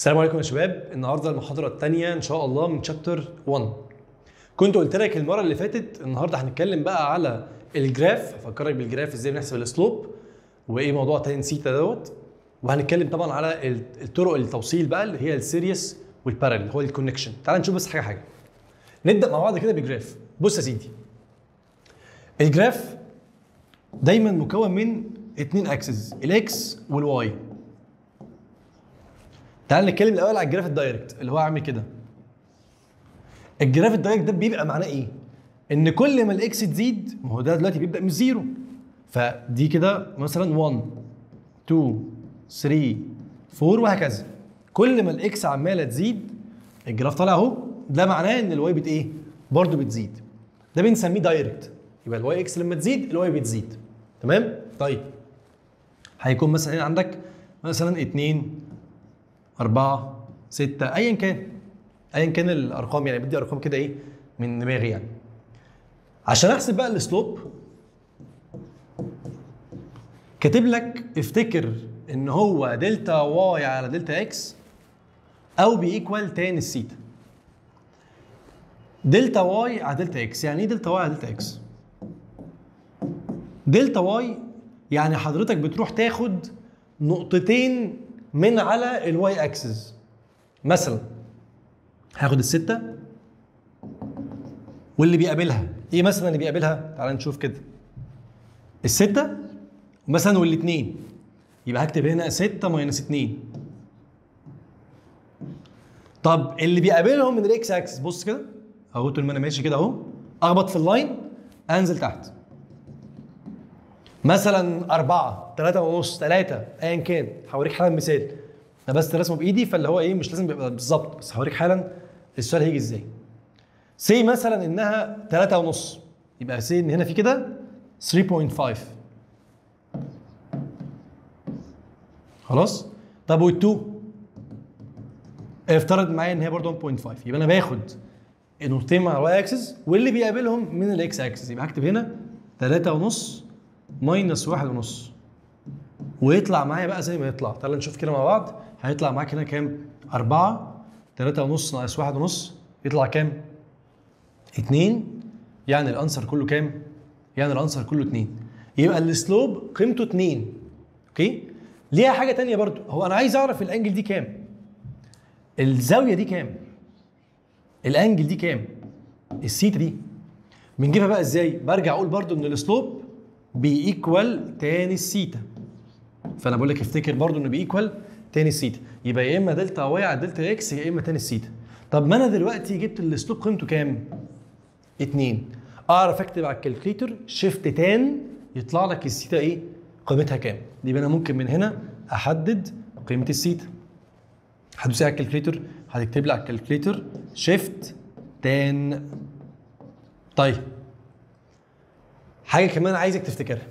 السلام عليكم يا شباب النهارده المحاضره الثانيه ان شاء الله من شابتر 1 كنت قلت لك المره اللي فاتت النهارده هنتكلم بقى على الجراف هفكرك بالجراف ازاي بنحسب الاسلوب وايه موضوع تان سيتا دوت وهنتكلم طبعا على ال- الطرق التوصيل بقى اللي هي السيريس والبارل هو الكونكشن تعال نشوف بس حاجه حاجه نبدا مع بعض كده بجراف بص يا سيدي الجراف دايما مكون من اتنين اكسس الاكس والواي تعال نتكلم الاول على الجراف الدايركت اللي هو عامل كده الجراف الدايركت ده بيبقى معناه ايه ان كل ما الاكس تزيد ما هو ده دلوقتي بيبدا من زيرو فدي كده مثلا 1 2 3 4 وهكذا كل ما الاكس عماله تزيد الجراف طالع اهو ده معناه ان الواي بت ايه برضه بتزيد ده بنسميه دايركت يبقى الواي اكس لما تزيد الواي بتزيد تمام طيب هيكون مثلا هنا عندك مثلا 2 أربعة ستة أيا كان أيا كان الأرقام يعني بدي أرقام كده إيه من دماغي يعني عشان أحسب بقى السلوب كاتب لك افتكر إن هو دلتا واي على دلتا إكس أو بيكوال تان السيتا دلتا واي على دلتا إكس يعني إيه دلتا واي على دلتا إكس؟ دلتا واي يعني حضرتك بتروح تاخد نقطتين من على الواي اكسس مثلا هاخد الستة واللي بيقابلها ايه مثلا اللي بيقابلها تعال نشوف كده الستة مثلا والاثنين يبقى هكتب هنا 6 ماينس 2 طب اللي بيقابلهم من الاكس اكسس بص كده اهو طول ما انا ماشي كده اهو اخبط في اللاين انزل تحت مثلا أربعة ثلاثة ونص ثلاثة أيا كان هوريك حالا مثال أنا بس رسمه بإيدي فاللي هو إيه مش لازم يبقى بالظبط بس هوريك حالا السؤال هيجي إزاي سي مثلا إنها ثلاثة ونص يبقى سي إن هنا في كده 3.5 خلاص طب وال2 افترض معايا ان هي برضه 1.5 يبقى انا باخد النقطتين مع الواي اكسس واللي بيقابلهم من الاكس اكسس يبقى هكتب هنا 3 ونص ماينس واحد ونص ويطلع معايا بقى زي ما يطلع تعال نشوف كده مع بعض هيطلع معاك هنا كام؟ أربعة تلاتة ونص ناقص واحد ونص يطلع كام؟ اتنين يعني الأنسر كله كام؟ يعني الأنسر كله اتنين يبقى السلوب قيمته اتنين اوكي؟ ليها حاجة تانية برضو هو أنا عايز أعرف الأنجل دي كام؟ الزاوية دي كام؟ الأنجل دي كام؟ السيتا دي بنجيبها بقى ازاي؟ برجع اقول برضو ان السلوب بيكوال تاني السيتا فانا بقول لك افتكر برضو انه بيكوال تاني السيتا يبقى يا اما دلتا واي على دلتا اكس يا اما تاني السيتا طب ما انا دلوقتي جبت السلوب قيمته كام؟ اتنين اعرف اكتب على الكالكليتر شيفت تان يطلع لك السيتا ايه؟ قيمتها كام؟ يبقى انا ممكن من هنا احدد قيمه السيتا هتدوس على الكالكليتر هتكتب لي على الكالكليتر شيفت تان طيب حاجه كمان عايزك تفتكرها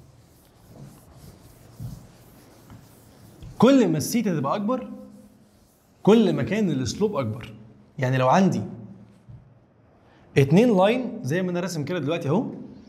كل ما السيتا تبقى اكبر كل ما كان الاسلوب اكبر يعني لو عندي اتنين لاين زي ما انا راسم كده دلوقتي اهو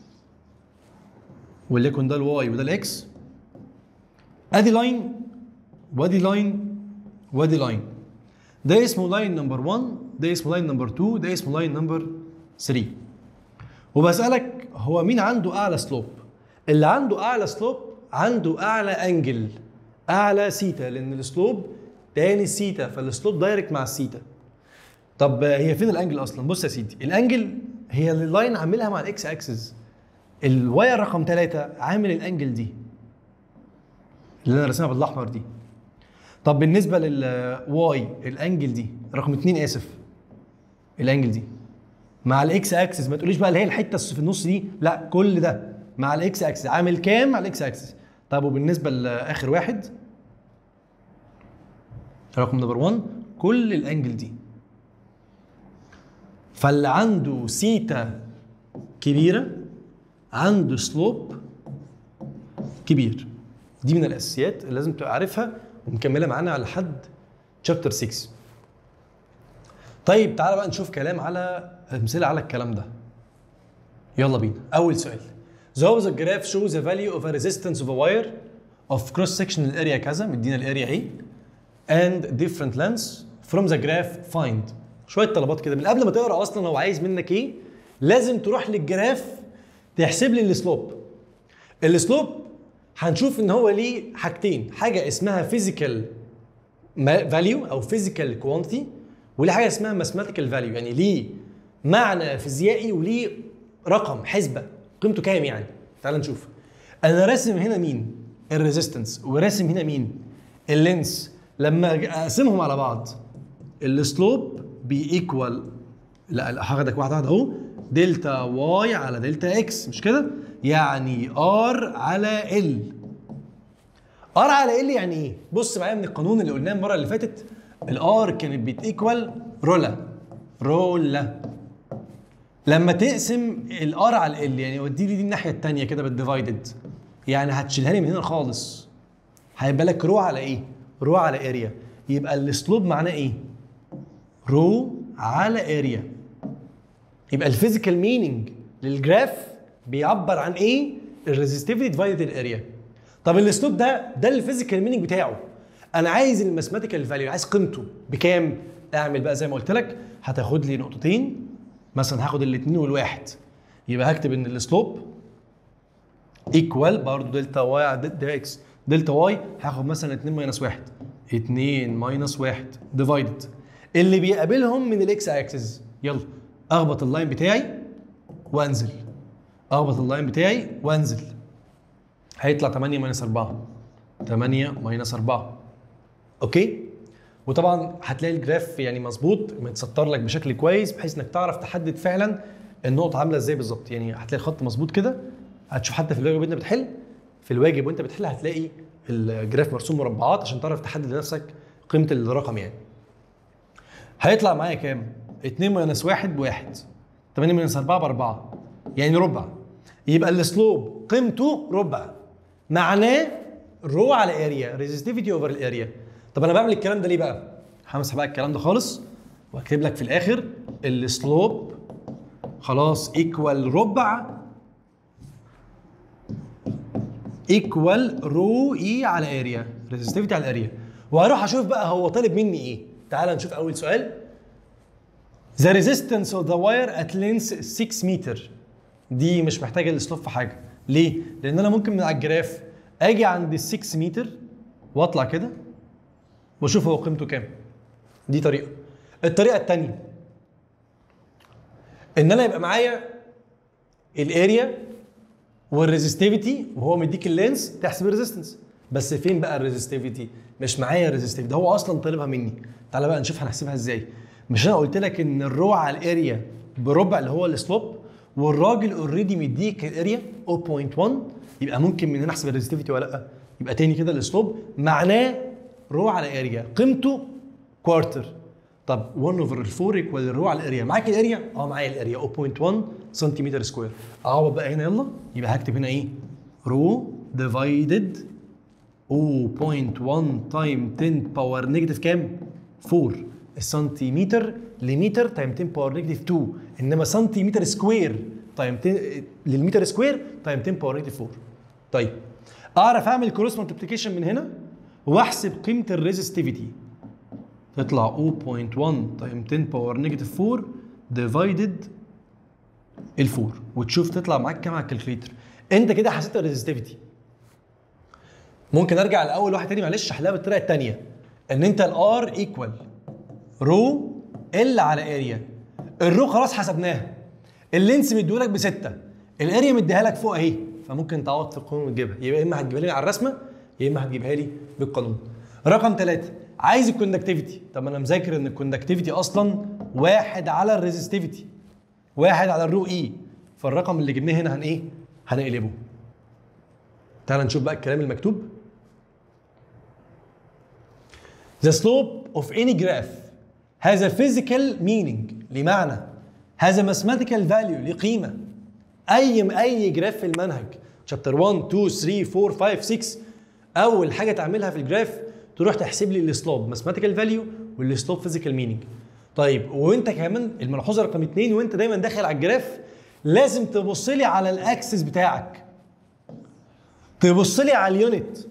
وليكن ده الواي وده الاكس ادي لاين وادي لاين وادي لاين ده اسمه لاين نمبر 1 ده اسمه لاين نمبر 2 ده اسمه لاين نمبر 3 وبسألك هو مين عنده أعلى سلوب؟ اللي عنده أعلى سلوب عنده أعلى أنجل أعلى سيتا لأن السلوب تاني السيتا فالسلوب دايركت مع السيتا طب هي فين الأنجل أصلا؟ بص يا سيدي الأنجل هي اللي اللاين عاملها مع الإكس أكسس الواير رقم ثلاثة عامل الأنجل دي اللي أنا راسمها بالأحمر دي طب بالنسبة للواي الأنجل دي رقم اتنين آسف الأنجل دي مع الاكس اكسس ما تقوليش بقى اللي هي الحته في النص دي لا كل ده مع الاكس اكسس عامل كام مع الاكس اكسس طب وبالنسبه لاخر واحد رقم نمبر 1 كل الانجل دي فاللي عنده سيتا كبيره عنده سلوب كبير دي من الاساسيات اللي لازم تبقى عارفها ومكمله معانا على حد شابتر 6 طيب تعالى بقى نشوف كلام على امثله على الكلام ده يلا بينا اول سؤال The opposite graph shows the value of a resistance of a wire of cross sectional area كذا مدينا الاريا اهي and different lengths from the graph find شويه طلبات كده من قبل ما تقرا اصلا هو عايز منك ايه لازم تروح للجراف تحسب لي السلوب السلوب هنشوف ان هو ليه حاجتين حاجه اسمها فيزيكال فاليو او فيزيكال كوانتيتي وليه حاجه اسمها ماثيماتيكال فاليو يعني ليه معنى فيزيائي وليه رقم حسبه قيمته كام يعني تعال نشوف انا راسم هنا مين الريزيستنس وراسم هنا مين اللينس لما اقسمهم على بعض السلوب بيكوال لا لا هاخدك واحده واحده اهو دلتا واي على دلتا اكس مش كده يعني ار على ال ار على ال يعني ايه بص معايا من القانون اللي قلناه المره اللي فاتت الار كانت بتيكوال رولا رولا لما تقسم الار على ال يعني ودي لي دي الناحيه الثانيه كده بالديفايدد يعني هتشيلها لي من هنا خالص هيبقى لك رو على ايه رو على اريا يبقى السلوب معناه ايه رو على اريا يبقى الفيزيكال مينينج للجراف بيعبر عن ايه الريزستيفيتي ديفايدد الاريا طب الاسلوب ده ده الفيزيكال مينينج بتاعه انا عايز الماثيماتيكال فاليو عايز قيمته بكام اعمل بقى زي ما قلت لك هتاخد لي نقطتين مثلا هاخد الاثنين والواحد يبقى هكتب ان السلوب ايكوال برضه دلتا واي على دلتا اكس دلتا واي هاخد مثلا 2 ماينس 1 2 ماينس 1 ديفايدد اللي بيقابلهم من الاكس اكسس يلا اخبط اللاين بتاعي وانزل اخبط اللاين بتاعي وانزل هيطلع 8 ماينس 4 8 ماينس 4 اوكي وطبعا هتلاقي الجراف يعني مظبوط متسطر لك بشكل كويس بحيث انك تعرف تحدد فعلا النقطه عامله ازاي بالظبط يعني هتلاقي الخط مظبوط كده هتشوف حتى في الواجب وانت بتحل في الواجب وانت بتحل هتلاقي الجراف مرسوم مربعات عشان تعرف تحدد لنفسك قيمه الرقم يعني هيطلع معايا كام 2 ماينس 1 بواحد 8 ماينس 4 باربعه يعني ربع يبقى السلوب قيمته ربع معناه رو على اريا ريزستيفيتي اوفر الاريا طب انا بعمل الكلام ده ليه بقى همسح بقى الكلام ده خالص واكتب لك في الاخر السلوب خلاص ايكوال ربع ايكوال رو اي على اريا ريزستيفيتي على الاريا وهروح اشوف بقى هو طالب مني ايه تعال نشوف اول سؤال The resistance of the wire at length 6 متر دي مش محتاجه الاسلوب في حاجه ليه لان انا ممكن من على الجراف اجي عند ال 6 متر واطلع كده واشوف هو قيمته كام دي طريقه الطريقه الثانيه ان انا يبقى معايا الاريا والريزستيفيتي وهو مديك اللينس تحسب الريزستنس بس فين بقى الريزستيفيتي مش معايا الريزستيفيتي ده هو اصلا طالبها مني تعالى بقى نشوف هنحسبها ازاي مش انا قلت لك ان الرو على الاريا بربع اللي هو السلوب والراجل اوريدي مديك الاريا 0.1 يبقى ممكن من هنا احسب الريزستيفيتي ولا لا يبقى تاني كده السلوب معناه رو على اريا قيمته كوارتر طب 1 اوفر 4 ايكوال الرو على الاريا معاك الاريا اه معايا الاريا 0.1 سنتيمتر سكوير اعوض بقى هنا يلا يبقى هكتب هنا ايه رو ديفايدد 0.1 تايم 10 باور نيجاتيف كام 4 السنتيمتر لمتر تايم 10 باور نيجاتيف 2 انما سنتيمتر سكوير تايم 10 للمتر سكوير تايم 10 باور نيجاتيف 4 طيب اعرف اعمل كروس مالتيبليكيشن من هنا واحسب قيمه الريزستيفيتي تطلع 0.1 تايم 10 باور نيجاتيف 4 ديفايدد ال 4 وتشوف تطلع معاك كام على الكالكليتر انت كده حسبت الريزستيفيتي ممكن ارجع لاول واحد تاني معلش احلها بالطريقه الثانيه ان انت الار ايكوال رو ال على اريا الرو خلاص حسبناها اللينس مديهولك بستة الاريا مديها لك فوق اهي فممكن تعوض في القانون وتجيبها يبقى يا اما هتجيبها لي على الرسمه يا اما هتجيبها لي بالقانون رقم ثلاثة عايز الكوندكتيفيتي طب انا مذاكر ان الكوندكتيفيتي اصلا واحد على الريزستيفيتي واحد على الرو اي فالرقم اللي جبناه هنا هن ايه هنقلبه تعال نشوف بقى الكلام المكتوب The slope of any graph has a physical meaning لمعنى has a mathematical value لقيمة أي أي جراف في المنهج chapter 1 2 3 4 5 6 أول حاجة تعملها في الجراف تروح تحسب لي السلوب mathematical value والسلوب physical meaning طيب وانت كمان الملحوظة رقم اثنين وانت دايما داخل على الجراف لازم تبص لي على الاكسس بتاعك تبص لي على اليونت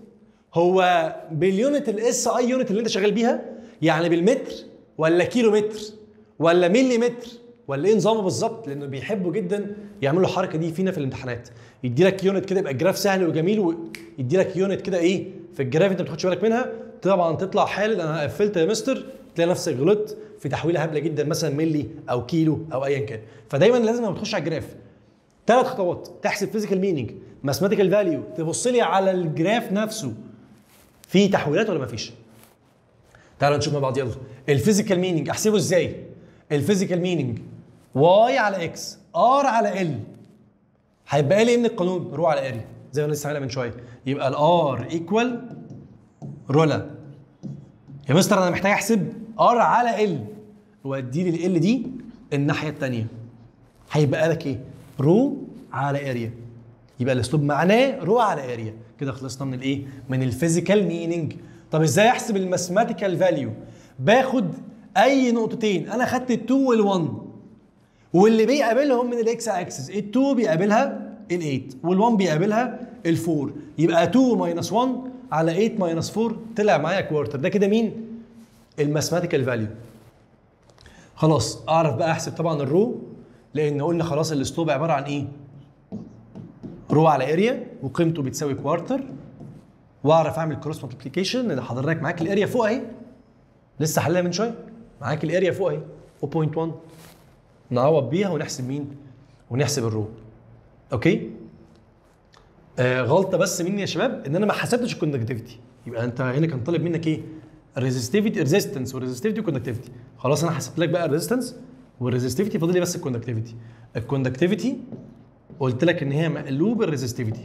هو باليونت الاس اي يونت اللي انت شغال بيها يعني بالمتر ولا كيلو متر ولا ملي متر ولا ايه نظامه بالظبط لانه بيحبوا جدا يعملوا الحركه دي فينا في الامتحانات يدي لك يونت كده يبقى الجراف سهل وجميل ويدي لك يونت كده ايه في الجراف انت ما بتاخدش بالك منها طبعا تطلع حالل انا قفلت يا مستر تلاقي نفسك غلطت في تحويله هبله جدا مثلا ملي او كيلو او ايا كان فدايما لازم لما تخش على الجراف ثلاث خطوات تحسب فيزيكال مينينج ماثيماتيكال فاليو تبص لي على الجراف نفسه في تحويلات ولا ما فيش تعالوا نشوف مع بعض يلا الفيزيكال مينينج احسبه ازاي الفيزيكال مينينج واي على اكس ار على ال هيبقى لي ايه من القانون رو على اريا زي ما لسه عاملها من شويه يبقى الار ايكوال رولا يا مستر انا محتاج احسب ار على ال وادي لي ال دي الناحيه الثانيه هيبقى لك ايه رو على اريا يبقى الاسلوب معناه رو على اريا كده خلصنا من الايه من الفيزيكال مينينج طب ازاي احسب الماثيماتيكال فاليو باخد اي نقطتين انا خدت ال2 وال1 واللي بيقابلهم من الاكس اكسس ال2 بيقابلها ال8 وال1 بيقابلها ال4 يبقى 2 ماينس 1 على 8 ماينس 4 طلع معايا كوارتر ده كده مين الماثيماتيكال فاليو خلاص اعرف بقى احسب طبعا الرو لان قلنا خلاص الاسلوب عباره عن ايه رو على اريا وقيمته بتساوي كوارتر واعرف اعمل كروس مالتيبيكيشن اللي حضرتك معاك الاريا فوق اهي لسه حلها من شويه معاك الاريا فوق اهي 0.1 نعوض بيها ونحسب مين ونحسب الرو اوكي آه غلطه بس مني يا شباب ان انا ما حسبتش الكوندكتيفيتي يبقى انت هنا كان طالب منك ايه الريزستيفيتي ريزيستنس والريزستيفيتي والكوندكتيفيتي خلاص انا حسبت لك بقى الريزستنس والريزستيفيتي فاضل لي بس الكوندكتيفيتي الكوندكتيفيتي قلت لك ان هي مقلوب الريزستيفيتي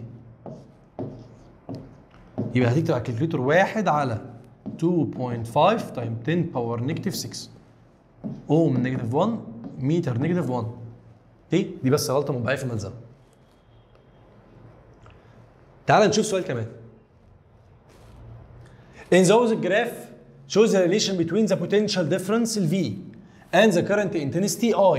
يبقى هتكتب على الكالكوليتور واحد على 2.5 تايم 10 باور نيجاتيف 6 اوم نيجاتيف 1 متر نيجاتيف 1 اوكي دي بس غلطه مبيعيه في الملزمه تعال نشوف سؤال كمان In those graph shows the relation between the potential difference V and the current intensity I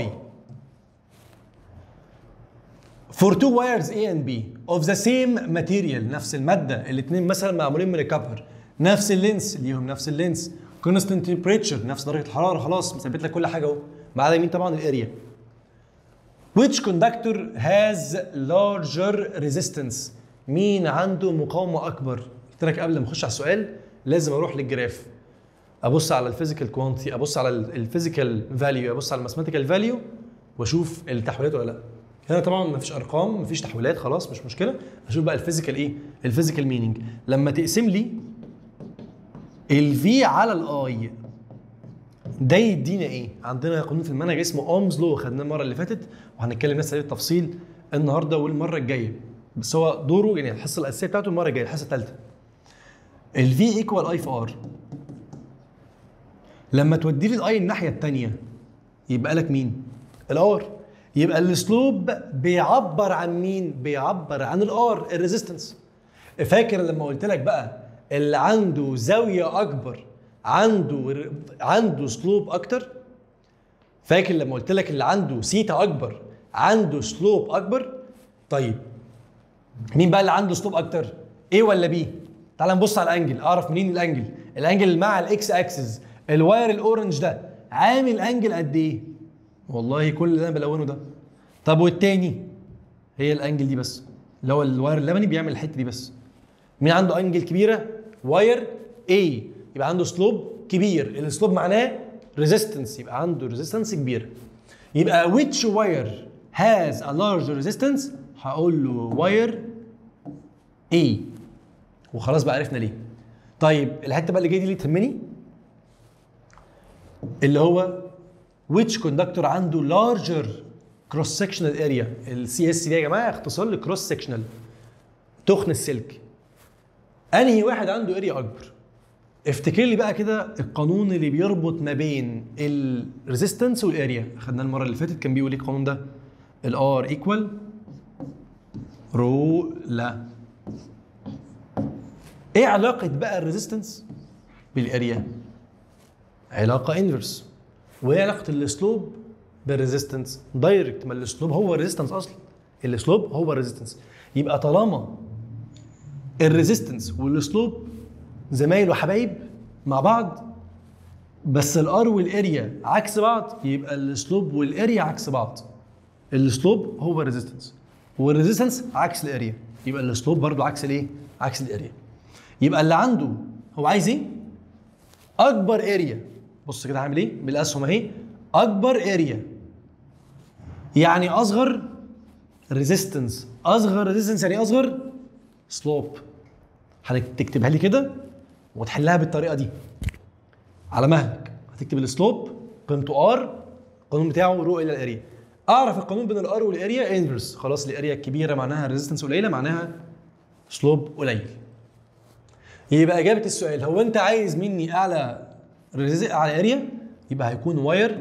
for two wires A and B of the same material نفس المادة الاثنين مثلا معمولين من الكبر نفس اللينس ليهم نفس اللينس constant temperature نفس درجة الحرارة خلاص مثبت لك كل حاجة اهو ما عدا مين طبعا الاريا which conductor has larger resistance مين عنده مقاومة أكبر قلت لك قبل ما أخش على السؤال لازم أروح للجراف أبص على الفيزيكال كوانتي أبص على الفيزيكال فاليو أبص على الماثيماتيكال فاليو وأشوف التحويلات ولا لأ هنا طبعا مفيش ارقام مفيش تحويلات خلاص مش مشكله اشوف بقى الفيزيكال ايه الفيزيكال مينينج لما تقسم لي الفي على الاي ده يدينا ايه عندنا قانون في المنهج اسمه اومز لو خدناه المره اللي فاتت وهنتكلم لسه عليه بالتفصيل النهارده والمره الجايه بس هو دوره يعني الحصه الاساسيه بتاعته المره الجايه الحصه الثالثه الفي ايكوال اي في ار لما تودي لي الاي الناحيه الثانيه يبقى لك مين الار يبقى الاسلوب بيعبر عن مين بيعبر عن الار الريزيستنس فاكر لما قلت لك بقى اللي عنده زاويه اكبر عنده عنده سلوب اكتر فاكر لما قلت لك اللي عنده سيتا اكبر عنده سلوب اكبر طيب مين بقى اللي عنده سلوب اكتر ايه ولا بي تعال نبص على الانجل اعرف منين الانجل الانجل مع الاكس اكسس الواير الاورنج ده عامل انجل قد ايه والله كل اللي انا بلونه ده طب والتاني هي الانجل دي بس اللي هو الواير اللبني بيعمل الحته دي بس مين عنده انجل كبيره واير A يبقى عنده سلوب كبير السلوب معناه ريزيستنس يبقى عنده ريزيستنس كبيره يبقى which wire has a large resistance هقول له واير A وخلاص بقى عرفنا ليه طيب الحته بقى اللي جايه دي اللي تهمني اللي هو which conductor عنده larger cross sectional area السي اس دي يا جماعه اختصار لكروس sectional تخن السلك انهي واحد عنده اريا اكبر افتكر لي بقى كده القانون اللي بيربط ما بين الريزيستنس والاريا اخدناه المره اللي فاتت كان بيقول ايه القانون ده الار ايكوال رو لا ايه علاقه بقى الريزيستنس بالاريا علاقه انفرس وايه علاقه الاسلوب بالريزيستنس دايركت ما الاسلوب هو الريزيستنس اصلا الاسلوب هو الريزيستنس يبقى طالما الريزيستنس والسلوب زمايل وحبايب مع بعض بس الار والاريا عكس بعض يبقى السلوب والاريا عكس بعض السلوب هو الريزيستنس والريزيستنس عكس الاريا يبقى السلوب برضو عكس الايه عكس الاريا يبقى اللي عنده هو عايز ايه اكبر اريا بص كده هعمل ايه بالاسهم اهي اكبر اريا يعني اصغر ريزيستنس اصغر ريزيستنس يعني اصغر سلوب هتكتبها لي كده وتحلها بالطريقه دي على مهلك هتكتب السلوب قيمته ار القانون بتاعه رو الى الاريا اعرف القانون بين الار والاريا انفرس خلاص الاريا الكبيره معناها ريزيستنس قليله معناها سلوب قليل يبقى اجابه السؤال هو انت عايز مني اعلى ريزي- اعلى اريا يبقى هيكون واير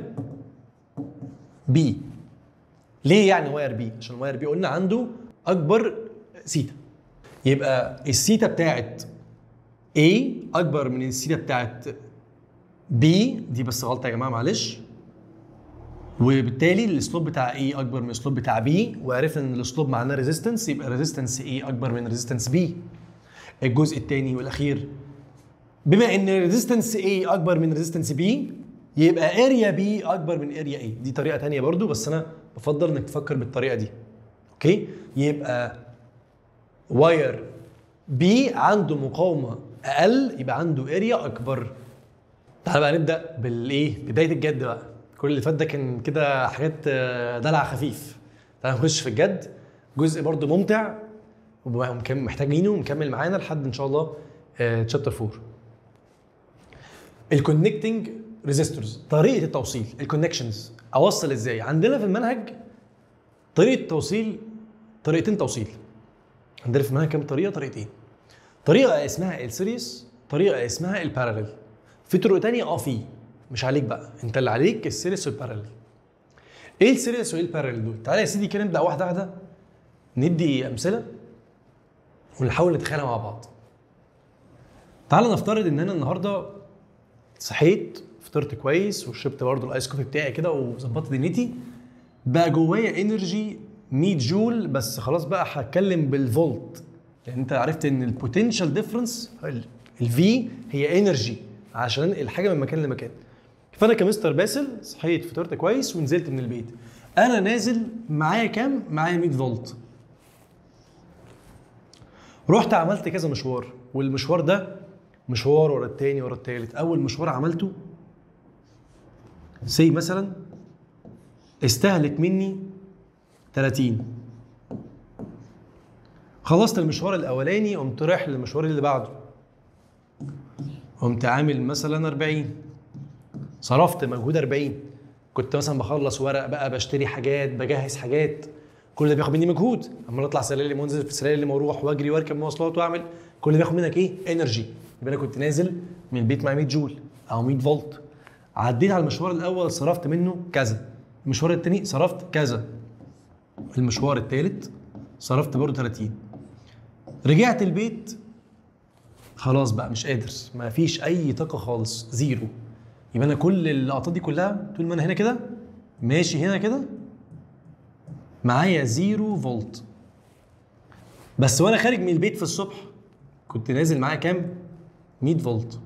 بي ليه يعني واير بي عشان واير بي قلنا عنده اكبر سيتا يبقى السيتا بتاعت A اكبر من السيتا بتاعت B دي بس غلطه يا جماعه معلش وبالتالي الاسلوب بتاع A اكبر من الاسلوب بتاع B وعرفنا ان الاسلوب معناه ريزيستنس يبقى ريزيستنس A اكبر من ريزيستنس B الجزء الثاني والاخير بما ان ريزيستنس A اكبر من ريزيستنس B يبقى اريا B اكبر من اريا A دي طريقه ثانيه برضو بس انا بفضل انك تفكر بالطريقه دي اوكي يبقى واير بي عنده مقاومه اقل يبقى عنده اريا اكبر تعال بقى نبدا بالايه بدايه الجد بقى كل اللي فات ده كان كده حاجات آه، دلع خفيف تعال نخش في الجد جزء برضو ممتع ومكمل- محتاجينه ومكمل معانا لحد ان شاء الله تشابتر 4 الكونكتنج ريزيستورز طريقه التوصيل الكونكشنز اوصل ازاي عندنا في المنهج طريقه توصيل طريقتين توصيل عندنا في المنهج كام طريقه طريقتين طريقه اسمها السيريس طريقه اسمها الباراليل في طرق تانية اه في مش عليك بقى انت اللي عليك السيريس والباراليل ايه السيريس وايه الباراليل دول تعالى يا سيدي كده نبدا واحده واحده ندي امثله ونحاول نتخيلها مع بعض تعالى نفترض ان انا النهارده صحيت فطرت كويس وشربت برضه الايس كوفي بتاعي كده وظبطت دنيتي بقى جوايا انرجي 100 جول بس خلاص بقى هتكلم بالفولت لان انت عرفت ان البوتنشال ديفرنس الفي هي انرجي عشان الحاجه من مكان لمكان فانا كمستر باسل صحيت فطرت كويس ونزلت من البيت انا نازل معايا كام معايا 100 فولت رحت عملت كذا مشوار والمشوار ده مشوار ورا التاني ورا التالت اول مشوار عملته سي مثلا استهلك مني 30 خلصت المشوار الاولاني قمت رايح للمشوار اللي بعده قمت عامل مثلا 40 صرفت مجهود 40 كنت مثلا بخلص ورق بقى بشتري حاجات بجهز حاجات كل ده بياخد مني مجهود عمال اطلع سلالم وانزل في السلالم واروح واجري واركب مواصلات واعمل كل ده بياخد منك ايه انرجي يبقى انا كنت نازل من البيت مع 100 جول او 100 فولت عديت على المشوار الاول صرفت منه كذا المشوار الثاني صرفت كذا المشوار الثالث صرفت برضه 30 رجعت البيت خلاص بقى مش قادر ما فيش اي طاقه خالص زيرو يبقى انا كل اللقطات دي كلها طول ما انا هنا كده ماشي هنا كده معايا زيرو فولت بس وانا خارج من البيت في الصبح كنت نازل معايا كام 100 فولت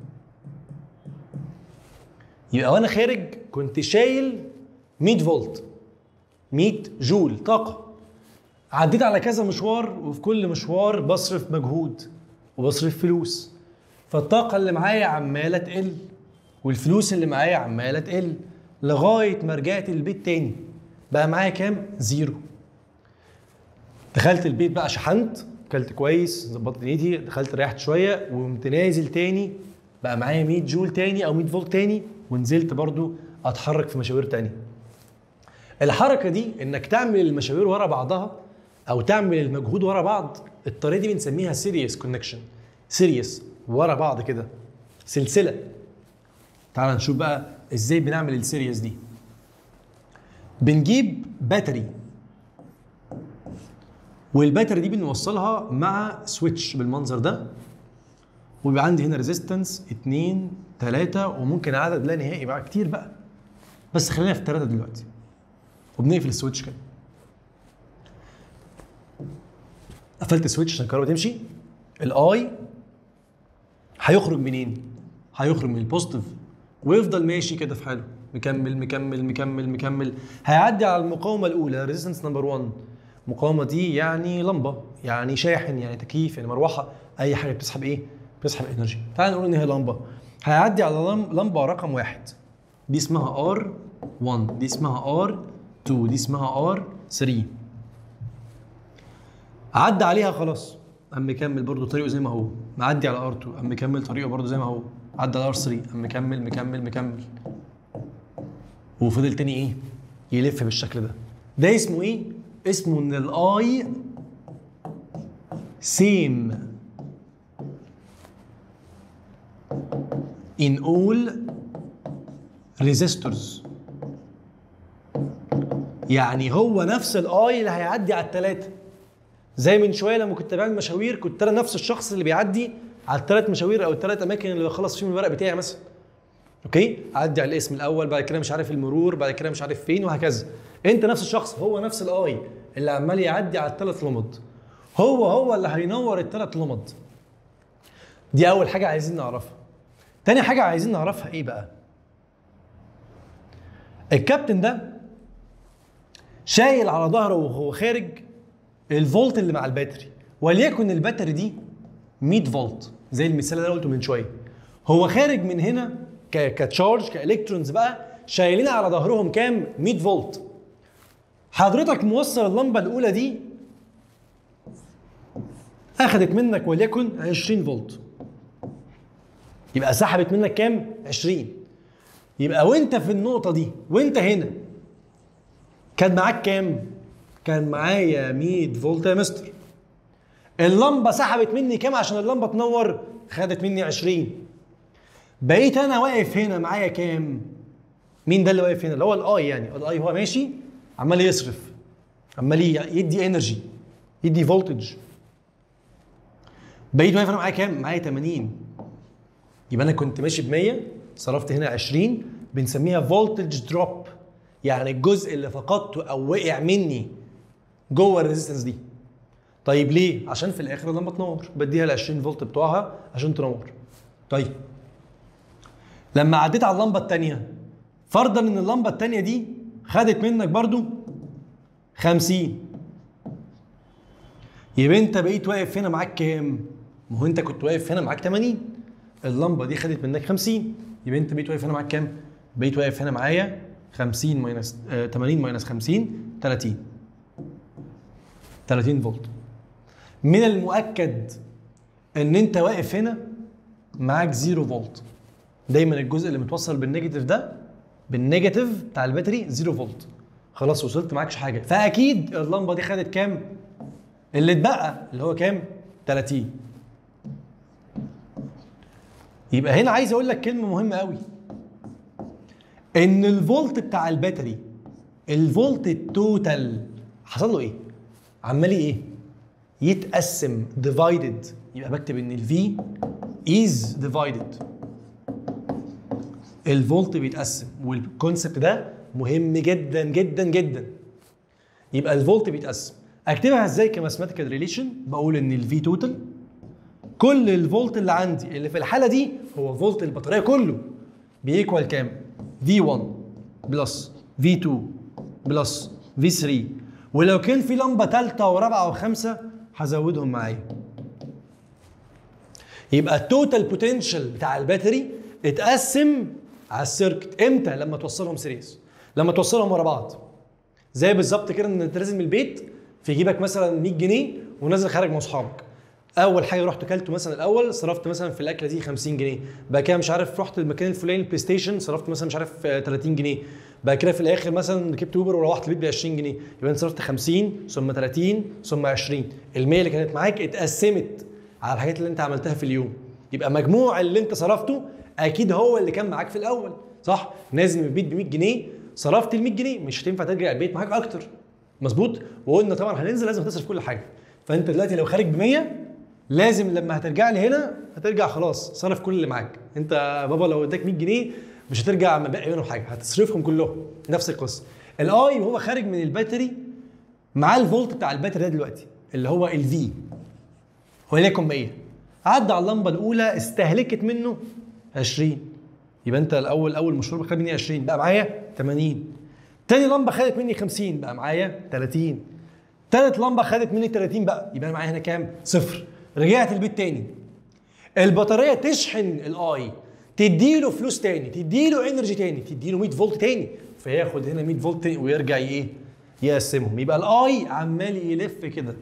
يبقى وانا خارج كنت شايل 100 فولت 100 جول طاقه عديت على كذا مشوار وفي كل مشوار بصرف مجهود وبصرف فلوس فالطاقه اللي معايا عماله تقل والفلوس اللي معايا عماله تقل لغايه ما رجعت البيت تاني بقى معايا كام زيرو دخلت البيت بقى شحنت اكلت كويس ظبطت دنيتي دخلت ريحت شويه وقمت نازل تاني بقى معايا 100 جول تاني او 100 فولت تاني ونزلت برضو اتحرك في مشاوير تانية الحركه دي انك تعمل المشاوير ورا بعضها او تعمل المجهود ورا بعض الطريقه دي بنسميها سيريس كونكشن سيريس ورا بعض كده سلسله تعال نشوف بقى ازاي بنعمل السيريس دي بنجيب باتري والباتري دي بنوصلها مع سويتش بالمنظر ده ويبقى عندي هنا ريزيستنس 2 3 وممكن عدد لا نهائي بقى كتير بقى بس خلينا في 3 دلوقتي وبنقفل السويتش كده قفلت السويتش عشان الكهرباء تمشي الاي هيخرج منين؟ هيخرج من البوزيتيف ويفضل ماشي كده في حاله مكمل مكمل مكمل مكمل هيعدي على المقاومه الاولى ريزيستنس نمبر 1 المقاومه دي يعني لمبه يعني شاحن يعني تكييف يعني مروحه اي حاجه بتسحب ايه؟ بتسحب انرجي تعال نقول ان هي لمبه هيعدي على لم- لمبه رقم واحد دي اسمها ار 1 دي اسمها ار 2 دي اسمها ار 3 عدى عليها خلاص قام مكمل برضه طريقه زي ما هو معدي على ار 2 قام مكمل طريقه برضه زي ما هو عدى على ار 3 قام مكمل مكمل مكمل وفضل تاني ايه يلف بالشكل ده ده اسمه ايه اسمه ان الاي سيم in all resistors يعني هو نفس الاي اللي هيعدي على الثلاثه زي من شويه لما كنت بعمل مشاوير كنت انا نفس الشخص اللي بيعدي على الثلاث مشاوير او الثلاث اماكن اللي بخلص فيهم الورق بتاعي مثلا اوكي اعدي على الاسم الاول بعد كده مش عارف المرور بعد كده مش عارف فين وهكذا انت نفس الشخص هو نفس الاي اللي عمال يعدي على الثلاث لمض هو هو اللي هينور الثلاث لمض دي اول حاجه عايزين نعرفها تاني حاجه عايزين نعرفها ايه بقى الكابتن ده شايل على ظهره وهو خارج الفولت اللي مع الباتري وليكن الباتري دي 100 فولت زي المثال اللي انا قلته من شويه هو خارج من هنا ك- كتشارج كالكترونز بقى شايلين على ظهرهم كام 100 فولت حضرتك موصل اللمبه الاولى دي اخذت منك وليكن 20 فولت يبقى سحبت منك كام 20 يبقى وانت في النقطه دي وانت هنا كان معاك كام كان معايا 100 فولت يا مستر اللمبه سحبت مني كام عشان اللمبه تنور خدت مني 20 بقيت انا واقف هنا معايا كام مين ده اللي واقف هنا اللي هو الاي يعني الاي هو ماشي عمال يصرف عمال ي- يدي انرجي يدي فولتج بقيت واقف انا معايا كام معايا 80 يبقى انا كنت ماشي ب 100 صرفت هنا 20 بنسميها فولتج دروب يعني الجزء اللي فقدته او وقع مني جوه الريزيستنس دي طيب ليه عشان في الاخر اللمبه تنور بديها ال 20 فولت بتوعها عشان تنور طيب لما عديت على اللمبه الثانيه فرضا ان اللمبه الثانيه دي خدت منك برضو 50 يبقى انت بقيت واقف هنا معاك كام؟ ما هو انت كنت واقف هنا معاك 80 اللمبه دي خدت منك 50 يبقى انت بقيت واقف هنا معاك كام؟ بقيت واقف هنا معايا 50 ماينس آه 80 ماينس 50 30 30 فولت من المؤكد ان انت واقف هنا معاك 0 فولت دايما الجزء اللي متوصل بالنيجاتيف ده بالنيجاتيف بتاع الباتري 0 فولت خلاص وصلت معاكش حاجه فاكيد اللمبه دي خدت كام اللي اتبقى اللي هو كام 30 يبقى هنا عايز اقول لك كلمه مهمه قوي ان الفولت بتاع الباتري الفولت التوتال حصل له ايه عمال ايه يتقسم ديفايدد يبقى بكتب ان الفي از ديفايدد الفولت بيتقسم والكونسبت ده مهم جدا جدا جدا يبقى الفولت بيتقسم اكتبها ازاي كماثيماتيكال ريليشن بقول ان الفي توتال كل الفولت اللي عندي اللي في الحاله دي هو فولت البطاريه كله بيكوال كام في 1 بلس في 2 بلس في 3 ولو كان في لمبه ثالثه ورابعه وخامسه هزودهم معايا يبقى التوتال بوتنشال بتاع الباتري اتقسم على السيركت امتى لما توصلهم سيريز لما توصلهم ورا بعض زي بالظبط كده ان انت نازل من البيت في جيبك مثلا 100 جنيه ونازل خارج مع اصحابك اول حاجه رحت اكلته مثلا الاول صرفت مثلا في الاكله دي 50 جنيه بعد كده مش عارف رحت المكان الفلاني البلاي ستيشن صرفت مثلا مش عارف آه، 30 جنيه بعد كده في الاخر مثلا ركبت اوبر وروحت البيت ب 20 جنيه يبقى انت صرفت 50 ثم 30 ثم 20 ال 100 اللي كانت معاك اتقسمت على الحاجات اللي انت عملتها في اليوم يبقى مجموع اللي انت صرفته اكيد هو اللي كان معاك في الاول صح نازل من البيت ب 100 جنيه صرفت ال 100 جنيه مش هتنفع ترجع البيت معاك اكتر مظبوط وقلنا طبعا هننزل لازم تصرف كل حاجه فانت دلوقتي لو خارج ب 100 لازم لما هترجع لي هنا هترجع خلاص صرف كل اللي معاك انت يا بابا لو اداك 100 جنيه مش هترجع مبقي منهم حاجه هتصرفهم كلهم نفس القصه الاي وهو خارج من الباتري معاه الفولت بتاع الباتري ده دلوقتي اللي هو الفي وليكن 100 عدى على اللمبه الاولى استهلكت منه 20 يبقى انت الاول اول مشروب خد مني 20 بقى معايا 80 تاني لمبه خدت مني 50 بقى معايا 30 تالت لمبه خدت مني 30 بقى يبقى انا معايا هنا كام صفر رجعت البيت تاني البطاريه تشحن الاي تديله فلوس تاني تديله انرجي تاني تديله 100 فولت تاني فياخد هنا 100 فولت تاني ويرجع ايه يقسمهم يبقى الاي عمال يلف كده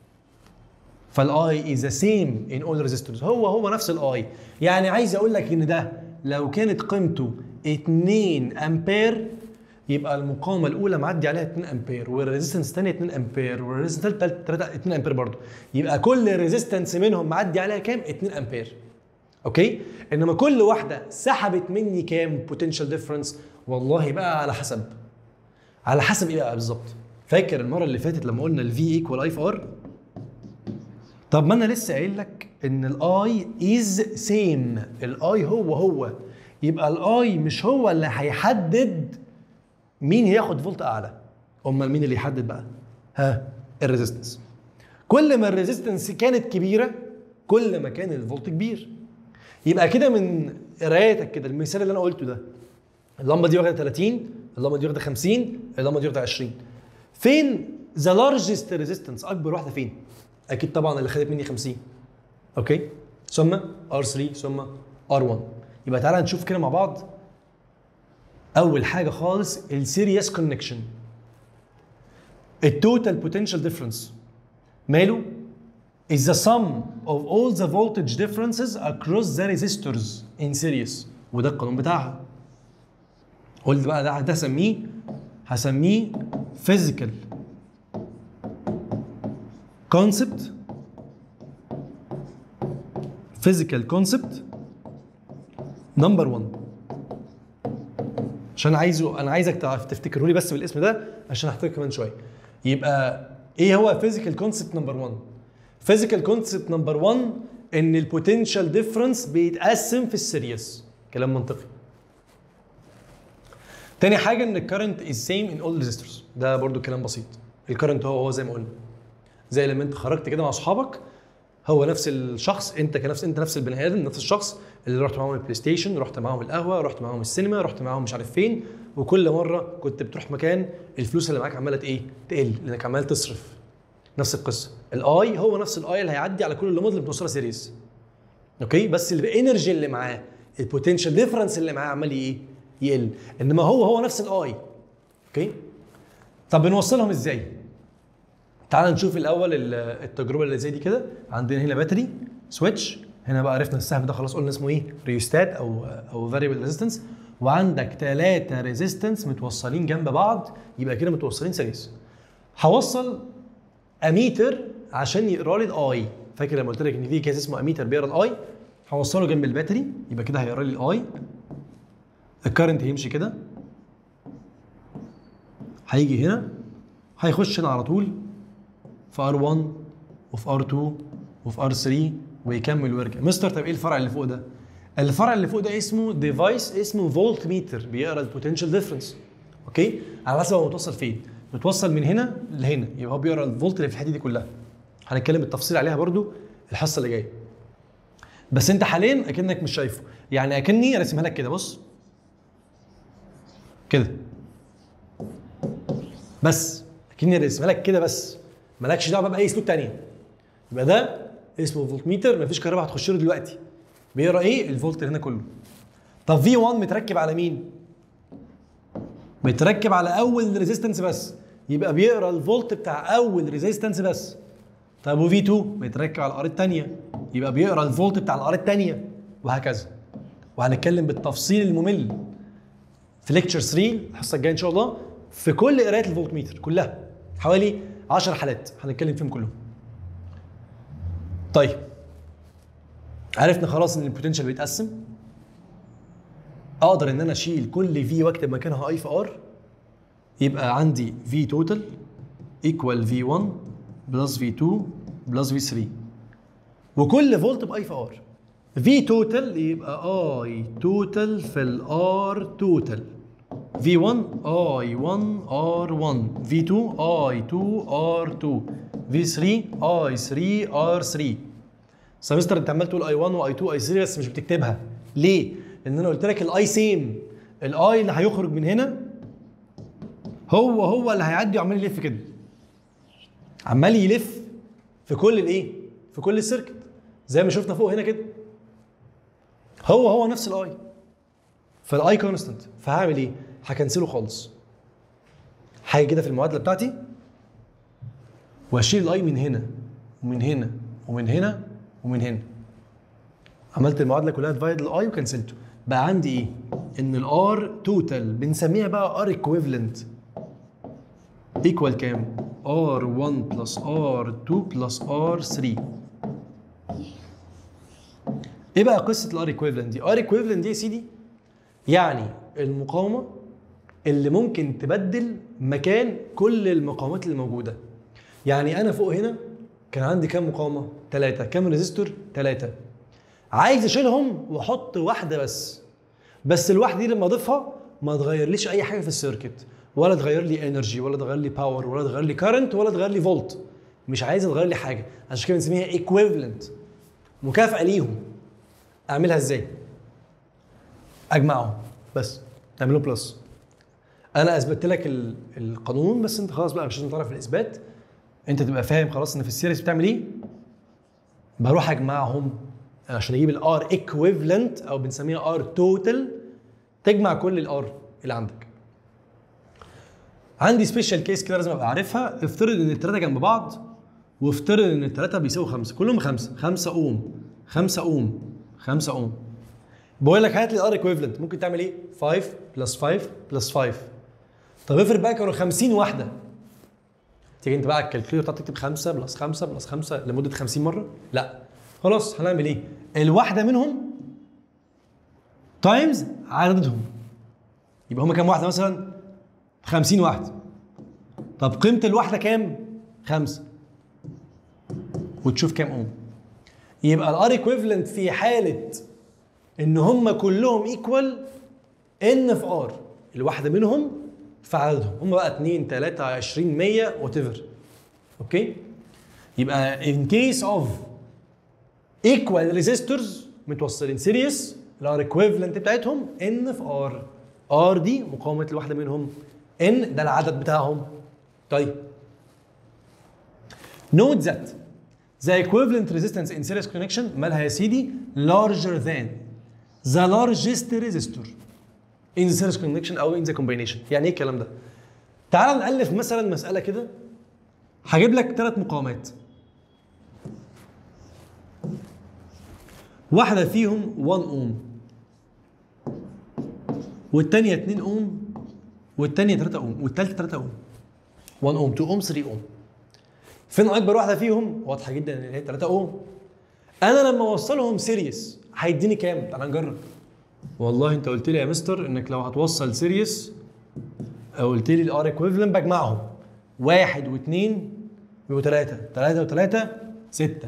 فالاي از سيم ان اول ريزيستورز هو هو نفس الاي يعني عايز اقول لك ان ده لو كانت قيمته 2 امبير يبقى المقاومه الاولى معدي عليها 2 امبير والريزيستنس الثانيه 2 امبير والريزيستنس الثالثه 3 2 امبير برضه يبقى كل ريزيستنس منهم معدي عليها كام 2 امبير اوكي انما كل واحده سحبت مني كام بوتنشال ديفرنس والله بقى على حسب على حسب ايه بقى بالظبط فاكر المره اللي فاتت لما قلنا الفي ايكوال اي في ار طب ما انا لسه قايل لك ان الاي از سيم الاي هو هو يبقى الاي مش هو اللي هيحدد مين ياخد فولت اعلى امال مين اللي يحدد بقى ها الريزيستنس كل ما الريزيستنس كانت كبيره كل ما كان الفولت كبير يبقى كده من قرايتك كده المثال اللي انا قلته ده اللمبه دي واخده 30 اللمبه دي واخده 50 اللمبه دي واخده 20 فين ذا لارجست ريزيستنس اكبر واحده فين اكيد طبعا اللي خدت مني 50 اوكي ثم R3 ثم R1 يبقى تعالى نشوف كده مع بعض اول حاجه خالص السيريس كونكشن التوتال بوتنشال ديفرنس ماله is the sum of all the voltage differences across the resistors in series وده القانون بتاعها قلت بقى ده ده هسميه هسميه physical concept physical concept number 1 عشان عايزه انا عايزك تعرف تفتكروا لي بس بالاسم ده عشان هحتاج كمان شويه يبقى ايه هو physical concept number 1 physical concept number 1 ان البوتنشال ديفرنس بيتقسم في السيريس كلام منطقي تاني حاجه ان الكرنت از سيم ان اول ريزيستورز ده برضو كلام بسيط الكرنت هو هو زي ما قلنا زي لما انت خرجت كده مع اصحابك هو نفس الشخص انت كنفس انت نفس البني ادم نفس الشخص اللي رحت معاهم البلاي ستيشن رحت معاهم القهوه رحت معاهم السينما رحت معاهم مش عارف فين وكل مره كنت بتروح مكان الفلوس اللي معاك عماله ايه تقل لانك عمال تصرف نفس القصه الاي هو نفس الاي اللي هيعدي على كل اللمبات اللي بتوصلها سيريز اوكي بس الانرجي اللي معاه البوتنشال ديفرنس اللي معاه عمال ايه يقل انما هو هو نفس الاي اوكي طب بنوصلهم ازاي تعال نشوف الاول ال- التجربه اللي زي دي كده عندنا هنا باتري سويتش هنا بقى عرفنا السهم ده خلاص قلنا اسمه ايه ريوستات او او فاريبل ريزيستنس وعندك ثلاثه ريزيستنس متوصلين جنب بعض يبقى كده متوصلين سيريز هوصل اميتر عشان يقرا لي الاي فاكر لما قلت لك ان في كيس اسمه اميتر بيقرا الاي هوصله جنب الباتري يبقى كده هيقرا لي الاي الكرنت هيمشي كده هيجي هنا هيخش هنا على طول في ار1 وفي ار2 وفي ار3 ويكمل ويرجع مستر طب ايه الفرع اللي فوق ده الفرع اللي فوق ده اسمه ديفايس اسمه فولت ميتر بيقرا البوتنشال ديفرنس اوكي على حسب هو متوصل فين متوصل من هنا لهنا يبقى هو بيقرا الفولت اللي في الحته دي كلها هنتكلم بالتفصيل عليها برضو الحصه اللي جايه بس انت حاليا اكنك مش شايفه يعني اكني راسمها لك كده بص كده بس اكني راسمها لك كده بس مالكش دعوه بقى باي سلوك تانية يبقى ده اسمه فولت ميتر مفيش كهرباء هتخش له دلوقتي بيقرا ايه الفولت اللي هنا كله طب في 1 متركب على مين متركب على اول ريزيستنس بس يبقى بيقرا الفولت بتاع اول ريزيستنس بس طب وفي 2 متركب على الار الثانيه يبقى بيقرا الفولت بتاع الار الثانيه وهكذا وهنتكلم بالتفصيل الممل في ليكتشر 3 الحصه الجايه ان شاء الله في كل قرايه الفولت ميتر كلها حوالي 10 حالات هنتكلم فيهم كلهم طيب عرفنا خلاص ان البوتنشال بيتقسم اقدر ان انا اشيل كل في واكتب مكانها اي في ار يبقى عندي في توتال ايكوال في 1 بلس في 2 بلس في 3 وكل فولت باي في ار في توتال يبقى اي توتال في الار توتال في 1 اي 1 ار 1 في 2 اي 2 ار 2 في 3 اي 3 ار 3 سمستر انت عمال تقول اي 1 واي 2 واي 3 بس مش بتكتبها ليه؟ لان انا قلت لك الاي سيم الاي اللي هيخرج من هنا هو هو اللي هيعدي وعمال يلف كده عمال يلف في كل الايه؟ في كل السيركت زي ما شفنا فوق هنا كده هو هو نفس الاي فالاي كونستنت فهعمل ايه؟ هكنسله خالص هاجي كده في المعادله بتاعتي واشيل الاي من هنا ومن هنا ومن هنا ومن هنا عملت المعادله كلها ديفايد الاي وكنسلته بقى عندي ايه؟ ان الار توتال بنسميها بقى ار ايكويفالنت ايكوال كام؟ R1 بلس R2 بلس R3 ايه بقى قصه الار ايكويفالنت دي؟ ار ايكويفالنت دي يا سيدي يعني المقاومه اللي ممكن تبدل مكان كل المقاومات اللي موجوده يعني انا فوق هنا كان عندي كام مقاومه؟ ثلاثه كام ريزيستور؟ ثلاثه عايز اشيلهم واحط واحده بس بس الواحده دي لما اضيفها ما تغيرليش اي حاجه في السيركت ولا تغير لي انرجي ولا تغير لي باور ولا تغير لي كارنت ولا تغير لي فولت مش عايزه تغير لي حاجه عشان كده بنسميها ايكويفالنت مكافاه ليهم اعملها ازاي اجمعهم بس تعملوا بلس انا اثبتت لك ال- القانون بس انت خلاص بقى مش لازم تعرف الاثبات انت تبقى فاهم خلاص ان في السيريس بتعمل ايه بروح اجمعهم عشان اجيب الار ايكويفالنت او بنسميها ار توتال تجمع كل الار اللي عندك عندي سبيشال كيس كده لازم ابقى عارفها افترض ان الثلاثه جنب بعض وافترض ان الثلاثه بيساووا خمسه كلهم خمسه خمسه اوم خمسه اوم خمسه اوم بقول لك هات لي الار ايكويفالنت ممكن تعمل ايه 5 بلس 5 بلس 5 طب افرض بقى كانوا 50 واحده تيجي انت بقى على الكالكوليتر بتاعتك تكتب 5 بلس 5 بلس 5 لمده 50 مره لا خلاص هنعمل ايه الواحده منهم تايمز عددهم يبقى هما كام واحده مثلا 50 واحده طب قيمه الواحده كام خمسة وتشوف كام اوم يبقى الار ايكويفالنت في حاله ان هم كلهم ايكوال ان في ار الواحده منهم في عددهم هم بقى 2 3 20 100 وات ايفر اوكي يبقى ان كيس اوف ايكوال ريزيستورز متوصلين سيريس الار ايكويفالنت بتاعتهم ان في ار ار دي مقاومه الواحده منهم ان ده العدد بتاعهم طيب note that the equivalent resistance in series connection مالها يا سيدي larger than the largest resistor in the series connection او in the combination يعني ايه الكلام ده تعال نألف مثلا مسألة كده هجيب لك ثلاث مقاومات واحدة فيهم 1 اوم والتانية 2 اوم والتانية 3 اوم والتالتة 3 اوم 1 اوم 2 اوم 3 اوم فين اكبر واحده فيهم واضحه جدا ان هي 3 اوم انا لما اوصلهم سيريس هيديني كام تعال نجرب والله انت قلت لي يا مستر انك لو هتوصل سيريس او قلت لي الار ايكويفالنت بجمعهم واحد واثنين يبقوا ثلاثة ثلاثة وثلاثة ستة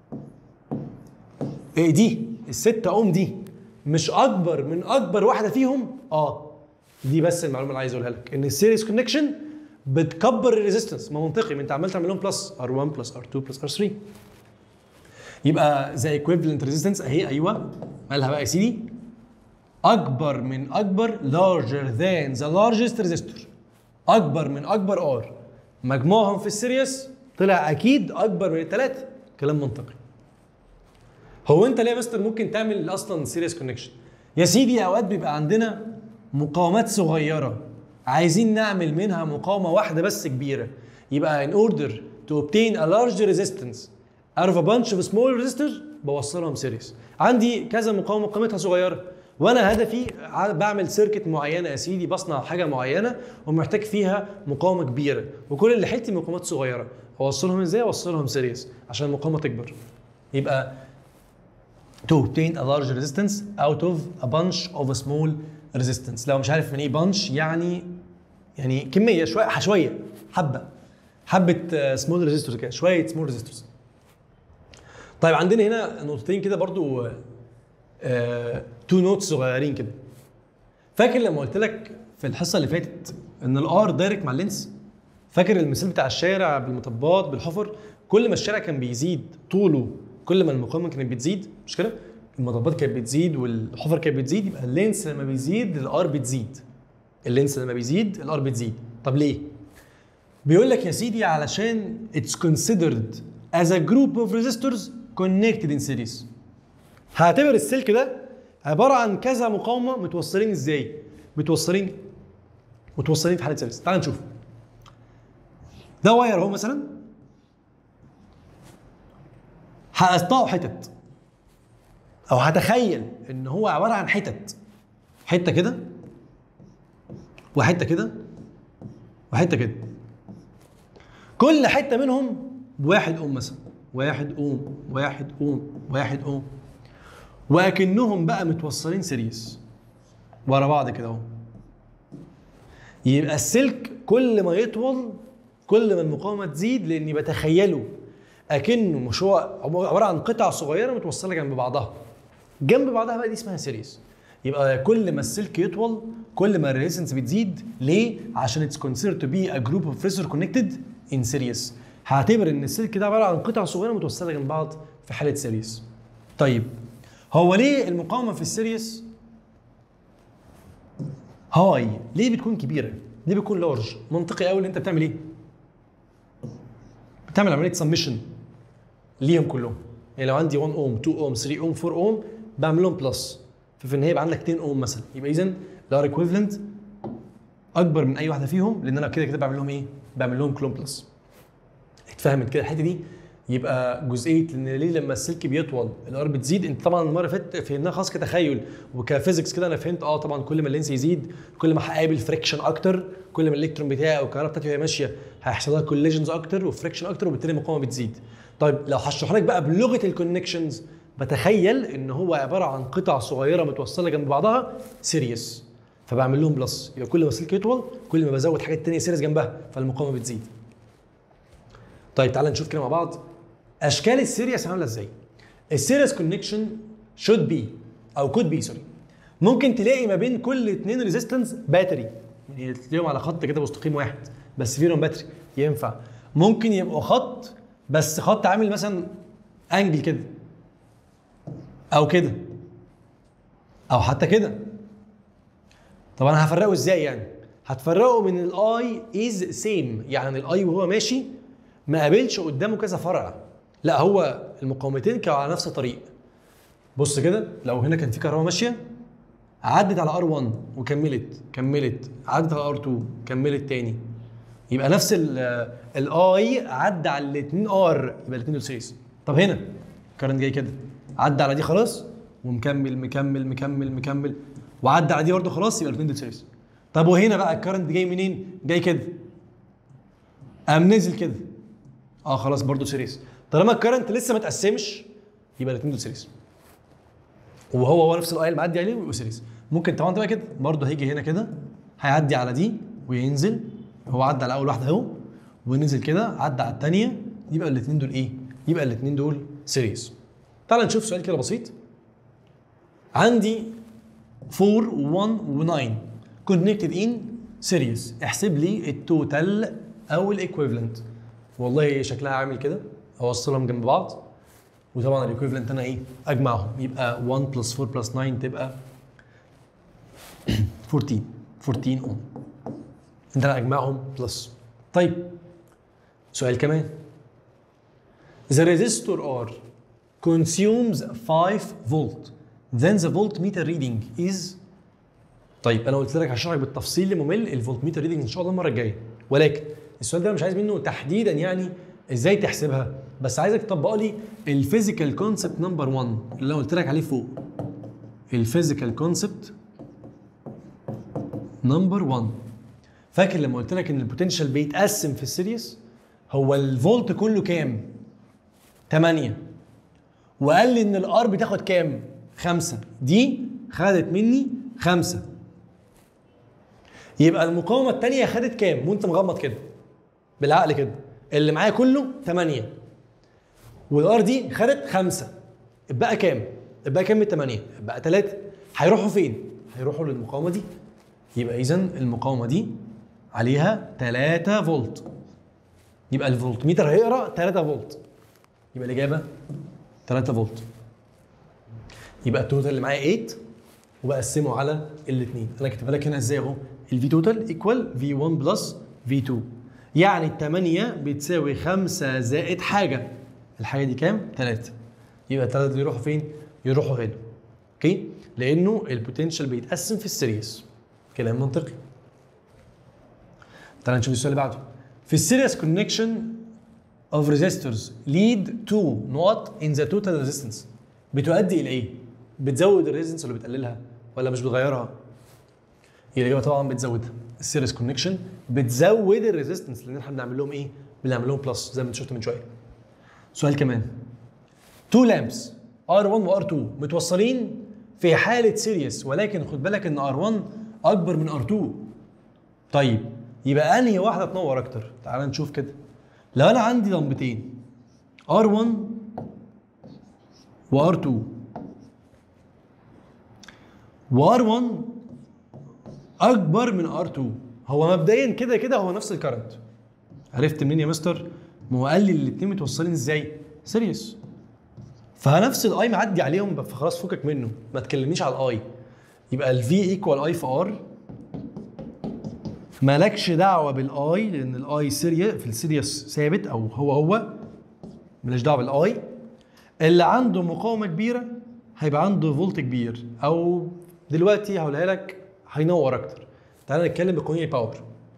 ايه دي الستة اوم دي مش اكبر من اكبر واحدة فيهم اه دي بس المعلومة اللي عايز اقولها لك ان السيريس كونكشن بتكبر الريزيستنس ما منطقي ما انت عمال تعمل لهم بلس ار1 بلس ار2 بلس ار3 يبقى زي ايكويفالنت ريزيستنس اهي ايوه مالها بقى يا سيدي اكبر من اكبر larger than the largest resistor اكبر من اكبر ار مجموعهم في السيريس طلع اكيد اكبر من الثلاثه كلام منطقي هو انت ليه يا مستر ممكن تعمل اصلا سيريس كونكشن يا سيدي اوقات بيبقى عندنا مقاومات صغيره عايزين نعمل منها مقاومه واحده بس كبيره يبقى in order to obtain a large resistance out of a bunch of small resistors بوصلهم سيريس عندي كذا مقاومه قيمتها صغيره وانا هدفي ع- بعمل سيركت معينه يا سيدي بصنع حاجه معينه ومحتاج فيها مقاومه كبيره وكل اللي حيلتي مقاومات صغيره اوصلهم ازاي اوصلهم سيريس عشان المقاومه تكبر يبقى to obtain a large resistance out of a bunch of a small resistance لو مش عارف من ايه bunch يعني يعني كميه شويه شويه حبه حبه سمول ريزيستورز كده شويه سمول ريزيستورز طيب عندنا هنا نقطتين كده برضو تو نوتس صغيرين كده فاكر لما قلت لك في الحصه اللي فاتت ان الار دايركت مع اللينس فاكر المثال بتاع الشارع بالمطبات بالحفر كل ما الشارع كان بيزيد طوله كل ما المقاومه كانت بتزيد مش كده المطبات كانت بتزيد والحفر كانت بتزيد يبقى اللينس لما بيزيد الار بتزيد اللينس لما بيزيد الار بتزيد طب ليه بيقول لك يا سيدي علشان it's considered as a group of resistors connected in series هعتبر السلك ده عباره عن كذا مقاومه متوصلين ازاي متوصلين متوصلين في حاله سيريس تعال نشوف ده واير اهو مثلا هقطعه حتت او هتخيل ان هو عباره عن حتت حته كده وحته كده وحته كده كل حته منهم بواحد اوم مثلا واحد اوم واحد اوم واحد اوم واكنهم بقى متوصلين سيريس ورا بعض كده اهو يبقى السلك كل ما يطول كل ما المقاومه تزيد لاني بتخيله اكنه مش هو عباره عن قطع صغيره متوصله جنب بعضها جنب بعضها بقى دي اسمها سيريس يبقى كل ما السلك يطول كل ما الريزنس بتزيد ليه عشان اتس considered to be a group of resistors connected in series هعتبر ان السلك ده عباره عن قطع صغيره متوصله جنب بعض في حاله سيريس طيب هو ليه المقاومه في السيريس هاي ليه بتكون كبيره ليه بتكون لارج منطقي قوي ان انت بتعمل ايه بتعمل عمليه سمشن ليهم كلهم يعني لو عندي 1 اوم 2 اوم 3 اوم 4 اوم بعمل لهم بلس ففي النهايه يبقى عندك 2 اوم مثلا يبقى اذا الار ايكويفالنت اكبر من اي واحده فيهم لان انا كده كده بعمل لهم ايه؟ بعمل لهم كلون بلس اتفهمت كده الحته دي يبقى جزئيه لان ليه لما السلك بيطول الار بتزيد انت طبعا المره اللي فاتت فهمناها خلاص كتخيل وكفيزكس كده انا فهمت اه طبعا كل ما اللينس يزيد كل ما هقابل فريكشن اكتر كل ما الالكترون بتاعي او الكهرباء بتاعتي وهي ماشيه هيحصل لها كوليجنز اكتر وفريكشن اكتر وبالتالي المقاومه بتزيد طيب لو هشرح لك بقى بلغه الكونكشنز بتخيل ان هو عباره عن قطع صغيره متوصله جنب بعضها سيريس فبعمل لهم بلس يبقى كل ما السلك يطول كل ما بزود حاجات تانية سيريس جنبها فالمقاومه بتزيد طيب تعالى نشوف كده مع بعض اشكال السيريس عامله ازاي السيريس كونكشن شود بي او كود بي سوري ممكن تلاقي ما بين كل اتنين ريزيستنس باتري يعني تلاقيهم على خط كده مستقيم واحد بس فيهم باتري ينفع ممكن يبقوا خط بس خط عامل مثلا انجل كده او كده او حتى كده طب انا هفرقه ازاي يعني هتفرقه من الاي از سيم يعني الاي وهو ماشي ما قابلش قدامه كذا فرع لا هو المقاومتين كانوا على نفس الطريق بص كده لو هنا كان في كهرباء ماشيه عدت على ار1 وكملت كملت عدت على ار2 كملت تاني يبقى نفس الاي عدى على الاثنين ار يبقى الاثنين دول سيريس طب هنا كارنت جاي كده عدى على دي خلاص ومكمل مكمل مكمل مكمل وعدى على دي برضه خلاص يبقى الاثنين دول سيريس طب وهنا بقى الكارنت جاي منين؟ جاي كده قام نزل كده اه خلاص برضه سيريس طالما الكارنت لسه ما اتقسمش يبقى الاثنين دول سيريس وهو هو نفس الاي اللي معدي عليه ويبقوا سيريس ممكن طبعا تبقى كده برضه هيجي هنا كده هيعدي على دي وينزل هو عدى على اول واحده اهو ونزل كده عدى على الثانيه يبقى الاثنين دول ايه؟ يبقى الاثنين دول سيريس تعال نشوف سؤال كده بسيط عندي 4 و1 و9 كونكتد ان سيريس احسب لي التوتال او الايكويفالنت والله شكلها عامل كده اوصلهم جنب بعض وطبعا الايكويفالنت انا ايه اجمعهم يبقى 1 بلس 4 بلس 9 تبقى 14 14 اوم انت انا اجمعهم بلس طيب سؤال كمان The resistor R consumes 5 volt then the voltmeter reading is طيب انا قلت لك هشرح لك بالتفصيل لممل الفولتميتر ريدنج ان شاء الله المره الجايه ولكن السؤال ده مش عايز منه تحديدا يعني ازاي تحسبها بس عايزك تطبق لي الفيزيكال كونسبت نمبر 1 اللي انا قلت لك عليه فوق الفيزيكال كونسبت نمبر 1 فاكر لما قلت لك ان البوتنشال بيتقسم في السيريس هو الفولت كله كام 8 وقال لي ان الار بتاخد كام 5 دي خدت مني 5 يبقى المقاومه الثانيه خدت كام وانت مغمض كده بالعقل كده اللي معايا كله 8 والار دي خدت 5 اتبقى كام اتبقى كام من 8 اتبقى 3 هيروحوا فين هيروحوا للمقاومه دي يبقى اذا المقاومه دي عليها 3 فولت يبقى الفولتميتر هيقرا 3 فولت يبقى الاجابه 3 فولت يبقى التوتال اللي معايا 8 وبقسمه على الاثنين انا كاتبها لك هنا ازاي اهو الفي توتال ايكوال في 1 بلس في 2 يعني ال 8 بتساوي 5 زائد حاجه الحاجه دي كام 3 يبقى الثلاثه دول يروحوا فين يروحوا هنا اوكي لانه البوتنشال بيتقسم في السيريس كلام منطقي تعال نشوف السؤال اللي بعده في السيريس كونكشن of resistors lead to نقط in the total resistance بتؤدي الى ايه؟ بتزود الريزنس ولا بتقللها؟ ولا مش بتغيرها؟ الاجابه طبعا بتزودها السيريس كونكشن بتزود الريزيستنس لان احنا بنعمل لهم ايه؟ بنعمل لهم بلس زي ما انت شفت من شويه. سؤال كمان تو لامبس ار 1 وار 2 متوصلين في حاله سيريس ولكن خد بالك ان ار 1 اكبر من ار 2 طيب يبقى انهي واحده تنور اكتر؟ تعال نشوف كده لو انا عندي لمبتين R1 و R2 و R1 اكبر من R2 هو مبدئيا كده كده هو نفس الكرنت عرفت منين يا مستر؟ ما هو قال لي الاثنين متوصلين ازاي؟ سيريس فنفس الاي معدي عليهم فخلاص فكك منه ما تكلمنيش على الاي يبقى الفي ايكوال اي في ار مالكش دعوه بالاي لان الاي سيريا في السيريس ثابت او هو هو مالكش دعوه بالاي اللي عنده مقاومه كبيره هيبقى عنده فولت كبير او دلوقتي هقولها لك هينور اكتر تعالى نتكلم بقوانين الباور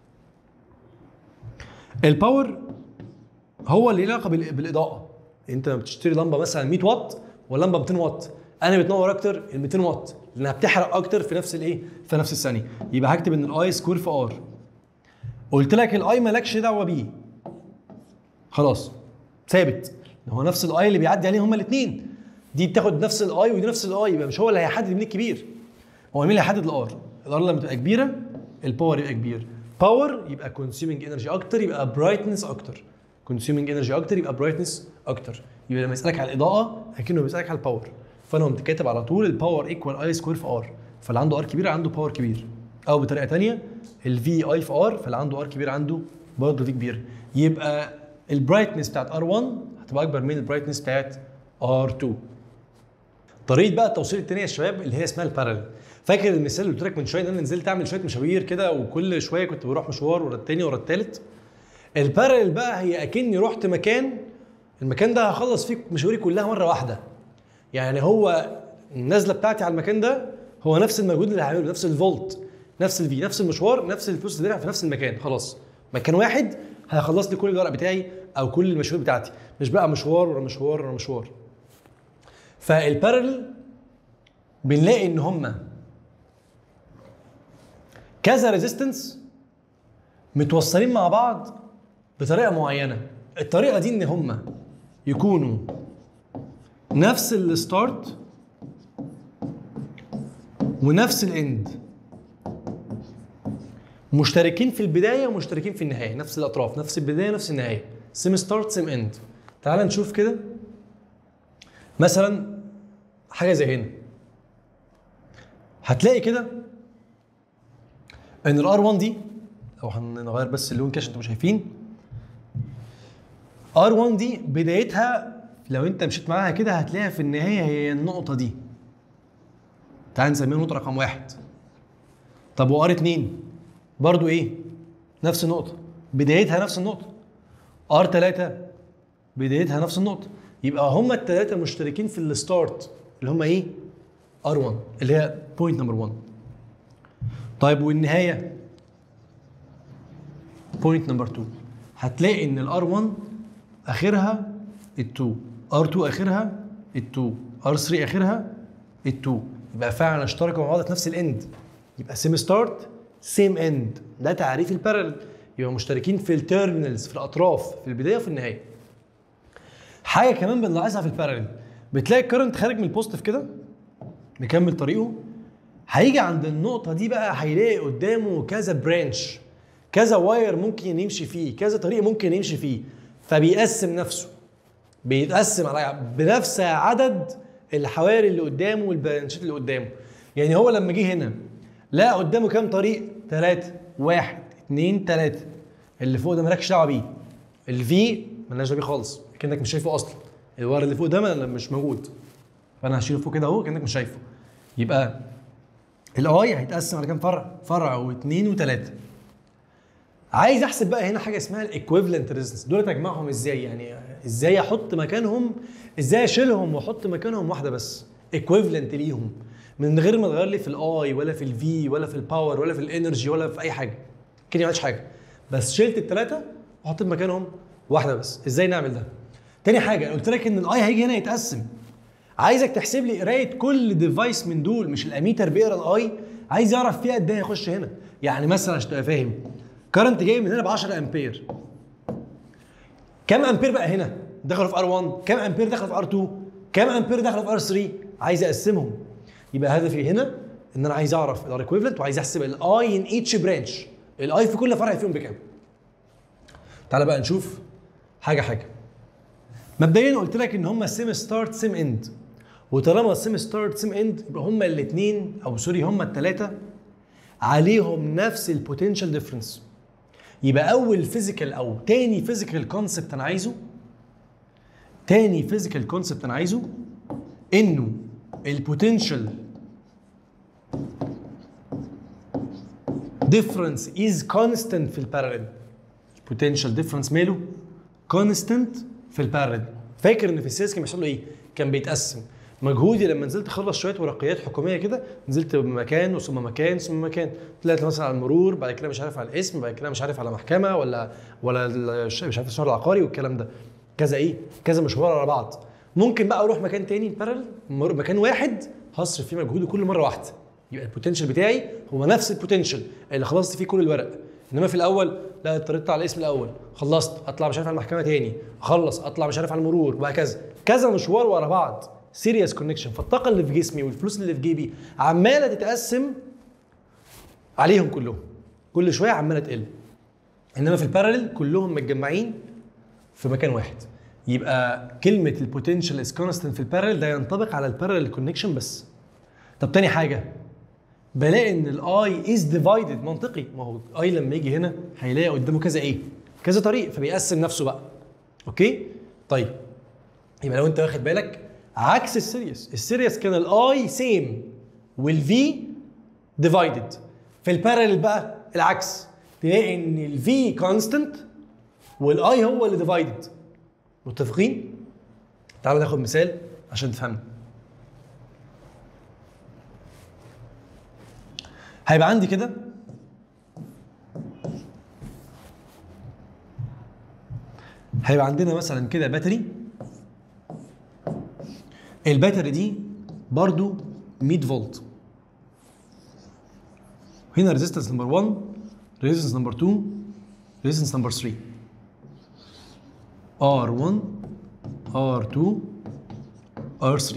الباور هو اللي له علاقه بال- بالاضاءه انت لما بتشتري لمبه مثلا 100 واط ولمبه 200 واط انا بتنور اكتر ال 200 واط لانها بتحرق اكتر في نفس الايه في نفس الثانيه يبقى هكتب ان الاي سكوير في ار قلت لك الاي مالكش دعوه بيه خلاص ثابت هو نفس الاي اللي بيعدي عليه هما الاثنين دي بتاخد نفس الاي ودي نفس الاي يبقى مش هو اللي هيحدد مين الكبير هو مين اللي هيحدد الار الار لما تبقى كبيره الباور يبقى كبير باور يبقى كونسيومينج انرجي اكتر يبقى برايتنس اكتر كونسيومينج انرجي اكتر يبقى برايتنس اكتر يبقى لما يسالك على الاضاءه اكنه بيسالك على الباور فانا قمت كاتب على طول الباور ايكوال اي سكوير في ار فاللي عنده ار كبير عنده باور كبير او بطريقه ثانيه الفي اي في ار فاللي عنده ار كبير عنده برضه في كبير يبقى البرايتنس بتاعت ار 1 هتبقى اكبر من البرايتنس بتاعت ار 2 طريقه بقى التوصيل الثانيه يا شباب اللي هي اسمها البارل فاكر المثال اللي قلت لك من شويه ان انا نزلت اعمل شويه مشاوير كده وكل شويه كنت بروح مشوار ورا الثاني ورا الثالث البارل بقى هي اكني رحت مكان المكان ده هخلص فيه مشاويري كلها مره واحده يعني هو النزله بتاعتي على المكان ده هو نفس المجهود اللي هعمله نفس الفولت نفس الفي نفس المشوار نفس الفلوس اللي دافع في نفس المكان خلاص مكان واحد هيخلص لي كل الورق بتاعي او كل المشاوير بتاعتي مش بقى مشوار ورا مشوار ورا مشوار فالبارل بنلاقي ان هما كذا ريزيستنس متوصلين مع بعض بطريقه معينه الطريقه دي ان هما يكونوا نفس الستارت ونفس الاند مشتركين في البدايه ومشتركين في النهايه نفس الاطراف نفس البدايه نفس النهايه سيم ستارت سيم اند تعال نشوف كده مثلا حاجه زي هنا هتلاقي كده ان الار 1 دي لو هنغير بس اللون كده عشان انتوا شايفين ار 1 دي بدايتها لو انت مشيت معاها كده هتلاقيها في النهايه هي النقطه دي تعال نسميها نقطه رقم واحد طب وار 2 برضو ايه نفس النقطه بدايتها نفس النقطه ار 3 بدايتها نفس النقطه يبقى هما الثلاثه مشتركين في الستارت اللي هما ايه ار 1 اللي هي بوينت نمبر 1 طيب والنهايه بوينت نمبر 2 هتلاقي ان الار 1 اخرها ال2 ار2 اخرها ال2 ار3 اخرها ال2 يبقى فعلا اشتركوا مع بعض في نفس الاند يبقى سيم ستارت سيم اند ده تعريف البارل يبقى مشتركين في التيرمينالز في الاطراف في البدايه وفي النهايه حاجه كمان بنلاحظها في البارل بتلاقي الكرنت خارج من البوزيتيف كده مكمل طريقه هيجي عند النقطة دي بقى هيلاقي قدامه كذا برانش كذا واير ممكن يمشي فيه كذا طريق ممكن يمشي فيه فبيقسم نفسه بيتقسم على بنفس عدد الحواري اللي قدامه والبرانشات اللي قدامه يعني هو لما جه هنا لقى قدامه كام طريق؟ ثلاثة واحد اثنين ثلاثة اللي فوق ده مالكش دعوة بيه الفي مالناش دعوة بيه خالص كأنك مش شايفه أصلا الواير اللي فوق ده ما- مش موجود فانا هشيله فوق كده اهو كانك مش شايفه يبقى الاي هيتقسم على كام فرع؟ فرع واثنين وثلاثه عايز احسب بقى هنا حاجه اسمها الايكويفالنت ريزيستنس دول اجمعهم ازاي يعني ازاي احط مكانهم ازاي اشيلهم واحط مكانهم واحده بس ايكويفالنت ليهم من غير ما تغير لي في الاي ولا في الفي ولا في الباور ولا في الانرجي ولا في اي حاجه كده ما عملتش حاجه بس شلت الثلاثه وحطيت مكانهم واحده بس ازاي نعمل ده تاني حاجه قلت لك ان الاي هيجي هنا يتقسم عايزك تحسب لي قرايه كل ديفايس من دول مش الاميتر بيقرا الاي عايز يعرف فيها قد ايه هيخش هنا يعني مثلا عشان تبقى فاهم كرنت جاي من هنا ب 10 امبير كام امبير بقى هنا دخلوا في ار1 كام امبير دخلوا في ار2 كام امبير دخلوا في ار3 عايز اقسمهم يبقى هدفي هنا ان انا عايز اعرف الار ايكويفالنت وعايز احسب الاي ان ايتش برانش الاي في كل فرع فيهم بكام تعالى بقى نشوف حاجه حاجه مبدئيا قلت لك ان هم سيم ستارت سيم اند وطالما سيم ستارت سيم اند يبقى هم الاثنين او سوري هم الثلاثه عليهم نفس البوتنشال ديفرنس يبقى اول فيزيكال او تاني فيزيكال كونسبت انا عايزه تاني فيزيكال كونسبت انا عايزه انه البوتنشال ديفرنس از كونستنت في الباراليل البوتنشال ديفرنس ماله كونستنت في الباراليل فاكر ان في السياسه كان بيحصل له ايه كان بيتقسم مجهودي لما نزلت اخلص شويه ورقيات حكوميه كده نزلت مكان ثم مكان ثم مكان طلعت مثلا على المرور بعد كده مش عارف على الاسم بعد كده مش عارف على محكمه ولا ولا الش- مش عارف الشهر العقاري والكلام ده كذا ايه كذا مشوار على بعض ممكن بقى اروح مكان تاني بارل مكان واحد هصرف فيه مجهودي كل مره واحده يبقى البوتنشال بتاعي هو نفس البوتنشال اللي خلصت فيه كل الورق انما في الاول لا اضطريت على الاسم الاول خلصت اطلع مش عارف على المحكمه تاني اخلص اطلع مش عارف على المرور وهكذا كذا مشوار ورا بعض سيريس كونكشن فالطاقه اللي في جسمي والفلوس اللي في جيبي عماله تتقسم عليهم كلهم كل شويه عماله تقل انما في الباراليل كلهم متجمعين في مكان واحد يبقى كلمه البوتنشال از كونستنت في الباراليل ده ينطبق على الباراليل كونكشن بس طب تاني حاجه بلاقي ان الاي از ديفايدد منطقي ما هو اي لما يجي هنا هيلاقي قدامه كذا ايه كذا طريق فبيقسم نفسه بقى اوكي طيب يبقى لو انت واخد بالك عكس السيريس السيريس كان الاي سيم والفي ديفايدد في الباراليل بقى العكس تلاقي ان الفي كونستنت والاي هو اللي ديفايدد متفقين تعالوا ناخد مثال عشان تفهمنا هيبقى عندي كده هيبقى عندنا مثلا كده باتري الباتري دي برضو 100 فولت هنا ريزيستنس نمبر 1 ريزيستنس نمبر 2 ريزيستنس نمبر 3 R1 R2 R3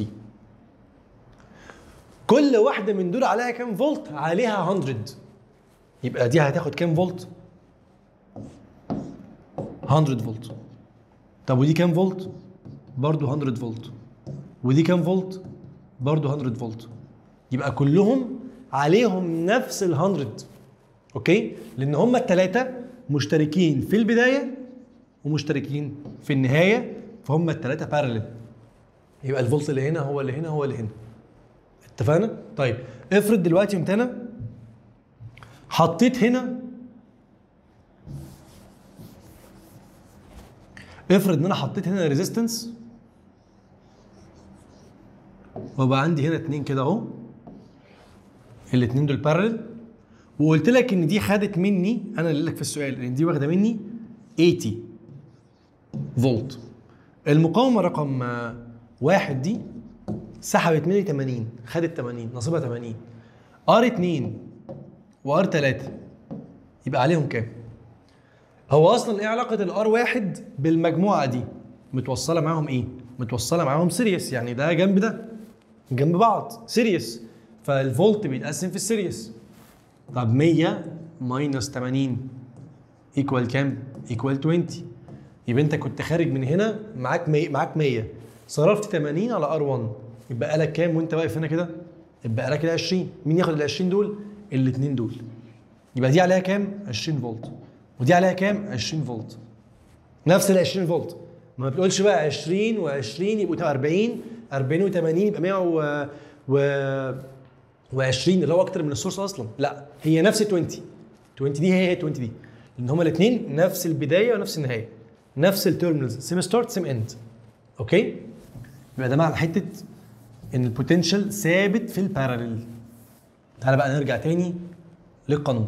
كل واحدة من دول عليها كام فولت؟ عليها 100 يبقى دي هتاخد كام فولت؟ 100 فولت طب ودي كام فولت؟ برضو 100 فولت ودي كام فولت؟ برضو 100 فولت يبقى كلهم عليهم نفس ال 100 اوكي؟ لان هم الثلاثة مشتركين في البداية ومشتركين في النهاية فهم الثلاثة بارلل يبقى الفولت اللي هنا هو اللي هنا هو اللي هنا اتفقنا؟ طيب افرض دلوقتي قمت انا حطيت هنا افرض ان انا حطيت هنا ريزيستنس وبقى عندي هنا اتنين كده اهو الاتنين دول بارلل وقلت لك ان دي خدت مني انا اللي لك في السؤال ان دي واخده مني 80 فولت المقاومه رقم آه، واحد دي سحبت مني 80 خدت 80 نصيبها 80 ار 2 وار 3 يبقى عليهم كام؟ هو اصلا ايه علاقه الار واحد بالمجموعه دي؟ متوصله معاهم ايه؟ متوصله معاهم سيريس يعني ده جنب ده جنب بعض سيريس فالفولت بيتقسم في السيريس طب 100 ماينس 80 ايكوال كام؟ ايكوال 20 يبقى انت كنت خارج من هنا معاك 100 معاك 100 صرفت 80 على ار 1 يبقى لك كام وانت واقف هنا كده؟ يبقى لك ال 20 مين ياخد ال 20 دول؟ الاثنين دول يبقى دي عليها كام؟ 20 فولت ودي عليها كام؟ 20 فولت نفس ال 20 فولت ما بتقولش بقى 20 و20 يبقوا 40 40 و80 يبقى 100 و, و... و20 اللي هو اكتر من السورس اصلا لا هي نفس 20 20 دي هي هي 20 دي لان هما الاثنين نفس البدايه ونفس النهايه نفس التيرمينالز سيم ستارت سيم اند اوكي يبقى ده معنى حته ان البوتنشال ثابت في الباراليل تعالى بقى نرجع تاني للقانون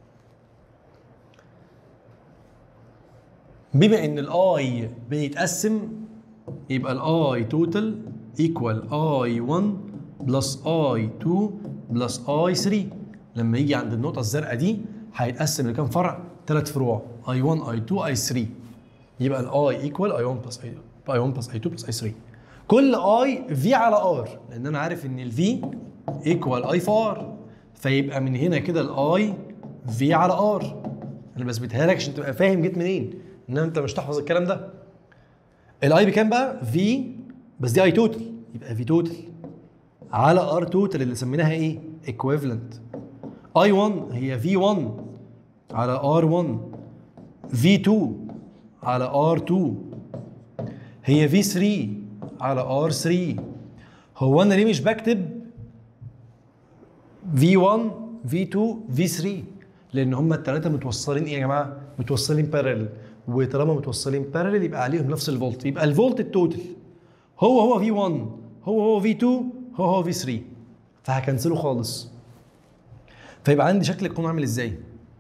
بما ان الاي بيتقسم يبقى الاي توتال ايكوال اي 1 بلس اي 2 بلس اي 3 لما يجي عند النقطه الزرقاء دي هيتقسم لكام فرع؟ ثلاث فروع اي 1 اي 2 اي 3 يبقى الاي ايكوال اي 1 بلس اي اي 1 بلس اي 2 بلس اي 3 كل اي في على ار لان انا عارف ان الفي ايكوال اي في ار فيبقى من هنا كده الاي في على ار انا بثبتها لك عشان تبقى فاهم جيت منين ان انت مش تحفظ الكلام ده الاي بكام بقى في بس دي اي توتال يبقى في توتال على ار توتال اللي سميناها ايه ايكويفالنت اي 1 هي في 1 على ار 1 في 2 على ار 2 هي في 3 على ار 3 هو انا ليه مش بكتب في 1 في 2 في 3 لان هم الثلاثه متوصلين ايه يا جماعه متوصلين بارلل وطالما متوصلين بارلل يبقى عليهم نفس الفولت يبقى الفولت التوتال هو هو في 1 هو هو في 2 هو هو في 3 فهكنسله خالص فيبقى عندي شكل القانون عامل ازاي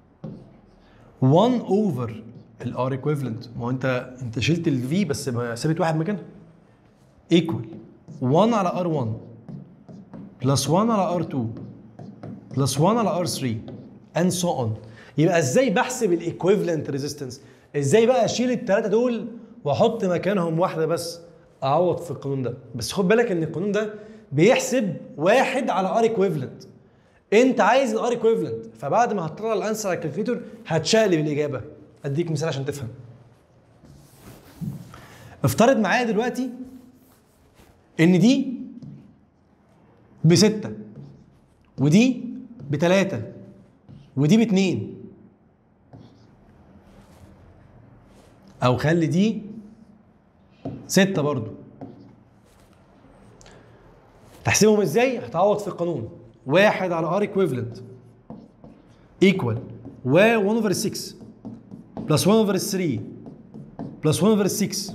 1 اوفر الار ايكويفالنت ما هو انت انت شلت الفي بس ما سابت واحد مكانها ايكوال 1 على ار 1 بلس 1 على ار 2 بلس 1 على ار 3 and so on يبقى ازاي بحسب الايكويفالنت ريزيستنس ازاي بقى اشيل الثلاثه دول واحط مكانهم واحده بس اعوض في القانون ده بس خد بالك ان القانون ده بيحسب واحد على ار ايكويفالنت انت عايز الار ايكويفالنت فبعد ما هتطلع الانسر على الكالكوليتور هتشقلب الاجابه اديك مثال عشان تفهم افترض معايا دلوقتي ان دي بستة ودي بتلاتة ودي باتنين او خلي دي ستة برضو تحسبهم ازاي هتعوض في القانون واحد على ار ايكويفالنت ايكوال و 1 اوفر 6 بلس 1 اوفر 3 بلس 1 اوفر 6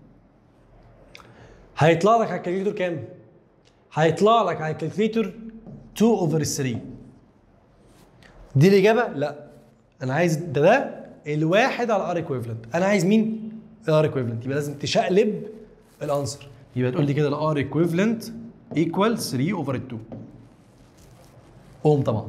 هيطلع لك على الكالكوليتور كام؟ هيطلع لك على الكالكوليتور 2 اوفر 3 دي الاجابه؟ لا انا عايز ده ده الواحد على ار ايكويفالنت انا عايز مين؟ الار ايكويفالنت يبقى لازم تشقلب الانسر يبقى تقول لي كده الار ايكويفالنت ايكوال 3 اوفر 2 اوم طبعا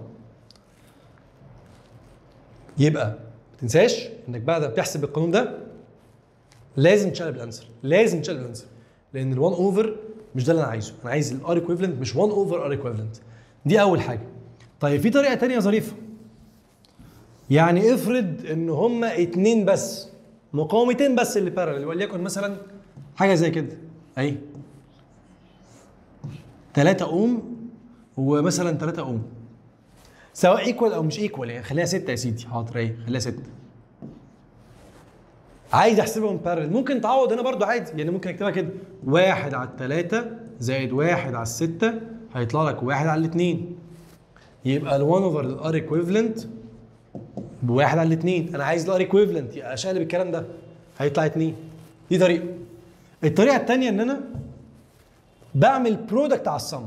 يبقى ما تنساش انك بعد ما بتحسب القانون ده لازم تشقلب الانسر لازم تشقلب الانسر لان ال1 اوفر مش ده اللي انا عايزه انا عايز الار ايكويفالنت مش 1 اوفر ار ايكويفالنت دي اول حاجه طيب في طريقه تانية ظريفه يعني افرض ان هما اتنين بس مقاومتين بس اللي بارلل وليكن مثلا حاجه زي كده اهي 3 اوم ومثلا 3 اوم سواء ايكوال او مش ايكوال يعني خليها 6 يا سيدي حاضر اهي خليها 6 عايز احسبهم بارل ممكن تعوض هنا برضو عادي يعني ممكن اكتبها كده واحد على التلاتة زائد واحد على الستة هيطلع لك واحد على الاتنين يبقى ال 1 اوفر الار ايكويفالنت بواحد على الاتنين انا عايز الار ايكويفالنت يبقى اشقلب الكلام ده هيطلع اتنين دي طريقة الطريقة التانية ان انا بعمل برودكت على الصم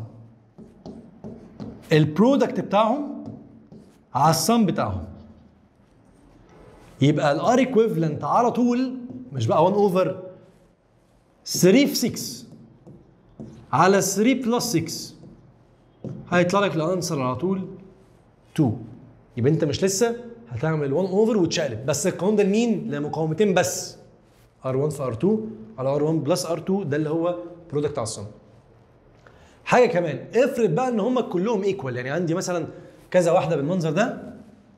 البرودكت بتاعهم على الصم بتاعهم يبقى الار ايكويفالنت على طول مش بقى 1 اوفر 3 في 6 على 3 بلس 6 هيطلع لك الانسر على طول 2 يبقى انت مش لسه هتعمل 1 اوفر وتشقلب بس القانون ده لمين؟ لمقاومتين بس R1 في R2 على R1 بلس R2 ده اللي هو برودكت على الصم حاجه كمان افرض بقى ان هم كلهم ايكوال يعني عندي مثلا كذا واحده بالمنظر ده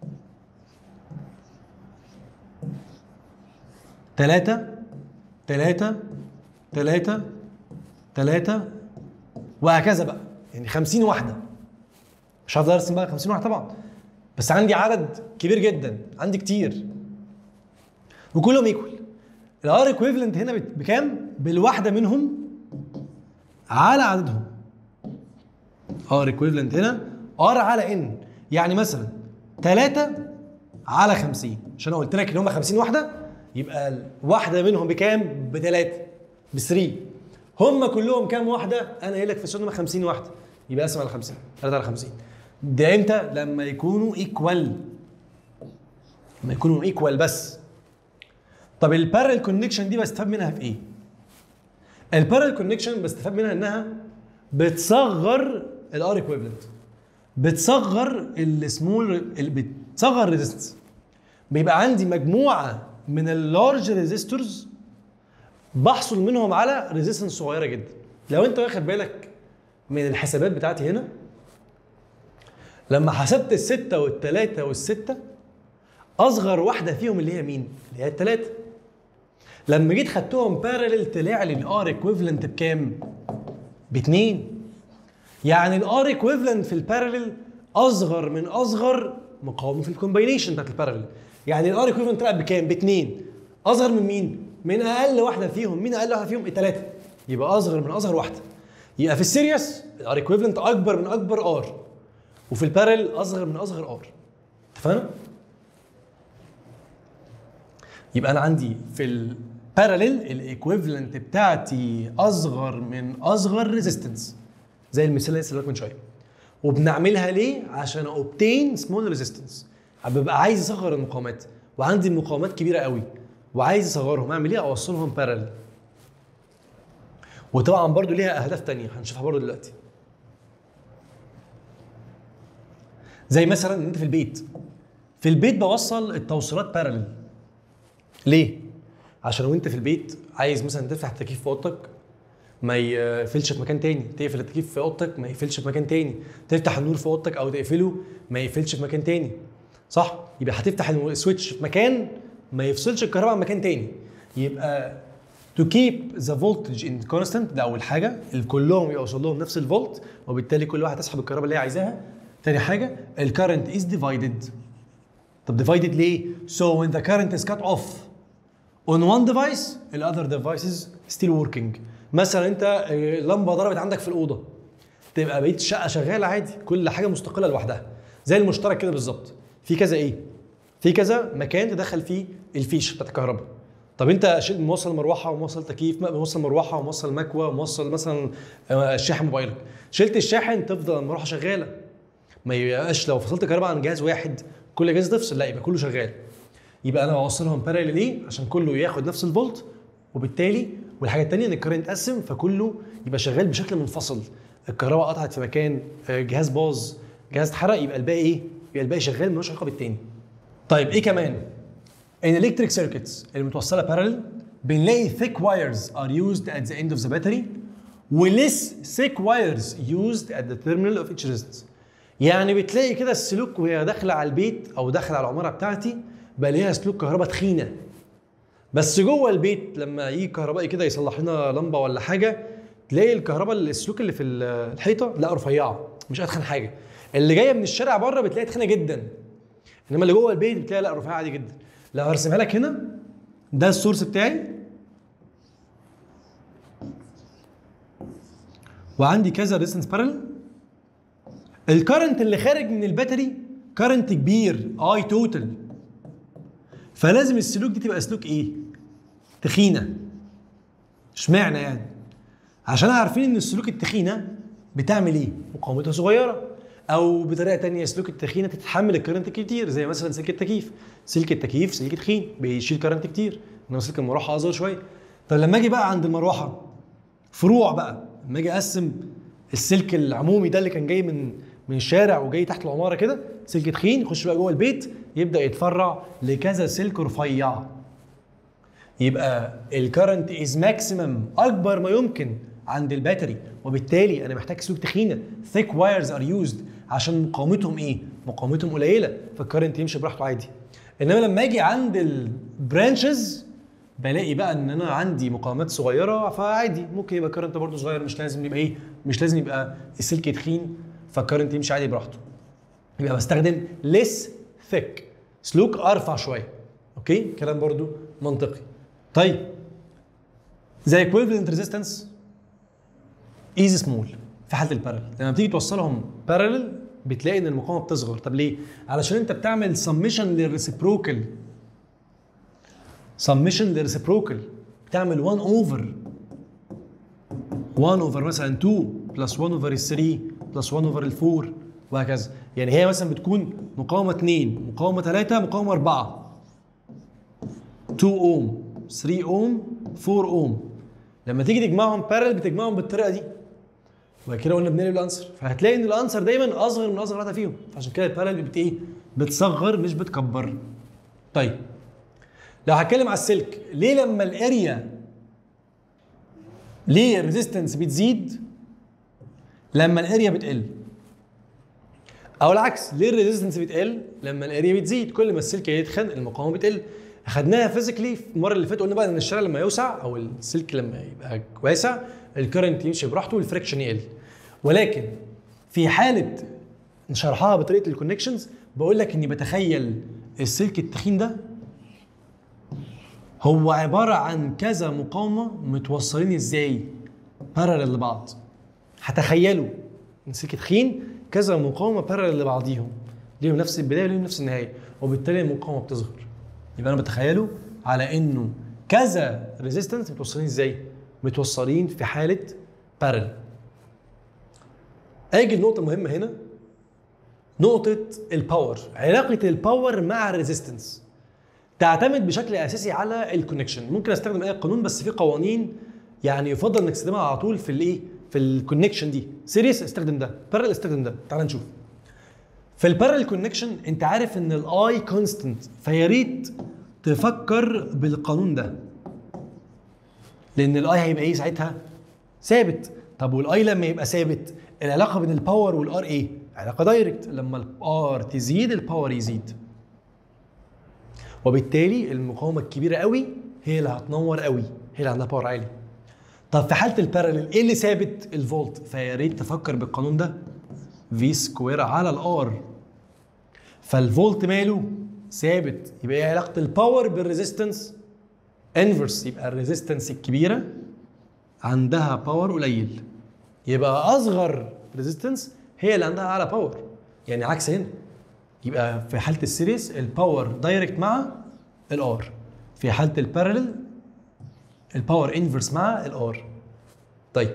ثلاثة ثلاثة ثلاثة ثلاثة وهكذا بقى يعني 50 واحدة مش هفضل ارسم بقى 50 واحدة طبعا بس عندي عدد كبير جدا عندي كتير وكلهم ايكوال الار ايكويفالنت هنا بت- بكام بالواحده منهم على عددهم ار ايكويفالنت هنا ار على ان يعني مثلا 3 على 50 عشان انا قلت لك ان هم 50 واحده يبقى الواحده منهم بكام بثلاثه ب 3 هم كلهم كام واحده انا قايل لك في السؤال إن هم 50 واحده يبقى اقسم على 50 3 على 50 ده امتى لما يكونوا ايكوال لما يكونوا ايكوال بس طب البارل كونكشن دي بستفاد منها في ايه البارل كونكشن بستفاد منها انها بتصغر الار ايكويفالنت بتصغر السمول بتصغر الريزيستنس بيبقى عندي مجموعه من اللارج ريزيستورز بحصل منهم على ريزيستنس صغيره جدا لو انت واخد بالك من الحسابات بتاعتي هنا لما حسبت الستة والتلاتة والستة أصغر واحدة فيهم اللي هي مين؟ اللي هي التلاتة لما جيت خدتهم بارلل طلع لي الار ايكويفالنت بكام؟ باتنين يعني الار ايكويفالنت في البارلل اصغر من اصغر مقاومه في الكومباينيشن بتاعت البارلل يعني الار ايكويفالنت طلع بكام؟ باتنين اصغر من مين؟ من اقل واحده فيهم مين اقل واحده فيهم؟ التلاته يبقى اصغر من اصغر واحده يبقى في السيريس الار ايكويفالنت اكبر من اكبر ار وفي البارلل اصغر من اصغر ار اتفقنا؟ يبقى انا عندي في البارلل الايكويفالنت بتاعتي اصغر من اصغر ريزيستنس زي المثال اللي لسه من شويه وبنعملها ليه عشان اوبتين سمول ريزيستنس ببقى عايز اصغر المقاومات وعندي مقاومات كبيره قوي وعايز اصغرهم اعمل ايه اوصلهم بارلل وطبعا برضو ليها اهداف تانية هنشوفها برضو دلوقتي زي مثلا ان انت في البيت في البيت بوصل التوصيلات بارلل ليه عشان وانت في البيت عايز مثلا تفتح التكييف في اوضتك ما يقفلش في مكان تاني تقفل التكييف في اوضتك ما يقفلش في مكان تاني تفتح النور في اوضتك او تقفله ما يقفلش في مكان تاني صح يبقى هتفتح السويتش في مكان ما يفصلش الكهرباء عن مكان تاني يبقى to keep the voltage in constant ده اول حاجه كلهم يوصل لهم نفس الفولت وبالتالي كل واحد تسحب الكهرباء اللي هي عايزاها تاني حاجه الكرنت is divided طب divided ليه so when the current is cut off on one device the other devices still working مثلا انت آه، لمبه ضربت عندك في الاوضه تبقى بقيه الشقه شغاله عادي كل حاجه مستقله لوحدها زي المشترك كده بالظبط في كذا ايه في كذا مكان تدخل فيه الفيش بتاعت الكهرباء طب انت شيل موصل مروحه وموصل تكييف موصل مروحه وموصل مكوى وموصل مثلا آه، شاحن موبايلك شلت الشاحن تفضل المروحه شغاله ما يبقاش لو فصلت كهرباء عن جهاز واحد كل جهاز تفصل لا يبقى كله شغال يبقى انا بوصلهم باراليل ليه عشان كله ياخد نفس الفولت وبالتالي والحاجه الثانيه ان الكهرباء يتقسم فكله يبقى شغال بشكل منفصل الكهرباء قطعت في مكان آه، جهاز باظ جهاز اتحرق يبقى الباقي ايه يبقى الباقي شغال ملوش علاقه بالتاني طيب ايه كمان ان الكتريك سيركتس اللي متوصله باراليل بنلاقي thick wires are used at the end of the battery وليس thick wires used at the terminal of each resistance يعني بتلاقي كده السلوك وهي داخله على البيت او داخله على العماره بتاعتي بقى ليها سلوك كهرباء تخينه بس جوه البيت لما يجي كهربائي كده يصلح لنا لمبه ولا حاجه تلاقي الكهرباء السلوك اللي في الحيطه لا رفيعه مش اتخن حاجه اللي جايه من الشارع بره بتلاقي تخينه جدا انما اللي جوه البيت بتلاقي لا رفيعه عادي جدا لو هرسمها لك هنا ده السورس بتاعي وعندي كذا ريزستنس بارل الكرنت اللي خارج من الباتري كرنت كبير اي توتال فلازم السلوك دي تبقى سلوك ايه تخينه اشمعنى يعني عشان عارفين ان السلوك التخينه بتعمل ايه مقاومتها صغيره او بطريقه تانية سلوك التخينه تتحمل الكرنت كتير زي مثلا سلك التكييف سلك التكييف سلك تخين بيشيل كرنت كتير انما سلك المروحه اصغر شويه طب لما اجي بقى عند المروحه فروع بقى لما اجي اقسم السلك العمومي ده اللي كان جاي من من الشارع وجاي تحت العماره كده سلك تخين يخش بقى جوه البيت يبدا يتفرع لكذا سلك رفيع يبقى الكرنت از ماكسيمم اكبر ما يمكن عند الباتري وبالتالي انا محتاج سلوك تخينه ثيك وايرز ار يوزد عشان مقاومتهم ايه مقاومتهم قليله فالكرنت يمشي براحته عادي انما لما اجي عند البرانشز بلاقي بقى ان انا عندي مقاومات صغيره فعادي ممكن يبقى الكرنت برضه صغير مش لازم يبقى ايه مش لازم يبقى السلك تخين فالكرنت يمشي عادي براحته يبقى بستخدم ليس ثيك سلوك ارفع شويه اوكي كلام برضو منطقي طيب زي equivalent resistance ايزي سمول في حاله البارل لما بتيجي توصلهم بارلل بتلاقي ان المقاومه بتصغر طب ليه علشان انت بتعمل سمشن للريسيبروكال سمشن للريسيبروكال بتعمل 1 اوفر 1 اوفر مثلا 2 بلس 1 اوفر 3 بلس 1 اوفر 4 وهكذا يعني هي مثلا بتكون مقاومه 2 مقاومه 3 مقاومه 4 2 اوم 3 اوم 4 اوم لما تيجي تجمعهم بارل بتجمعهم بالطريقه دي وبعد كده قلنا بنقلب الانسر فهتلاقي ان الانسر دايما اصغر من اصغر واحده فيهم فعشان كده البارل بت ايه بتصغر مش بتكبر طيب لو هتكلم على السلك ليه لما الاريا ليه الريزيستنس بتزيد لما الاريا بتقل او العكس ليه الريزيستنس بتقل لما الاريا بتزيد كل ما السلك يتخن المقاومه بتقل اخدناها فيزيكلي المره اللي فاتت قلنا بقى ان الشارع لما يوسع او السلك لما يبقى واسع الكرنت يمشي براحته والفريكشن يقل ولكن في حاله شرحها بطريقه الكونكشنز بقول لك اني بتخيل السلك التخين ده هو عباره عن كذا مقاومه متوصلين ازاي بارلل لبعض هتخيلوا ان سلك تخين كذا مقاومه بارلل لبعضيهم ليهم نفس البدايه وليهم نفس النهايه وبالتالي المقاومه بتصغر يبقى انا بتخيله على انه كذا ريزيستنس متوصلين ازاي متوصلين في حاله بارل اجي النقطه المهمه هنا نقطه الباور علاقه الباور مع الريزيستنس تعتمد بشكل اساسي على الكونكشن ممكن استخدم اي قانون بس في قوانين يعني يفضل انك تستخدمها على طول في الايه في الكونكشن دي سيريس استخدم ده بارل استخدم ده تعال نشوف في البارل كونكشن انت عارف ان الاي كونستنت فيا ريت تفكر بالقانون ده لان الاي هيبقى ايه ساعتها ثابت طب والاي لما يبقى ثابت العلاقه بين الباور والار ايه علاقه دايركت لما الار تزيد الباور يزيد وبالتالي المقاومه الكبيره قوي هي اللي هتنور قوي هي اللي عندها باور عالي طب في حاله البارلل ايه اللي ثابت الفولت فيا ريت تفكر بالقانون ده في سكوير على الار فالفولت ماله ثابت يبقى ايه علاقه الباور بالريزيستنس انفرس يبقى الريزيستنس الكبيره عندها باور قليل يبقى اصغر ريزيستنس هي اللي عندها اعلى باور يعني عكس هنا يبقى في حاله السيريس الباور دايركت مع الار في حاله البارلل الباور انفرس مع الار طيب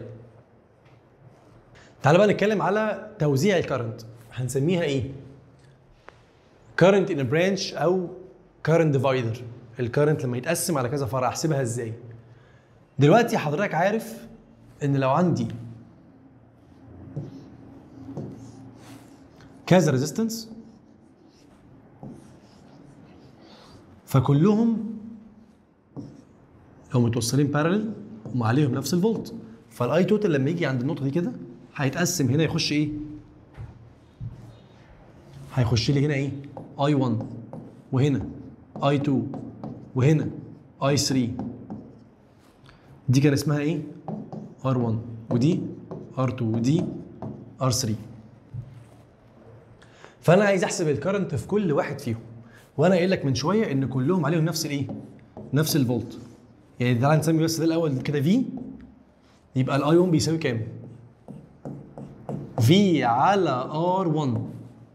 تعال بقى نتكلم على توزيع الكرنت هنسميها ايه current in a branch او current divider الكرنت لما يتقسم على كذا فرع احسبها ازاي دلوقتي حضرتك عارف ان لو عندي كذا ريزيستنس فكلهم لو متوصلين بارلل هم عليهم نفس الفولت فالاي توتال لما يجي عند النقطه دي كده هيتقسم هنا يخش ايه هيخش لي هنا ايه اي 1 وهنا اي 2 وهنا اي 3 دي كان اسمها ايه ار 1 ودي ار 2 ودي ار 3 فانا عايز احسب الكرنت في كل واحد فيهم وانا قايل لك من شويه ان كلهم عليهم نفس الايه نفس الفولت يعني تعالى نسمي بس ده الاول كده في يبقى الاي 1 بيساوي كام في على ار 1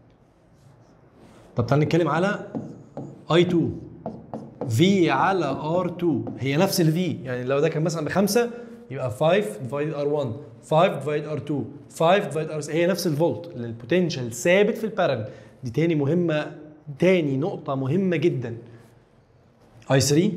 طب تعالى نتكلم على اي 2 في على ار 2 هي نفس الفي يعني لو ده كان مثلا بخمسه يبقى 5 ديفايد ار 1 5 ديفايد ار 2 5 ديفايد ار هي نفس الفولت البوتنشال ثابت في البارل دي تاني مهمه تاني نقطه مهمه جدا اي 3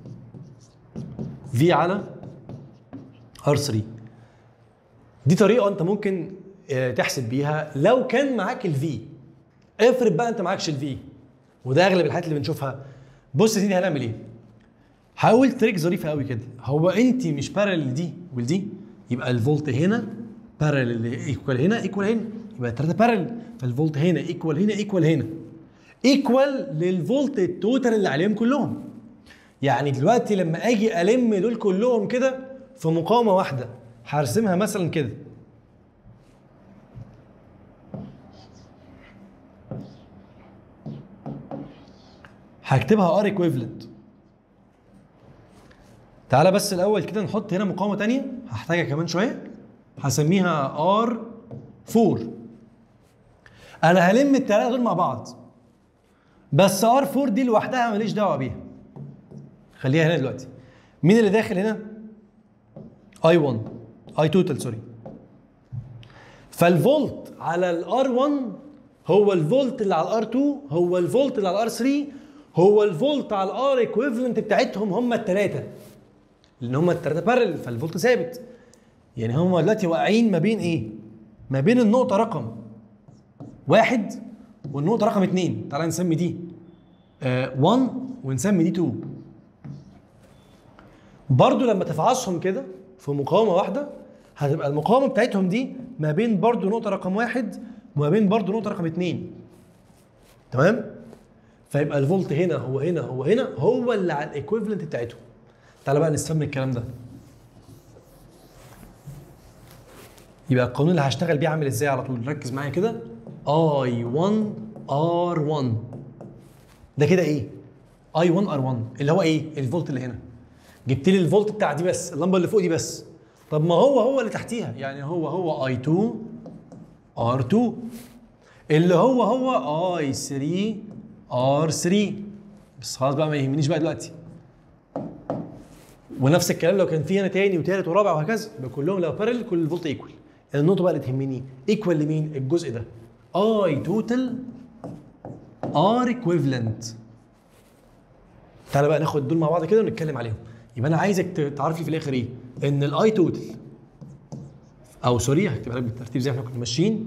في على ار 3 دي طريقه انت ممكن آه، تحسب بيها لو كان معاك الفي افرض بقى انت معاكش الفي وده اغلب الحالات اللي بنشوفها بص يا سيدي هنعمل ايه هقول تريك ظريفه قوي كده هو انت مش بارل دي ولدي يبقى الفولت هنا بارل ايكوال هنا ايكوال هنا يبقى الثلاثه بارل فالفولت هنا ايكوال هنا ايكوال هنا ايكوال للفولت التوتال اللي عليهم كلهم يعني دلوقتي لما اجي الم دول كلهم كده في مقاومه واحده هرسمها مثلا كده هكتبها ار ايكويفالنت تعالى بس الاول كده نحط هنا مقاومه تانية هحتاجها كمان شويه هسميها ار 4 انا هلم الثلاثه دول مع بعض بس ار 4 دي لوحدها ماليش دعوه بيها خليها هنا دلوقتي مين اللي داخل هنا اي 1 اي توتال سوري فالفولت على الار 1 هو الفولت اللي على الار 2 هو الفولت اللي على الار 3 هو الفولت على الار ايكويفالنت بتاعتهم هم الثلاثه لان هم الثلاثه بارل فالفولت ثابت يعني هم دلوقتي واقعين ما بين ايه؟ ما بين النقطه رقم واحد والنقطه رقم اثنين تعالى نسمي دي 1 ونسمي دي 2 برضو لما تفعصهم كده في مقاومه واحده هتبقى المقاومه بتاعتهم دي ما بين برضو نقطه رقم واحد وما بين برضو نقطه رقم اثنين تمام فيبقى الفولت هنا هو هنا هو هنا هو اللي على الايكويفالنت بتاعتهم تعالى بقى نستفهم من الكلام ده يبقى القانون اللي هشتغل بيه عامل ازاي على طول ركز معايا كده اي 1 ار 1 ده كده ايه اي 1 ار 1 اللي هو ايه الفولت اللي هنا جبت لي الفولت بتاع دي بس اللمبه اللي فوق دي بس طب ما هو هو اللي تحتيها يعني هو هو اي 2 ار 2 اللي هو هو اي 3 ار 3 بس خلاص بقى ما يهمنيش بقى دلوقتي ونفس الكلام لو كان في هنا تاني وتالت ورابع وهكذا يبقى كلهم لو بارل كل الفولت ايكوال النقطه بقى اللي تهمني ايكوال لمين الجزء ده اي توتال ار ايكويفالنت تعالى بقى ناخد دول مع بعض كده ونتكلم عليهم يبقى انا عايزك تعرف لي في الاخر ايه ان الاي توتال او سوري هكتبها لك بالترتيب زي ما احنا كنا ماشيين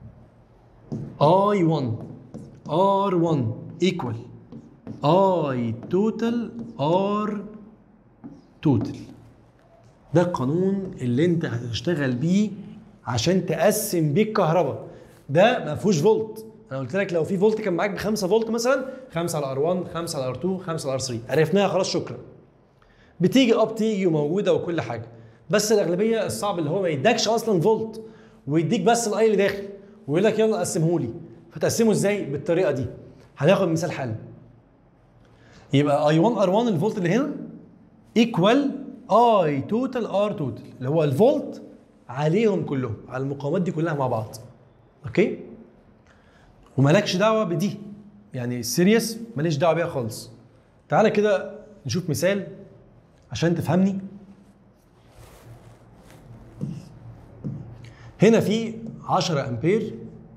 اي 1 ار 1 ايكوال اي توتال ار توتال ده القانون اللي انت هتشتغل بيه عشان تقسم بيه الكهرباء ده ما فيهوش فولت انا قلت لك لو في فولت كان معاك ب 5 فولت مثلا 5 على ار 1 5 على ار 2 5 على ار 3 عرفناها خلاص شكرا بتيجي اب تيجي وموجوده وكل حاجه بس الاغلبيه الصعب اللي هو ما يدكش اصلا فولت ويديك بس الاي اللي داخل ويقول لك يلا قسمه لي فتقسمه ازاي بالطريقه دي هناخد مثال حل يبقى اي 1 ار 1 الفولت اللي هنا ايكوال اي توتال ار توتال اللي هو الفولت عليهم كلهم على المقاومات دي كلها مع بعض اوكي ومالكش دعوه بدي يعني السيريس ماليش دعوه بيها خالص تعالى كده نشوف مثال عشان تفهمني هنا في 10 امبير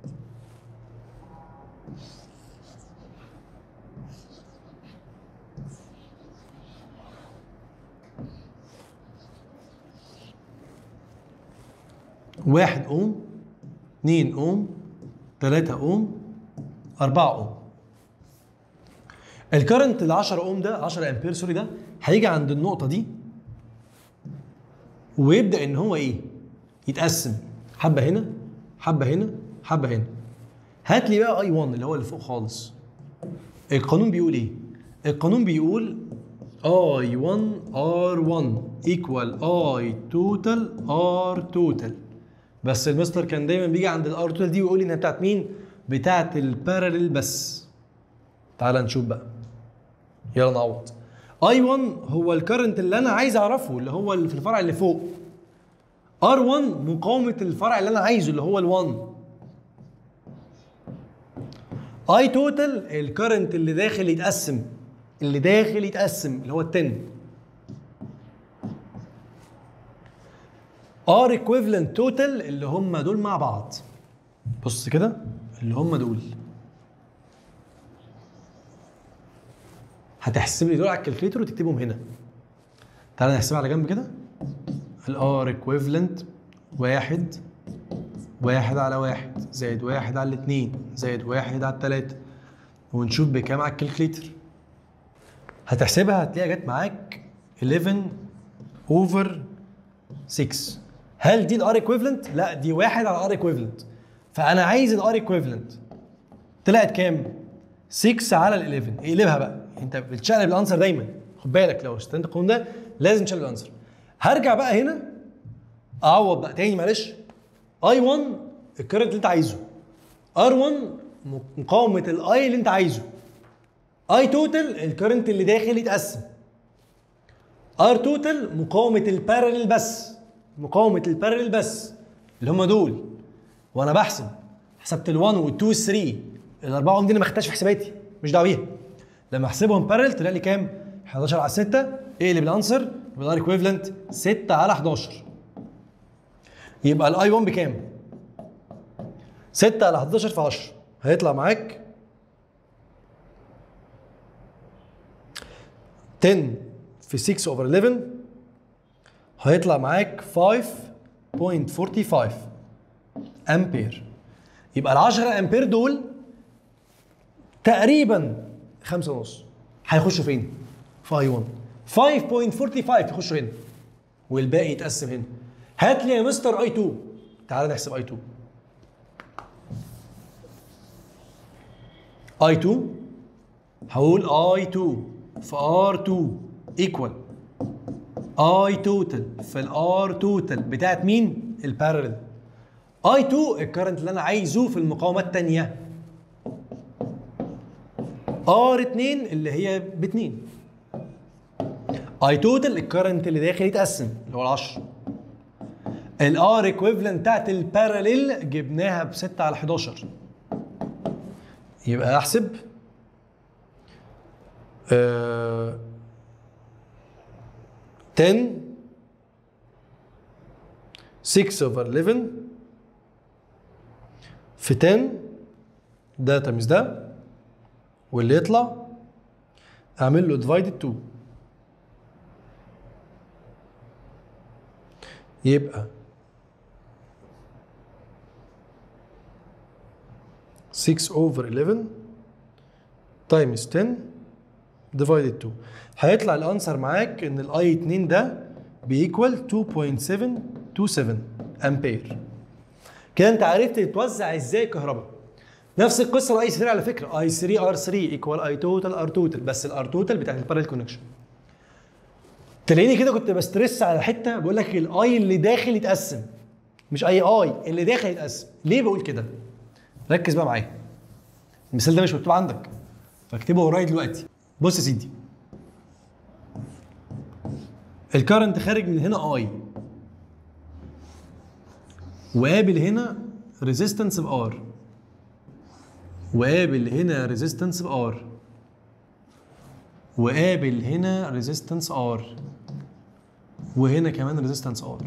واحد اوم اتنين اوم تلاتة اوم أربعة اوم الكرنت ال 10 اوم ده 10 امبير سوري ده هيجي عند النقطة دي ويبدأ ان هو ايه؟ يتقسم حبة هنا حبة هنا حبة هنا هات لي بقى اي 1 اللي هو اللي فوق خالص القانون بيقول ايه؟ القانون بيقول اي 1 ار 1 ايكوال اي توتال ار توتال بس المستر كان دايما بيجي عند الار توتال دي ويقول لي انها بتاعت مين؟ بتاعت الباراليل بس تعال نشوف بقى يلا نعوض اي 1 هو الكرنت اللي انا عايز اعرفه اللي هو اللي في الفرع اللي فوق ار 1 مقاومه الفرع اللي انا عايزه اللي هو ال1 اي توتال الكرنت اللي داخل يتقسم اللي داخل يتقسم اللي هو ال 10 ار ايكويفالنت توتال اللي هم دول مع بعض بص كده اللي هم دول هتحسب لي دول على الكالكليتر وتكتبهم هنا تعالى نحسبها على جنب كده الار ايكويفالنت واحد واحد على واحد زائد واحد على الاتنين زائد واحد على التلاتة ونشوف بكام على الكالكليتر هتحسبها هتلاقيها جت معاك 11 اوفر 6 هل دي الار ايكويفالنت؟ لا دي واحد على ار ايكويفالنت فانا عايز الار ايكويفالنت طلعت كام؟ 6 على ال 11 اقلبها بقى انت بتشقلب الانسر دايما خد بالك لو استخدمت القانون ده لازم تشقلب الانسر هرجع بقى هنا اعوض بقى تاني معلش اي 1 الكرنت اللي انت عايزه ار 1 مقاومه الاي اللي انت عايزه اي توتال الكرنت اللي داخل يتقسم ار توتال مقاومه البارلل بس مقاومه البارلل بس اللي هم دول وانا بحسب حسبت ال1 وال2 وال3 الاربعه دي انا ما خدتهاش في حساباتي مش دعوه بيها لما احسبهم بارلل طلع لي كام 11 على 6 اقلب الانسر يبقى الار ايكويفالنت 6 على 11 يبقى الاي 1 بكام 6 على 11 في 10 هيطلع معاك 10 في 6 اوفر 11 هيطلع معاك 5.45 امبير يبقى ال 10 امبير دول تقريبا 5 ونص هيخشوا فين؟ في اي 1 5.45 يخشوا هنا والباقي يتقسم هنا هات لي يا مستر اي 2 تعال نحسب اي 2 اي 2 هقول اي 2 في ار 2 ايكوال اي توتال في الار توتال بتاعت مين؟ البارلل اي 2 الكرنت اللي انا عايزه في المقاومه الثانيه ار 2 اللي هي ب 2 اي توتال الكرنت اللي داخل يتقسم اللي هو ال 10 الار ايكويفالنت بتاعت الباراليل جبناها ب 6 على 11 يبقى احسب آه 10 6 over 11 في 10 ده تميز ده واللي يطلع اعمل له divided 2 يبقى 6 over 11 times 10 divided 2 هيطلع الانسر معاك ان الاي 2 ده بيكوال 2.727 امبير كده انت عرفت تتوزع ازاي الكهرباء نفس القصه لاي 3 على فكره اي 3 ار 3 ايكوال اي توتال ار توتال بس الار توتال بتاعت البارل كونكشن تلاقيني كده كنت بسترس على حته بقول لك الاي اللي داخل يتقسم مش اي اي اللي داخل يتقسم ليه بقول كده ركز بقى معايا المثال ده مش مكتوب عندك فاكتبه ورايا دلوقتي بص يا سيدي الكرنت خارج من هنا اي وقابل هنا ريزيستنس بار وقابل هنا ريزيستنس بار وقابل هنا ريزيستنس ار وهنا كمان ريزيستنس ار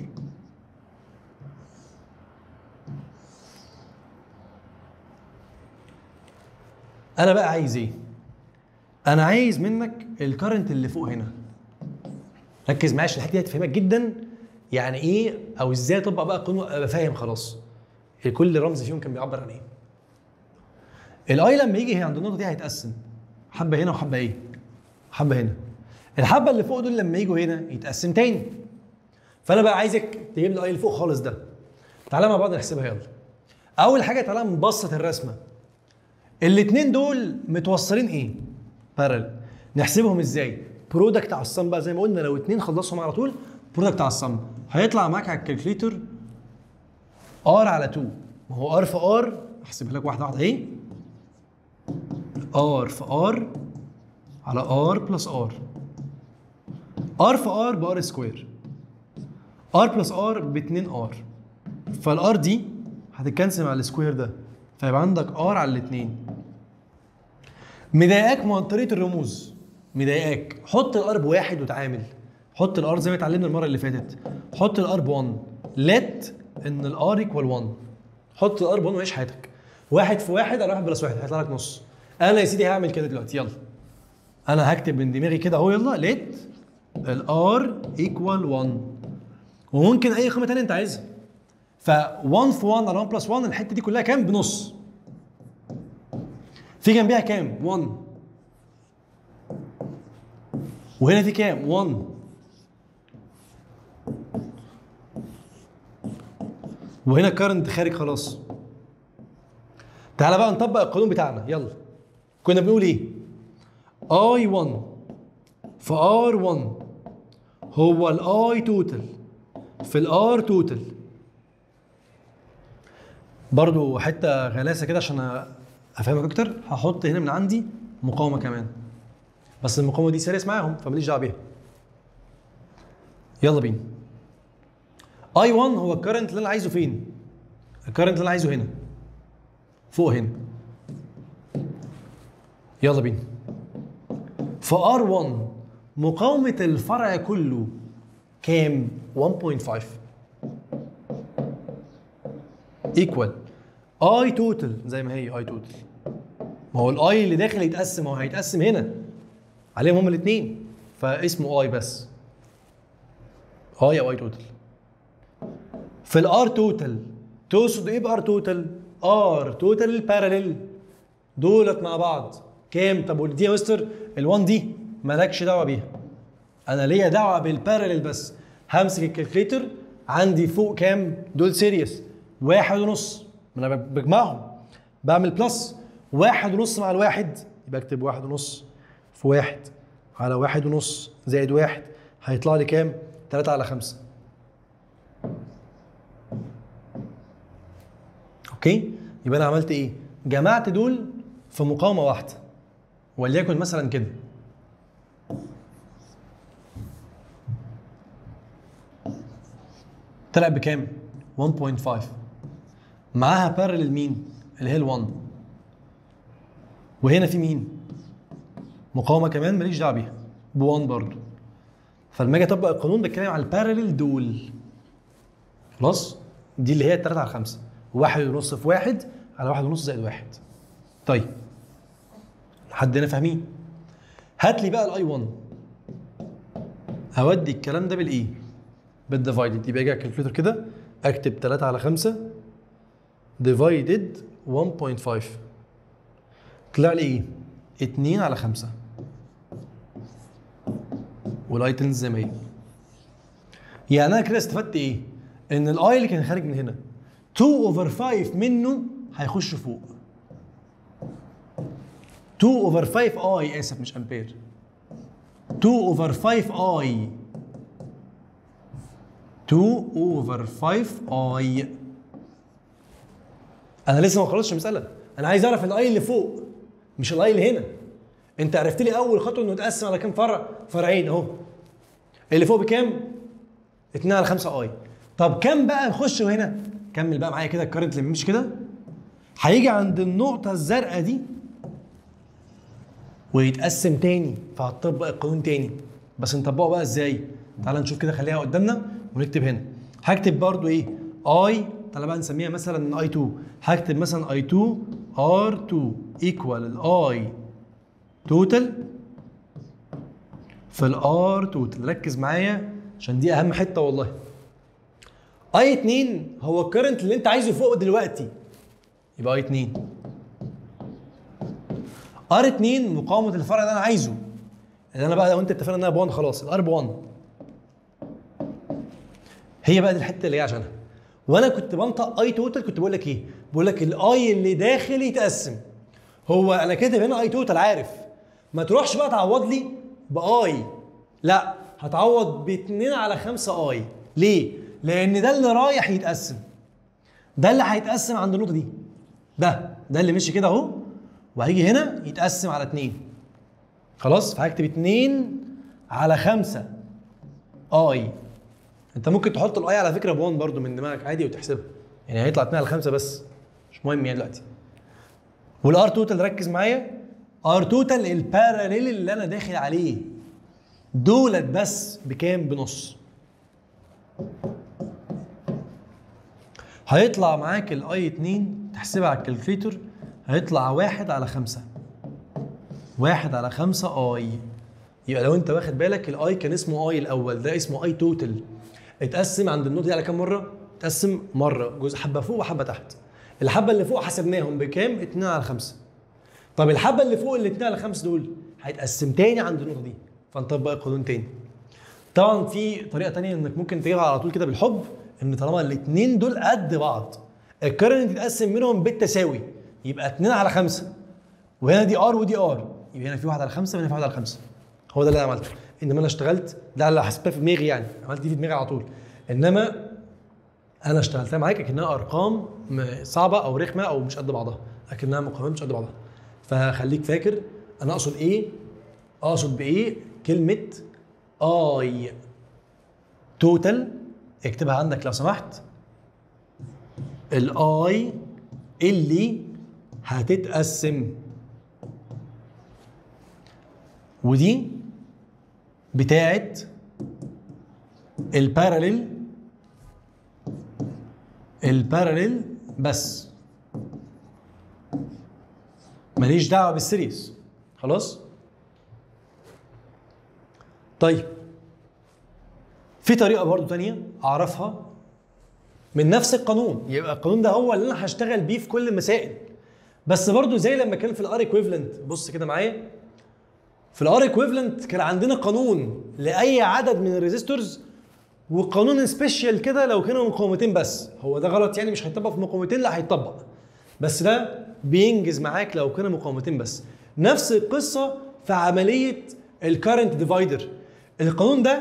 انا بقى عايز ايه انا عايز منك الكرنت اللي فوق هنا ركز معايا عشان الحته دي هتفهمك جدا يعني ايه او ازاي اطبق بقى قانون ابقى فاهم خلاص كل رمز فيهم كان بيعبر عن ايه الاي لما يجي هي عند النقطه دي هيتقسم حبه هنا وحبه ايه حبه هنا الحبه اللي فوق دول لما يجوا هنا يتقسم تاني فانا بقى عايزك تجيب لي الاي اللي فوق خالص ده تعالى مع بعض نحسبها يلا اول حاجه تعالى نبسط الرسمه الاثنين دول متوصلين ايه بارل نحسبهم ازاي برودكت على الصم بقى زي ما قلنا لو اتنين خلصهم على طول برودكت على الصم هيطلع معاك على الكالكليتر ار على 2 ما هو ار في ار احسبها لك واحده واحده اهي ار في ار على ار بلس ار ار في ار بار سكوير ار بلس ار ب 2 ار فالار دي هتتكنسل مع السكوير ده فيبقى عندك ار على الاثنين مضايقاك من طريقه الرموز مضايقاك حط الار بواحد وتعامل حط الار زي ما اتعلمنا المره اللي فاتت حط الار ب 1 لت ان الار ايكوال 1 حط الار ب 1 وعيش حياتك واحد في واحد على واحد بلس واحد هيطلع لك نص انا يا سيدي هعمل كده دلوقتي يلا انا هكتب من دماغي كده اهو يلا ليت الار ايكوال 1 وممكن اي قيمه ثانيه انت عايزها ف 1 في 1 على 1 بلس 1 الحته دي كلها كام بنص في جنبيها كام 1 وهنا في كام 1 وهنا كارنت خارج خلاص تعالى بقى نطبق القانون بتاعنا يلا كنا بنقول ايه اي 1 في ار 1 هو الاي توتال في الار توتال برضو حته غلاسه كده عشان افهمك اكتر هحط هنا من عندي مقاومه كمان بس المقاومه دي سيريس معاهم فماليش دعوه بيها يلا بينا اي 1 هو الكرنت اللي انا عايزه فين الكرنت اللي انا عايزه هنا فوق هنا يلا بينا في ار 1 مقاومة الفرع كله كام 1.5 ايكوال اي توتال زي ما هي اي توتال ما هو الاي اللي داخل يتقسم هو هيتقسم هنا عليهم هما الاثنين فاسمه اي بس اي او اي توتال في الار توتال تقصد ايه بار توتال ار توتال الباراليل دولت مع بعض كام طب ودي يا مستر ال1 دي مالكش دعوه بيها انا ليا دعوه بالباراليل بس همسك الكالكليتر عندي فوق كام دول سيريس واحد ونص ما انا بجمعهم بعمل بلس واحد ونص مع الواحد يبقى اكتب واحد ونص في واحد على واحد ونص زائد واحد هيطلع لي كام؟ تلاتة على خمسة اوكي يبقى انا عملت ايه؟ جمعت دول في مقاومة واحدة وليكن مثلا كده طلع بكام؟ 1.5 معاها بارلل مين؟ اللي هي ال1 وهنا في مين؟ مقاومة كمان ماليش دعوة بيها ب 1 برضه فلما اجي اطبق القانون بتكلم على البارلل دول خلاص؟ دي اللي هي 3 على 5 واحد ونص في واحد على واحد ونص زائد واحد طيب لحد هنا فاهمين؟ هات لي بقى الاي 1 هودي الكلام ده بالايه؟ بالديفايدد يبقى اجي على الكالكوليتر كده اكتب 3 على 5 ديفايدد 1.5 طلع لي ايه؟ 2 على 5 والايتمز زي ما هي يعني انا كده استفدت ايه؟ ان الاي اللي كان خارج من هنا 2 اوفر 5 منه هيخش فوق 2 اوفر 5 اي اسف مش امبير 2 اوفر 5 اي 2 اوفر 5 اي انا لسه ما خلصتش المساله انا عايز اعرف الاي اللي فوق مش الاي اللي هنا انت عرفت لي اول خطوه انه يتقسم على كام فرع فرعين اهو اللي فوق بكام 2 على 5 اي طب كام بقى نخش هنا كمل بقى معايا كده الكارنت اللي بيمشي كده هيجي عند النقطه الزرقاء دي ويتقسم تاني فهتطبق القانون تاني بس نطبقه بقى ازاي تعال نشوف كده خليها قدامنا ونكتب هنا هكتب برضو ايه اي تعالى بقى نسميها مثلا اي 2 هكتب مثلا اي 2 ار 2 ايكوال الاي توتال في الار توتال ركز معايا عشان دي اهم حته والله اي 2 هو الكرنت اللي انت عايزه فوق دلوقتي يبقى اي 2 ار 2 مقاومه الفرع اللي انا عايزه اللي انا بقى لو انت اتفقنا انها ب 1 خلاص الار ب 1 هي بقى دي الحته اللي هي عشانها وانا كنت بنطق اي توتال كنت بقول لك ايه؟ بقول لك الاي اللي داخل يتقسم هو انا كاتب هنا اي توتال عارف ما تروحش بقى تعوض لي باي لا هتعوض ب 2 على 5 اي ليه؟ لان ده اللي رايح يتقسم ده اللي هيتقسم عند النقطه دي ده ده اللي مشي كده اهو وهيجي هنا يتقسم على 2 خلاص فهكتب 2 على 5 اي انت ممكن تحط الاي على فكره ب 1 برضو من دماغك عادي وتحسبها يعني هيطلع 2 على 5 بس مش مهم يعني دلوقتي والار توتال ركز معايا ار توتال الباراليل اللي انا داخل عليه دولت بس بكام بنص هيطلع معاك الاي 2 تحسبها على الكالكليتر هيطلع واحد على خمسة واحد على خمسة اي يبقى لو انت واخد بالك الاي كان اسمه اي الاول ده اسمه اي توتال اتقسم عند النقطه دي على كام مره؟ اتقسم مره جزء حبه فوق وحبه تحت الحبه اللي فوق حسبناهم بكام؟ 2 على 5 طب الحبه اللي فوق ال 2 على 5 دول هيتقسم تاني عند النقطه دي فنطبق القانون تاني طبعا في طريقه تانية انك ممكن تجيبها على طول كده بالحب ان طالما الاثنين دول قد بعض الكرنت يتقسم منهم بالتساوي يبقى 2 على 5 وهنا دي ار ودي ار يبقى هنا في 1 على 5 وهنا في 1 على 5 هو ده اللي انا عملته انما انا اشتغلت ده اللي حسبتها في دماغي يعني عملت دي في دماغي على طول انما انا اشتغلتها معاك اكنها ارقام م- صعبه او رخمه او مش قد بعضها اكنها مقامات مش قد بعضها فخليك فاكر انا اقصد ايه اقصد بايه كلمه اي توتال اكتبها عندك لو سمحت الاي اللي هتتقسم ودي بتاعت الباراليل الباراليل بس ماليش دعوه بالسيريز خلاص طيب في طريقه برضو تانية اعرفها من نفس القانون يبقى القانون ده هو اللي انا هشتغل بيه في كل المسائل بس برضو زي لما كان في الار ايكويفالنت بص كده معايا في الار ايكويفالنت كان عندنا قانون لاي عدد من الريزيستورز وقانون سبيشال كده لو كانوا مقاومتين بس هو ده غلط يعني مش هيطبق في مقاومتين لا هيطبق بس ده بينجز معاك لو كانوا مقاومتين بس نفس القصه في عمليه الكارنت ديفايدر القانون ده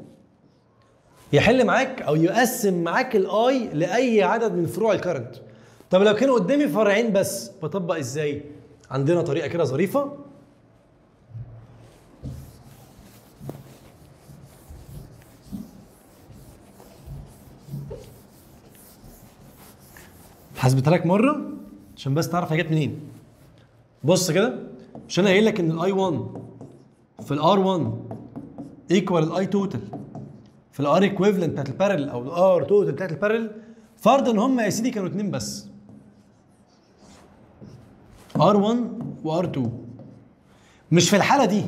يحل معاك او يقسم معاك الاي لاي عدد من فروع الكارنت طب لو كانوا قدامي فرعين بس بطبق ازاي عندنا طريقه كده ظريفه حسبتها لك مره عشان بس تعرف هي جت منين بص كده مش انا قايل لك ان الاي 1 في الار 1 ايكوال الاي توتال في الار ايكويفالنت بتاعت البارل او الار توتال بتاعت البارل فرضا ان هم يا سيدي كانوا اتنين بس ار 1 وار 2 مش في الحاله دي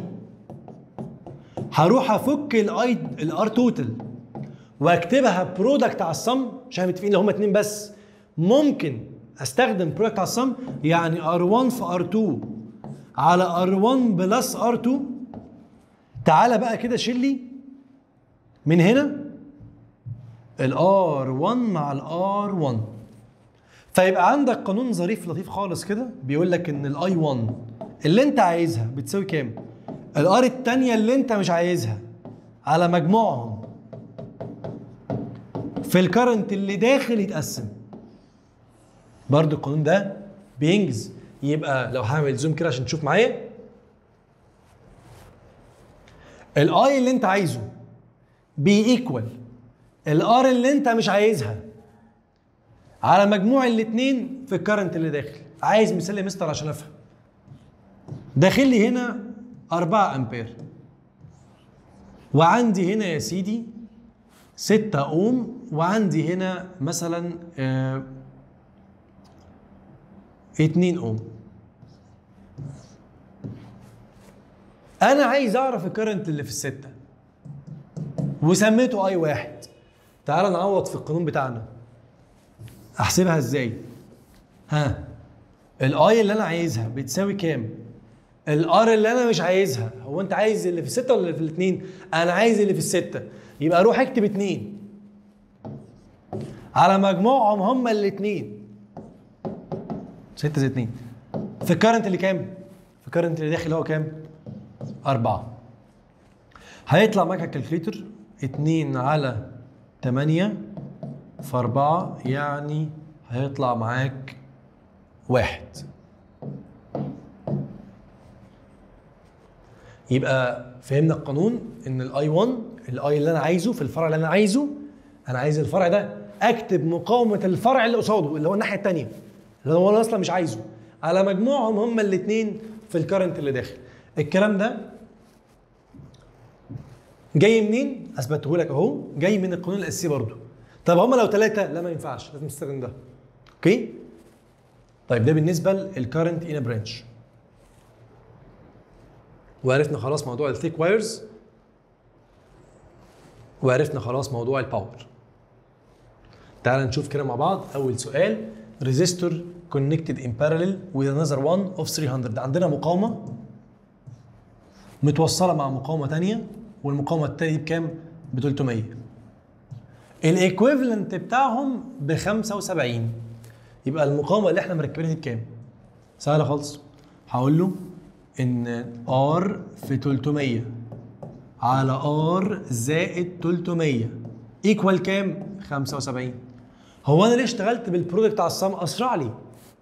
هروح افك الاي الار توتال واكتبها برودكت على الصم عشان متفقين لو هم اتنين بس ممكن استخدم برودكت على الصم يعني ار1 في ار2 على ار1 بلس ار2 تعالى بقى كده شيل لي من هنا الار1 مع الار1 فيبقى عندك قانون ظريف لطيف خالص كده بيقول لك ان الاي 1 اللي انت عايزها بتساوي كام؟ الار الثانيه اللي انت مش عايزها على مجموعهم في الكرنت اللي داخل يتقسم برضو القانون ده بينجز يبقى لو هعمل زوم كده عشان تشوف معايا الاي اللي انت عايزه بي ايكوال الار اللي انت مش عايزها على مجموع الاثنين في الكرنت اللي داخل عايز مثال يا مستر عشان افهم داخل لي هنا 4 امبير وعندي هنا يا سيدي 6 اوم وعندي هنا مثلا آه 2 اوم انا عايز اعرف الكرنت اللي في الستة وسميته اي واحد تعال نعوض في القانون بتاعنا احسبها ازاي ها الاي اللي انا عايزها بتساوي كام الار اللي انا مش عايزها هو انت عايز اللي في الستة ولا اللي في الاثنين انا عايز اللي في الستة يبقى اروح اكتب اتنين على مجموعهم هما الاثنين 6 زائد 2 في الكرنت اللي كام؟ في الكرنت اللي داخل هو كام؟ 4 هيطلع معاك على الكالكليتر 2 على 8 في 4 يعني هيطلع معاك واحد يبقى فهمنا القانون ان الاي 1 الاي اللي انا عايزه في الفرع اللي انا عايزه انا عايز الفرع ده اكتب مقاومه الفرع اللي قصاده اللي هو الناحيه الثانيه اللي هو انا اصلا مش عايزه على مجموعهم هما الاثنين في الكرنت اللي داخل الكلام ده جاي منين اثبته لك اهو جاي من القانون الاساسي برضو طب هما لو ثلاثه لا ما ينفعش لازم تستخدم ده اوكي طيب ده بالنسبه للكرنت ان برانش وعرفنا خلاص موضوع الثيك وايرز وعرفنا خلاص موضوع الباور تعال نشوف كده مع بعض اول سؤال ريزيستور connected in parallel with another one of 300 عندنا مقاومة متوصلة مع مقاومة تانية والمقاومة التانية دي بكام؟ ب 300 الايكويفالنت بتاعهم ب 75 يبقى المقاومة اللي احنا مركبينها دي بكام؟ سهلة خالص هقول له ان ار في 300 على ار زائد 300 ايكوال كام؟ 75 هو انا ليه اشتغلت بالبرودكت على الصم اسرع لي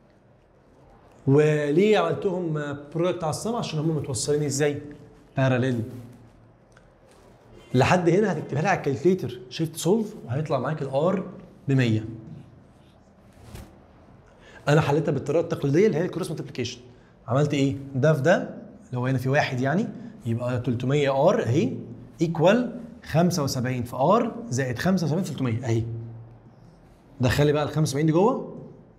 وليه عملتهم برودكت على الصم عشان هم متوصلين ازاي باراليل لحد هنا هتكتبها لي على الكالكليتر شيفت سولف وهيطلع معاك الار ب 100 انا حليتها بالطريقه التقليديه اللي هي الكروس مالتيبليكيشن عملت ايه ده في ده اللي هو هنا في واحد يعني يبقى 300 ار اهي ايكوال 75 في ار زائد 75 في 300 اهي دخلي بقى ال 75 دي جوه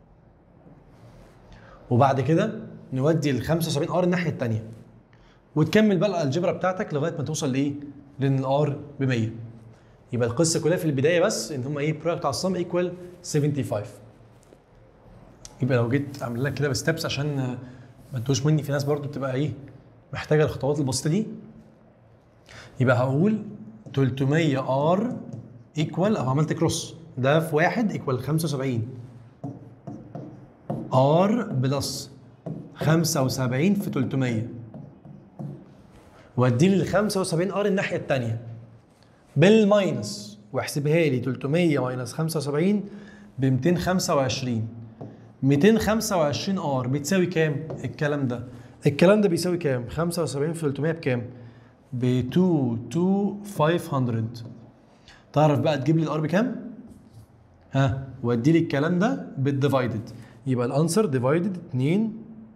وبعد كده نودي ال 75 ار الناحيه الثانيه وتكمل بقى الالجبرا بتاعتك لغايه ما توصل لايه؟ لان الار ب 100 يبقى القصه كلها في البدايه بس ان هم ايه برودكت على الصم ايكوال 75 يبقى لو جيت اعمل لك كده بستبس عشان آه، ما تتوهش مني في ناس برضو بتبقى ايه محتاجه الخطوات البسيطه دي يبقى هقول 300 ار ايكوال او عملت كروس ده في واحد ايكوال 75 ار بلس 75 في 300 وادي لي ال 75 ار الناحيه الثانيه بالماينس واحسبها لي 300 ماينس 75 ب 225 225 ار بتساوي كام الكلام ده الكلام ده بيساوي كام 75 في 300 بكام ب 22500 تعرف بقى تجيب لي الار بكام ها وادي لي الكلام ده بالديفايدد يبقى الانسر ديفايدد 2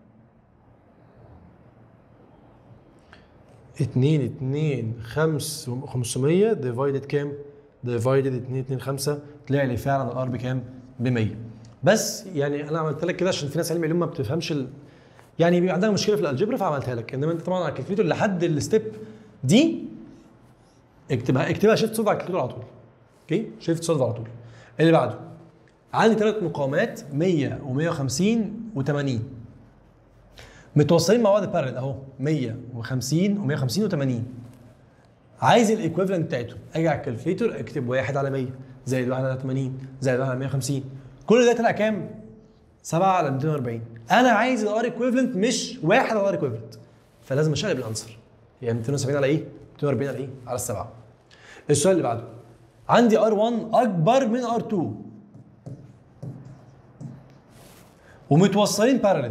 2 2 5 500 ديفايدد كام؟ ديفايدد 2 2 5 طلع لي فعلا الار بكام؟ ب 100 بس يعني انا عملت لك كده عشان في ناس علم علوم ما بتفهمش ال... يعني بيبقى عندها مشكله في الالجبرا فعملتها لك انما انت طبعا على الكالكليتور لحد الستيب دي اكتبها اكتبها شيفت سولف على الكالكليتور على طول اوكي شيفت سولف على طول اللي بعده عندي ثلاث مقاومات 100 و150 و80 متوصلين مع بعض بارل اهو 150 و150 و80 عايز الايكويفالنت بتاعتهم اجي على الكالكليتور اكتب 1 على 100 زائد 1 على 80 زائد 1 على 150 كل ده طلع كام؟ 7 على 240 انا عايز الار ايكويفالنت مش 1 على الار ايكويفالنت فلازم اشقلب الانسر يعني 270 على ايه؟ 240 على ايه؟ على السبعه السؤال اللي بعده عندي ار1 اكبر من ار2 ومتوصلين بارلل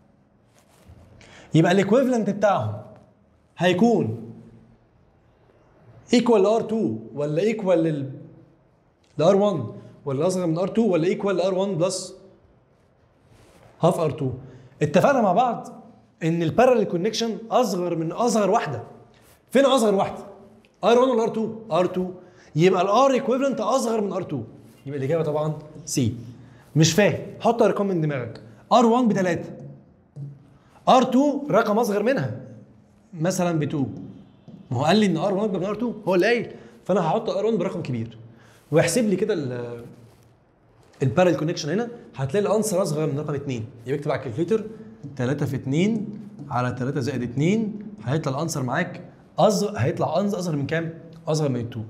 يبقى الايكويفالنت بتاعهم هيكون ايكوال لار 2 ولا ايكوال لل لار 1 ولا اصغر من ار 2 ولا ايكوال لار 1 بلس هاف ار 2 اتفقنا مع بعض ان البارallel كونكشن اصغر من اصغر واحده فين اصغر واحده ار 1 ولا ار 2 ار 2 يبقى الار ايكويفالنت اصغر من ار 2 يبقى الاجابه طبعا سي مش فاهم حط ارقام من دماغك ار 1 ب 3 ار 2 رقم اصغر منها مثلا ب 2 ما هو قال لي ان ار 1 اكبر من ار 2 هو اللي قايل فانا هحط ار 1 برقم كبير واحسب لي كده البارل كونكشن هنا هتلاقي الانسر اصغر من رقم 2 يبقى اكتب على الكالكوليتر 3 في 2 على 3 زائد 2 هيطلع الانسر معاك أصغر هيطلع أنز اصغر من كام؟ اصغر من 2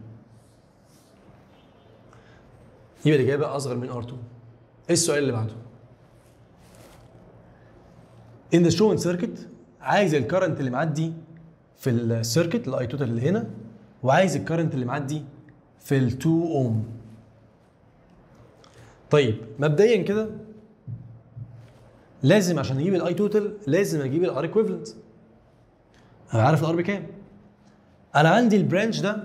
يبقى الاجابه اصغر من ار 2 ايه السؤال اللي بعده؟ ان ذا شون سيركت عايز الكرنت اللي معدي في السيركت الاي توتال اللي هنا وعايز الكرنت اللي معدي في ال 2 اوم طيب مبدئيا كده لازم عشان اجيب الاي توتال لازم اجيب الار ايكويفالنت انا عارف الار بكام انا عندي البرانش ده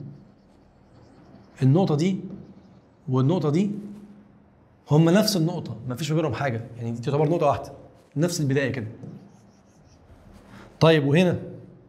النقطه دي والنقطه دي هم نفس النقطه مفيش ما بينهم حاجه يعني دي تعتبر نقطه واحده نفس البدايه كده طيب وهنا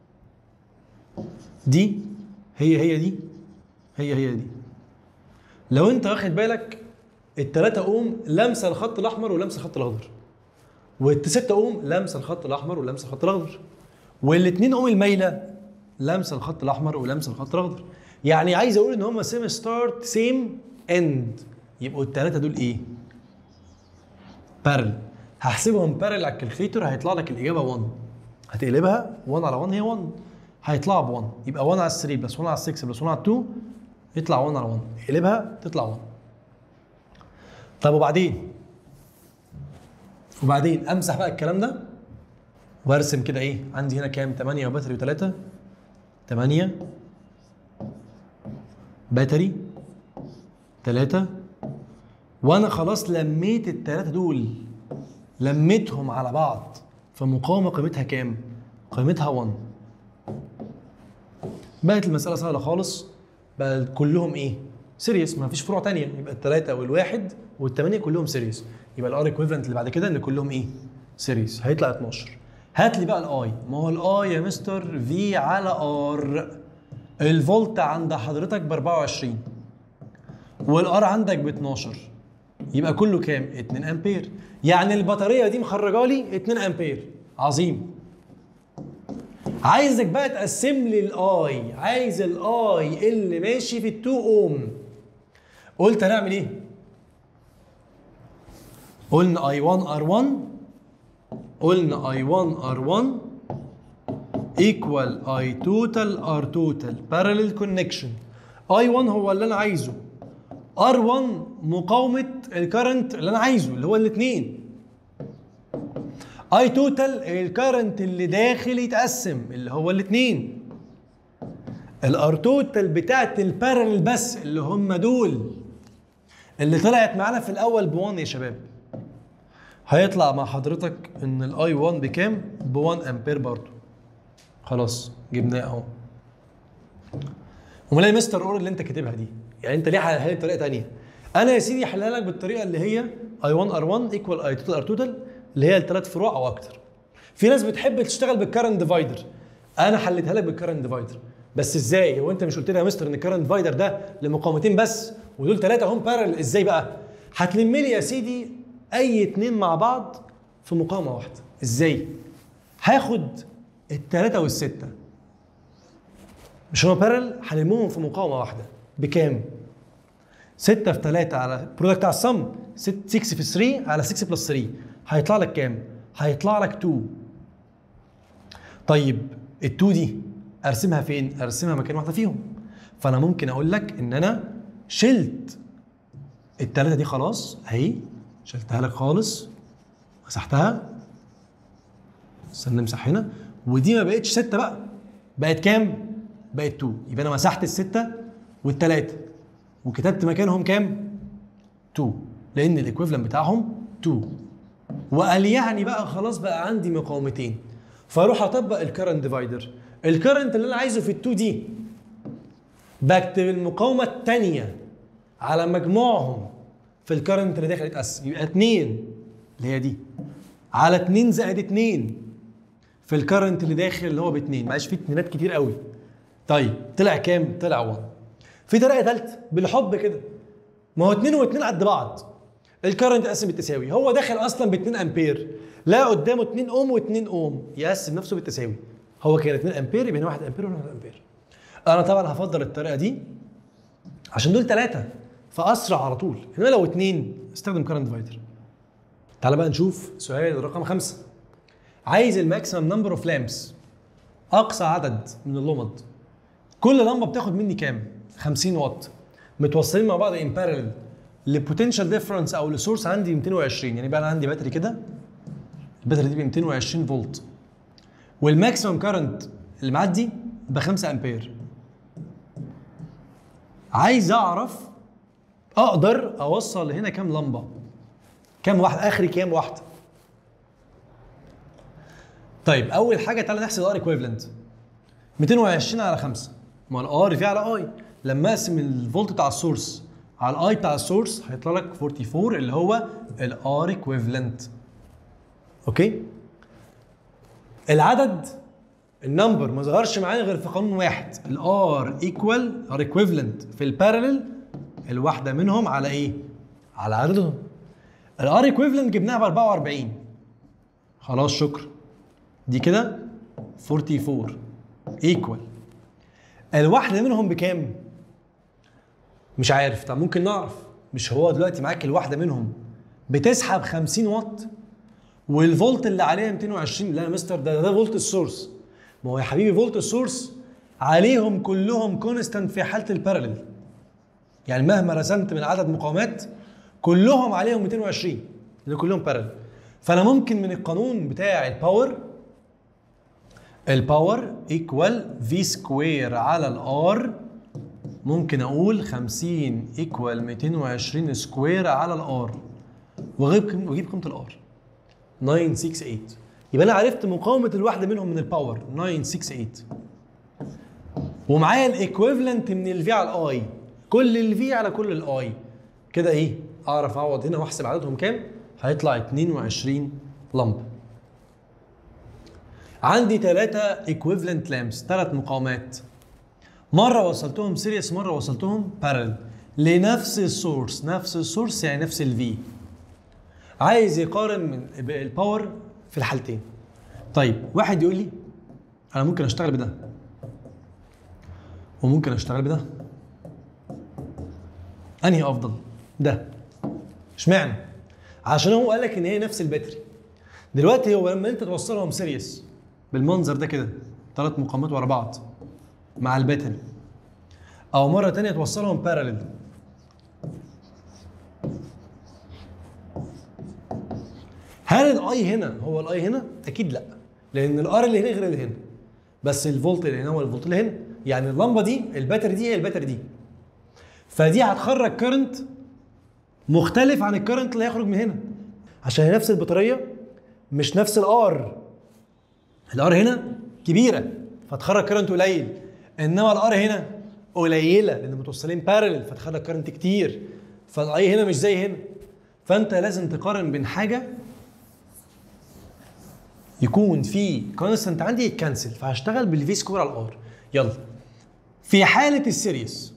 دي هي هي دي هي هي دي لو انت واخد بالك التلاتة اوم لمسه الخط الاحمر ولمسه الخط الاخضر والستة اوم لمسه الخط الاحمر ولمسه الخط الاخضر والاثنين اوم المايله لمسه الخط الاحمر ولمسه الخط الاخضر يعني عايز اقول ان هم سيم ستارت سيم اند يبقوا الثلاثه دول ايه بارل هحسبهم بارل على الكالكليتر هيطلع لك الاجابه 1 هتقلبها 1 على 1 هي 1 هيطلع ب 1 يبقى 1 على 3 بلس 1 على 6 بلس 1 على 2 يطلع 1 على 1 اقلبها تطلع 1 طب وبعدين وبعدين امسح بقى الكلام ده وارسم كده ايه عندي هنا كام 8 وباتري و3 8 باتري 3 وانا خلاص لميت الثلاثه دول لميتهم على بعض فمقاومه قيمتها كام قيمتها 1 بقت المساله سهله خالص بقى كلهم ايه سيريس ما فيش فروع تانية يبقى الثلاثه والواحد والثمانيه كلهم سيريس يبقى الار ايكويفالنت اللي بعد كده ان كلهم ايه سيريس هيطلع 12 هات لي بقى الاي ما هو الاي يا مستر في على ار الفولت عند حضرتك ب 24 والار عندك ب 12 يبقى كله كام 2 امبير يعني البطاريه دي مخرجه لي 2 امبير عظيم عايزك بقى تقسم لي الاي عايز الاي اللي ماشي في ال 2 اوم قلت هنعمل ايه قلنا اي 1 ار 1 قلنا اي 1 ار 1 equal I total R total parallel connection I1 هو اللي انا عايزه R1 مقاومة الكرنت اللي انا عايزه اللي هو الاثنين I total الكرنت اللي داخل يتقسم اللي هو الاثنين الار توتال بتاعت البارلل بس اللي هم دول اللي طلعت معانا في الاول ب 1 يا شباب هيطلع مع حضرتك ان الاي 1 بكام؟ ب 1 امبير برضه خلاص جبناه اهو امال ايه مستر اور اللي انت كاتبها دي يعني انت ليه حلها لي بطريقه ثانيه انا يا سيدي حلها لك بالطريقه اللي هي اي 1 ار 1 ايكوال اي توتال ار توتال اللي هي الثلاث فروع او اكتر في ناس بتحب تشتغل بالكرنت ديفايدر انا حليتها لك بالكرنت ديفايدر بس ازاي هو انت مش قلت لي يا مستر ان الكرنت ديفايدر ده لمقاومتين بس ودول ثلاثه هم بارل ازاي بقى هتلم لي يا سيدي اي اتنين مع بعض في مقاومه واحده ازاي هاخد الثلاثه والسته مش هما بارل هلمهم في مقاومه واحده بكام 6 في 3 على برودكت على الصم 6 في 3 على 6 بلس 3 هيطلع لك كام؟ هيطلع لك 2 طيب ال 2 دي ارسمها فين؟ ارسمها مكان واحده فيهم فانا ممكن اقول لك ان انا شلت الثلاثه دي خلاص اهي شلتها لك خالص مسحتها استنى نمسح هنا ودي ما بقتش 6 بقى بقت كام؟ بقت 2 يبقى انا مسحت السته والثلاثه وكتبت مكانهم كام؟ 2 لان الايكويفالنت بتاعهم 2 وقال يعني بقى خلاص بقى عندي مقاومتين فاروح اطبق الكرنت ديفايدر الكرنت اللي انا عايزه في ال2 دي بكتب المقاومه الثانيه على مجموعهم في الكرنت اللي داخل يتقسم يبقى 2 اللي هي دي على 2 زائد 2 في الكرنت اللي داخل اللي هو ب 2 معلش في اتنينات كتير قوي طيب طلع كام؟ طلع 1 في طريقه ثالثه بالحب كده ما هو 2 و2 قد بعض الكرنت يقسم بالتساوي هو داخل اصلا ب 2 امبير لا قدامه 2 اوم و2 اوم يقسم نفسه بالتساوي هو كان 2 امبير يبقى هنا 1 امبير وهنا 1 امبير انا طبعا هفضل الطريقه دي عشان دول ثلاثه فاسرع على طول انما لو اثنين استخدم كرنت ديفايدر تعال بقى نشوف سؤال رقم خمسة عايز الماكسيمم نمبر اوف لامبس اقصى عدد من اللمض كل لمبه بتاخد مني كام 50 واط متوصلين مع بعض ان بارلل لبوتنشال ديفرنس او لسورس عندي 220 يعني بقى انا عندي باتري كده الباتري دي ب 220 فولت والماكسيمم كارنت اللي معدي ب 5 امبير عايز اعرف اقدر اوصل هنا كام لمبه كام واحده اخري كام واحده طيب اول حاجه تعالى نحسب الار ايكويفالنت 220 على 5 ما الار في على اي لما اقسم الفولت بتاع السورس على الاي بتاع السورس هيطلع لك 44 اللي هو الار ايكويفالنت اوكي العدد النمبر ما ظهرش معانا غير في قانون واحد الار ايكوال ار ايكويفالنت في البارلل الواحده منهم على ايه على عددهم الار ايكويفالنت جبناها ب 44 خلاص شكرا دي كده 44 ايكوال الواحده منهم بكام مش عارف طب ممكن نعرف مش هو دلوقتي معاك الواحده منهم بتسحب 50 واط والفولت اللي عليها 220 لا يا مستر ده ده فولت السورس ما هو يا حبيبي فولت السورس عليهم كلهم كونستانت في حاله البارلل يعني مهما رسمت من عدد مقاومات كلهم عليهم 220 اللي كلهم بارلل فانا ممكن من القانون بتاع الباور الباور ايكوال في سكوير على الار ممكن اقول 50 ايكوال 220 سكوير على الار واجيب قيم- واجيب قيمه الار 968 يبقى انا عرفت مقاومه الواحده منهم من الباور 968 ومعايا الايكويفالنت من الفي على الاي كل الفي على كل الاي كده ايه اعرف اعوض هنا واحسب عددهم كام هيطلع 22 لمبه عندي ثلاثة ايكويفالنت لامبس ثلاث مقاومات مرة وصلتهم سيريس مرة وصلتهم بارل لنفس السورس نفس السورس يعني نفس الفي عايز يقارن من الباور في الحالتين طيب واحد يقول لي انا ممكن اشتغل بده وممكن اشتغل بده انهي افضل ده اشمعنى عشان هو قال لك ان هي نفس الباتري دلوقتي هو لما انت توصلهم سيريس بالمنظر ده كده ثلاث مقاومات ورا بعض مع الباتري او مره تانية توصلهم باراليل هل الاي هنا هو الاي هنا اكيد لا لان الار اللي هنا غير اللي هنا بس الفولت اللي هنا هو الفولت اللي هنا يعني اللمبه دي الباتري دي هي الباتري دي فدي هتخرج كرنت مختلف عن الكرنت اللي هيخرج من هنا عشان هي نفس البطاريه مش نفس الار الار هنا كبيره فتخرج كرنت قليل انما الار هنا قليله لان متوصلين بارلل فتخرج كرنت كتير فالاي هنا مش زي هنا فانت لازم تقارن بين حاجه يكون في كونستنت عندي يتكنسل فهشتغل بالفي سكوير على الار يلا في حاله السيريس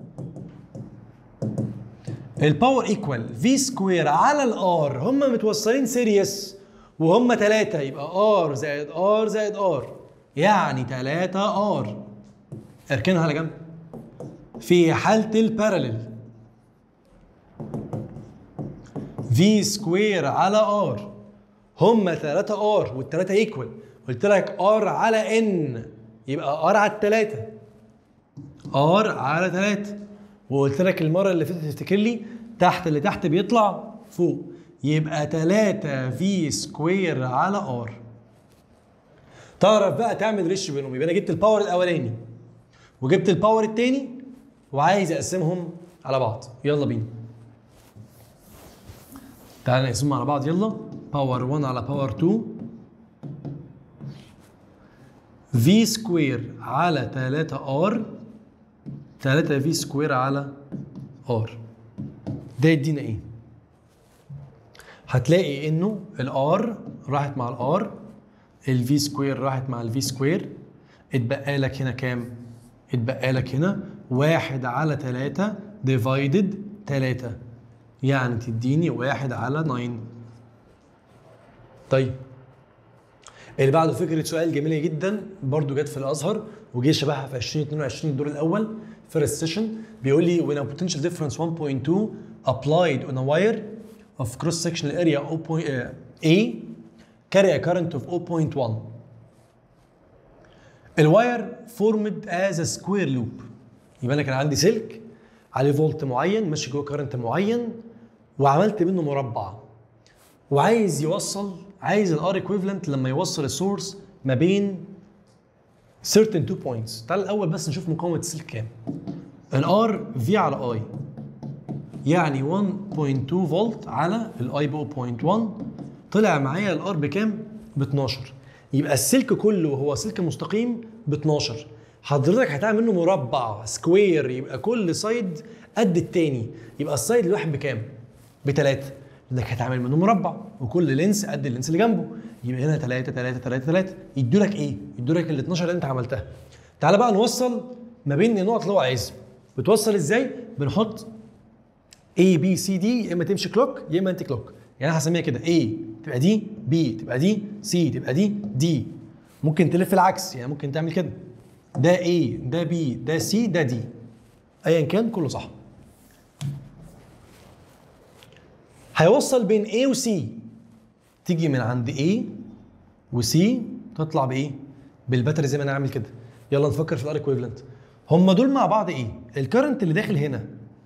الباور ايكوال في سكوير على الار هم متوصلين سيريس وهم ثلاثة يبقى ار زائد ار زائد ار يعني 3 ار اركنها على جنب في حالة الباراليل في سكوير على ار هم 3 ار والثلاثة ايكوال قلت لك ار على ان يبقى ار على الثلاثة ار على 3 وقلت لك المرة اللي فاتت تفتكر لي تحت اللي تحت بيطلع فوق يبقى 3 في سكوير على ار تعرف بقى تعمل ريش بينهم يبقى انا جبت الباور الاولاني وجبت الباور الثاني وعايز اقسمهم على بعض يلا بينا تعالى نقسمهم على بعض يلا باور 1 على باور 2 في سكوير على 3 ار 3 في سكوير على ار ده يدينا ايه هتلاقي انه الار راحت مع الار الفي سكوير راحت مع الفي سكوير اتبقى لك هنا كام اتبقى لك هنا واحد على تلاتة ديفايدد تلاتة يعني تديني واحد على 9 طيب اللي بعده فكرة سؤال جميلة جدا برضو جت في الأزهر وجه شبهها في 2022 الدور الأول first session بيقول لي when a potential difference 1.2 applied on a wire of cross sectional area 0. uh, A carry a current of 0.1 الواير formed as a square loop يبقى انا كان عندي سلك عليه فولت معين ماشي جوه كارنت معين وعملت منه مربع وعايز يوصل عايز الار ايكويفالنت لما يوصل السورس ما بين certain two points تعال الاول بس نشوف مقاومه السلك كام الار في على اي يعني 1.2 فولت على الاي ب 0.1 طلع معايا الار بكام؟ ب 12 يبقى السلك كله هو سلك مستقيم ب 12 حضرتك هتعمل منه مربع سكوير يبقى كل سايد قد التاني يبقى السايد الواحد بكام؟ بتلاتة انك هتعمل منه مربع وكل لينس قد اللينس اللي جنبه يبقى هنا 3 3 3 3 يدوا لك ايه؟ يدوا لك ال 12 اللي انت عملتها تعالى بقى نوصل ما بين النقط اللي هو عايزها بتوصل ازاي؟ بنحط A B C D يا اما تمشي كلوك يا اما انتي كلوك يعني انا هسميها كده A تبقى دي B تبقى دي C تبقى دي D ممكن تلف العكس يعني ممكن تعمل كده ده A ده B ده C ده D ايا كان كله صح هيوصل بين A و C تيجي من عند A و C تطلع بايه؟ بالباتري زي ما انا عامل كده يلا نفكر في الار ايكويفالنت هم دول مع بعض ايه؟ الكرنت اللي داخل هنا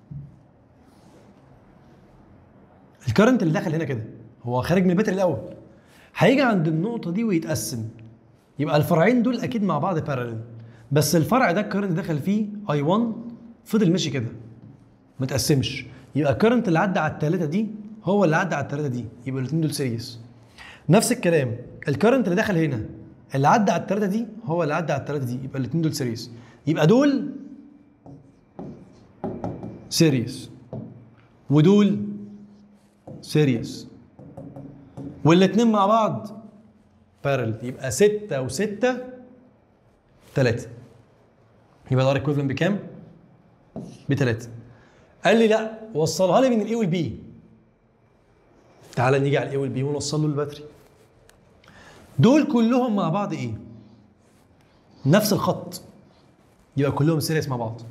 الكرنت اللي داخل هنا كده هو خارج من الباتري الاول هيجي عند النقطه دي ويتقسم يبقى الفرعين دول اكيد مع بعض بارالل بس الفرع ده الكرنت داخل فيه اي 1 فضل ماشي كده ما تقسمش يبقى الكرنت اللي عدى على الثلاثه دي هو اللي عدى على الثلاثه دي يبقى الاثنين دول سيريس نفس الكلام الكرنت اللي دخل هنا اللي عدى على الثلاثه دي هو اللي عدى على الثلاثه دي يبقى الاثنين دول سيريس يبقى دول سيريس ودول سيريس والاتنين مع بعض بارل يبقى ستة وستة تلاتة يبقى الار ايكويفالنت بكام؟ بتلاتة قال لي لا وصلها لي من الاي والبي تعالى نيجي على الاي والبي ونوصل له الباتري دول كلهم مع بعض ايه؟ نفس الخط يبقى كلهم سيريس مع بعض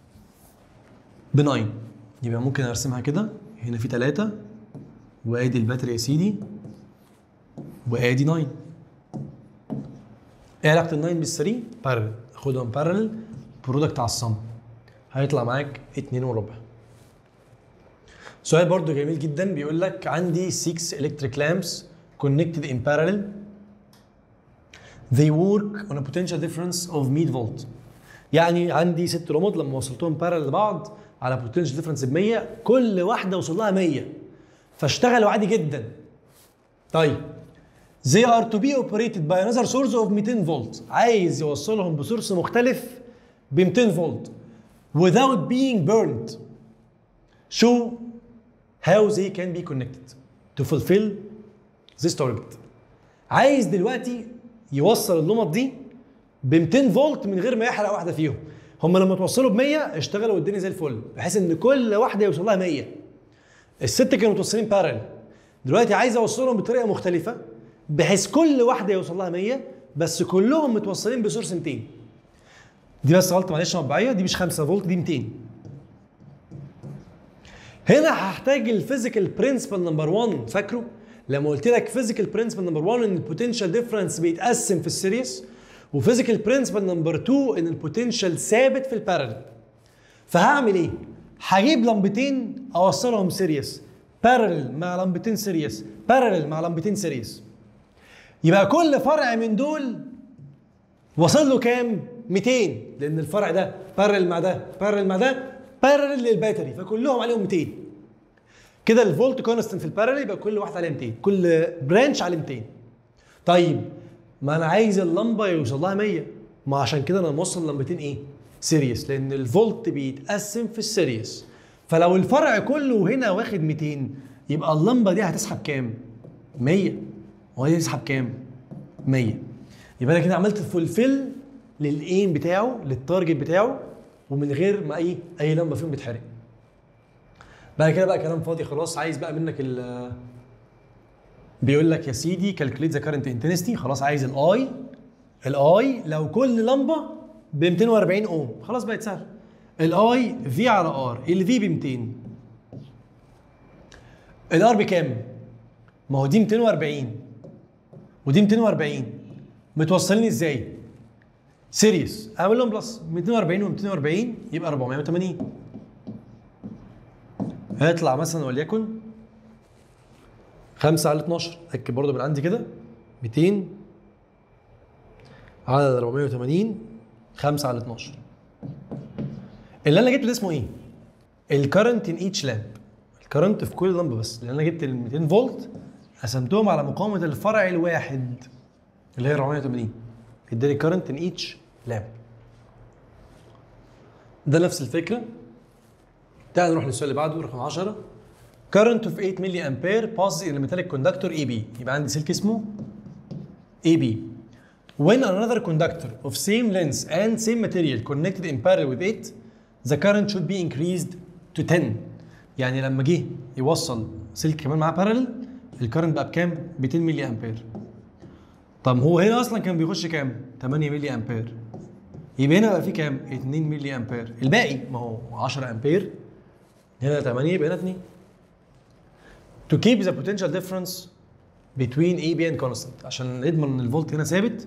ب 9 يبقى ممكن ارسمها كده هنا في 3 وادي الباتري يا سيدي وادي 9 ايه علاقه ال 9 بال 3 بارل خدهم بارل برودكت على الصم هيطلع معاك 2 وربع سؤال برضو جميل جدا بيقول لك عندي 6 electric lamps connected in parallel they work on a potential difference of 100 فولت يعني عندي ست رموز لما وصلتهم بارل لبعض على بوتنشال ديفرنس ب 100 كل واحده وصل لها 100 فاشتغلوا عادي جدا طيب they are to be operated by another source of 200 فولت عايز يوصلهم بسورس مختلف ب 200 فولت without being burned show how they can be connected to fulfill this target عايز دلوقتي يوصل اللمط دي ب 200 فولت من غير ما يحرق واحده فيهم هم لما توصلوا ب 100 اشتغلوا والدنيا زي الفل بحيث ان كل واحده يوصل لها 100 الست كانوا متوصلين بارل دلوقتي عايز اوصلهم بطريقه مختلفه بحيث كل واحده يوصل لها 100 بس كلهم متوصلين بسورس 200 دي بس غلطه معلش مطبعيه دي مش 5 فولت دي 200 هنا هحتاج الفيزيكال برنسبل نمبر 1 فاكره لما قلت لك فيزيكال برنسبل نمبر 1 ان البوتنشال ديفرنس بيتقسم في السيريس وفيزيكال برنسبل نمبر 2 ان البوتنشال ثابت في البارل فهعمل ايه هجيب لمبتين اوصلهم سيريس بارل مع لمبتين سيريس بارل مع لمبتين سيريس يبقى كل فرع من دول وصل له كام 200 لان الفرع ده بارل مع ده بارل مع ده بارل للباتري فكلهم عليهم 200 كده الفولت كونستنت في البارل يبقى كل واحد عليه 200 كل برانش عليه 200 طيب ما انا عايز اللمبه يوصل لها 100 ما عشان كده انا موصل لمبتين ايه سيريس لان الفولت بيتقسم في السيريس فلو الفرع كله هنا واخد 200 يبقى اللمبه دي هتسحب كام 100 وهي تسحب كام 100 يبقى انا كده عملت فولفيل للايم بتاعه للتارجت بتاعه ومن غير ما اي اي لمبه فيهم بتحرق بعد كده بقى كلام فاضي خلاص عايز بقى منك ال بيقول لك يا سيدي كالكوليت ذا كارنت انتنستي خلاص عايز الاي الاي لو كل لمبه ب 240 اوم خلاص بقت سهله الاي في على ار الفي ب 200 الار بكام؟ ما هو دي 240 ودي 240 متوصلين ازاي؟ سيريس اعمل لهم بلس 240 و 240 يبقى 480 هيطلع مثلا وليكن 5 على 12 اكد برضه من عندي كده 200 على 480 5 على 12 اللي انا جبته ده اسمه ايه؟ الكرنت ان ايتش لامب الكرنت في كل لمبه بس لان انا جبت ال 200 فولت قسمتهم على مقاومه الفرع الواحد اللي هي 480 اداني كرنت ان ايتش لامب ده نفس الفكره تعال نروح للسؤال اللي بعده رقم 10 current of 8 ملي امبير passes in a metallic conductor AB يبقى عندي سلك اسمه AB when another conductor of same length and same material connected in parallel with it the current should be increased to 10 يعني لما جه يوصل سلك كمان معاه بارل الكرنت بقى بكام 200 ملي امبير طب هو هنا اصلا كان بيخش كام 8 ملي امبير يبقى هنا بقى في كام 2 ملي امبير الباقي ما هو 10 امبير هنا 8 يبقى هنا 2 to keep the potential difference between AB and constant عشان نضمن ان الفولت هنا ثابت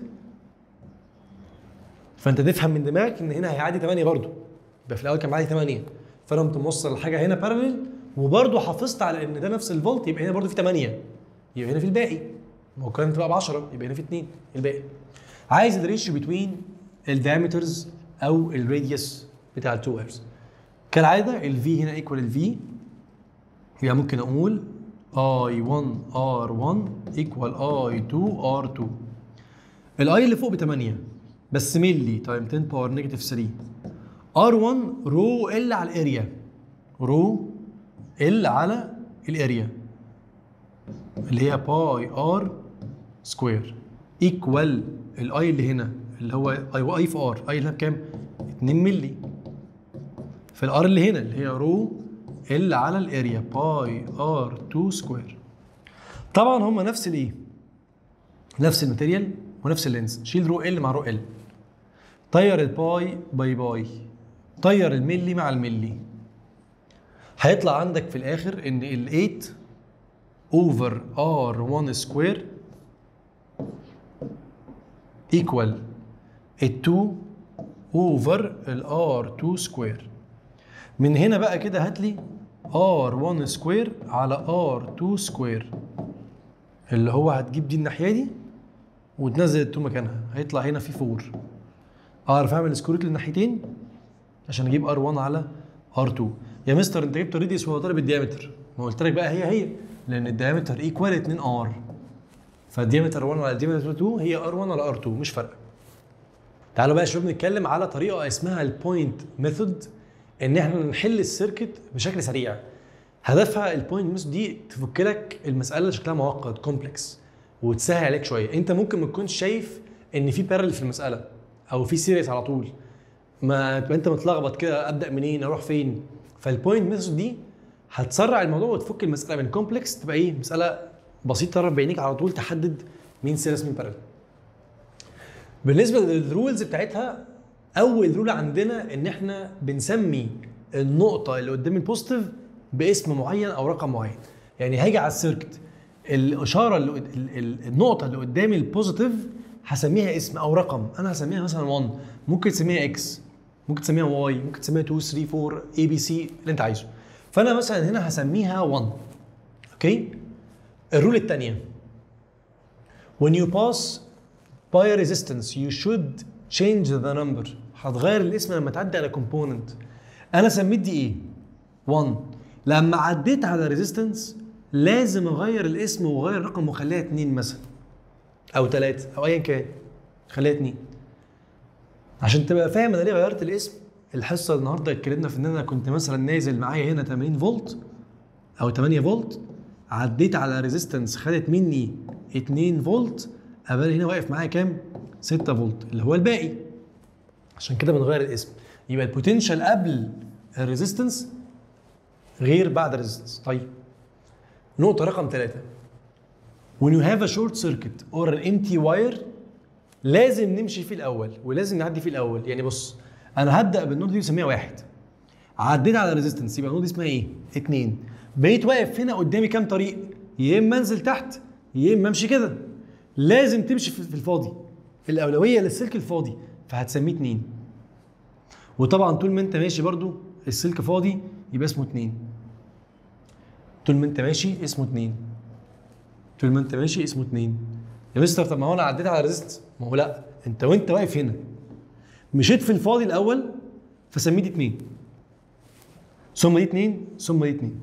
فانت تفهم من دماغك ان هنا هيعدي 8 برضه يبقى في الاول كان معدي 8 فانا قمت موصل الحاجه هنا بارلل وبرضه حافظت على ان ده نفس الفولت يبقى هنا برضه في 8 يبقى هنا في الباقي ما هو كانت بقى ب 10 يبقى هنا في 2 الباقي عايز الريشيو بتوين الدايمترز او الراديوس بتاع التو ايرز كالعاده الفي هنا ايكوال الفي يبقى ممكن اقول I1 R1 equal I2 R2 الاي اللي فوق ب 8 بس ملي تايم 10 باور نيجاتيف 3 ار1 رو ال على الاريا رو ال على الاريا اللي هي باي ار سكوير ايكوال الاي اللي هنا اللي هو اي واي في ار اي اللي هي بكام 2 ملي في الار اللي هنا اللي هي رو ال على الاريا باي ار 2 سكوير طبعا هم نفس الايه نفس الماتيريال ونفس اللينز شيل رو ال مع رو ال طير الباي باي باي طير الملي مع الملي هيطلع عندك في الاخر ان ال 8 اوفر ار 1 سكوير ايكوال ال 2 اوفر الار 2 سكوير من هنا بقى كده هات لي ار 1 سكوير على ار 2 سكوير اللي هو هتجيب دي الناحيه دي وتنزل ال 2 مكانها هيطلع هنا في 4 اعرف اعمل سكروت للناحيتين عشان اجيب ار 1 على ار 2 يا مستر انت جبت الريديوس وهو طالب الديامتر ما قلت لك بقى هي هي لان الديامتر ايكوال 2 ار فالديامتر 1 على الديامتر 2 هي ار 1 على ار 2 مش فارقه تعالوا بقى يا شباب نتكلم على طريقه اسمها البوينت ميثود ان احنا نحل السيركت بشكل سريع هدفها البوينت ميثود دي تفك لك المساله اللي شكلها معقد كومبلكس وتسهل عليك شويه انت ممكن ما تكونش شايف ان في بارل في المساله او في سيريس على طول ما تبقى انت متلخبط كده ابدا منين اروح فين فالبوينت ميثود دي هتسرع الموضوع وتفك المساله من كومبلكس تبقى ايه مساله بسيطه تعرف بعينيك على طول تحدد مين سيريس مين بارل بالنسبه للرولز بتاعتها اول رول عندنا ان احنا بنسمي النقطه اللي قدام البوزيتيف باسم معين او رقم معين يعني هاجي على السيركت الاشاره اللي قد- ال- ال- النقطه اللي قدامي البوزيتيف هسميها اسم او رقم انا هسميها مثلا 1 ممكن تسميها اكس ممكن تسميها واي ممكن تسميها 2 3 4 اي بي سي اللي انت عايزه فانا مثلا هنا هسميها 1 اوكي الرول الثانيه when you pass by a resistance you should change the number هتغير الاسم لما تعدي على component انا سميت دي ايه 1 لما عديت على ريزيستنس لازم اغير الاسم واغير الرقم واخليها 2 مثلا او 3 او ايا كان خليها 2 عشان تبقى فاهم انا ليه غيرت الاسم الحصه النهارده اتكلمنا في ان انا كنت مثلا نازل معايا هنا 80 فولت او 8 فولت عديت على ريزيستنس خدت مني 2 فولت قبل هنا واقف معايا كام 6 فولت اللي هو الباقي عشان كده بنغير الاسم يبقى البوتنشال قبل الريزيستنس غير بعد الريزيستنس طيب نقطة رقم ثلاثة when you have a short circuit or an empty wire لازم نمشي فيه الأول ولازم نعدي فيه الأول يعني بص أنا هبدأ بالنقطة دي وأسميها واحد عديت على ريزيستنس يبقى النقطة دي اسمها إيه؟ اتنين بقيت واقف هنا قدامي كام طريق يا إما أنزل تحت يا إما أمشي كده لازم تمشي في في الفاضي الأولوية للسلك الفاضي فهتسميه اتنين وطبعا طول ما انت ماشي برضو السلك فاضي يبقى اسمه اتنين طول ما انت ماشي اسمه اتنين طول ما انت ماشي اسمه اتنين يا مستر طب ما هو انا عديت على ريزيست ما هو لا انت وانت واقف هنا مشيت في الفاضي الاول فسميه دي اتنين ثم دي اتنين ثم دي اتنين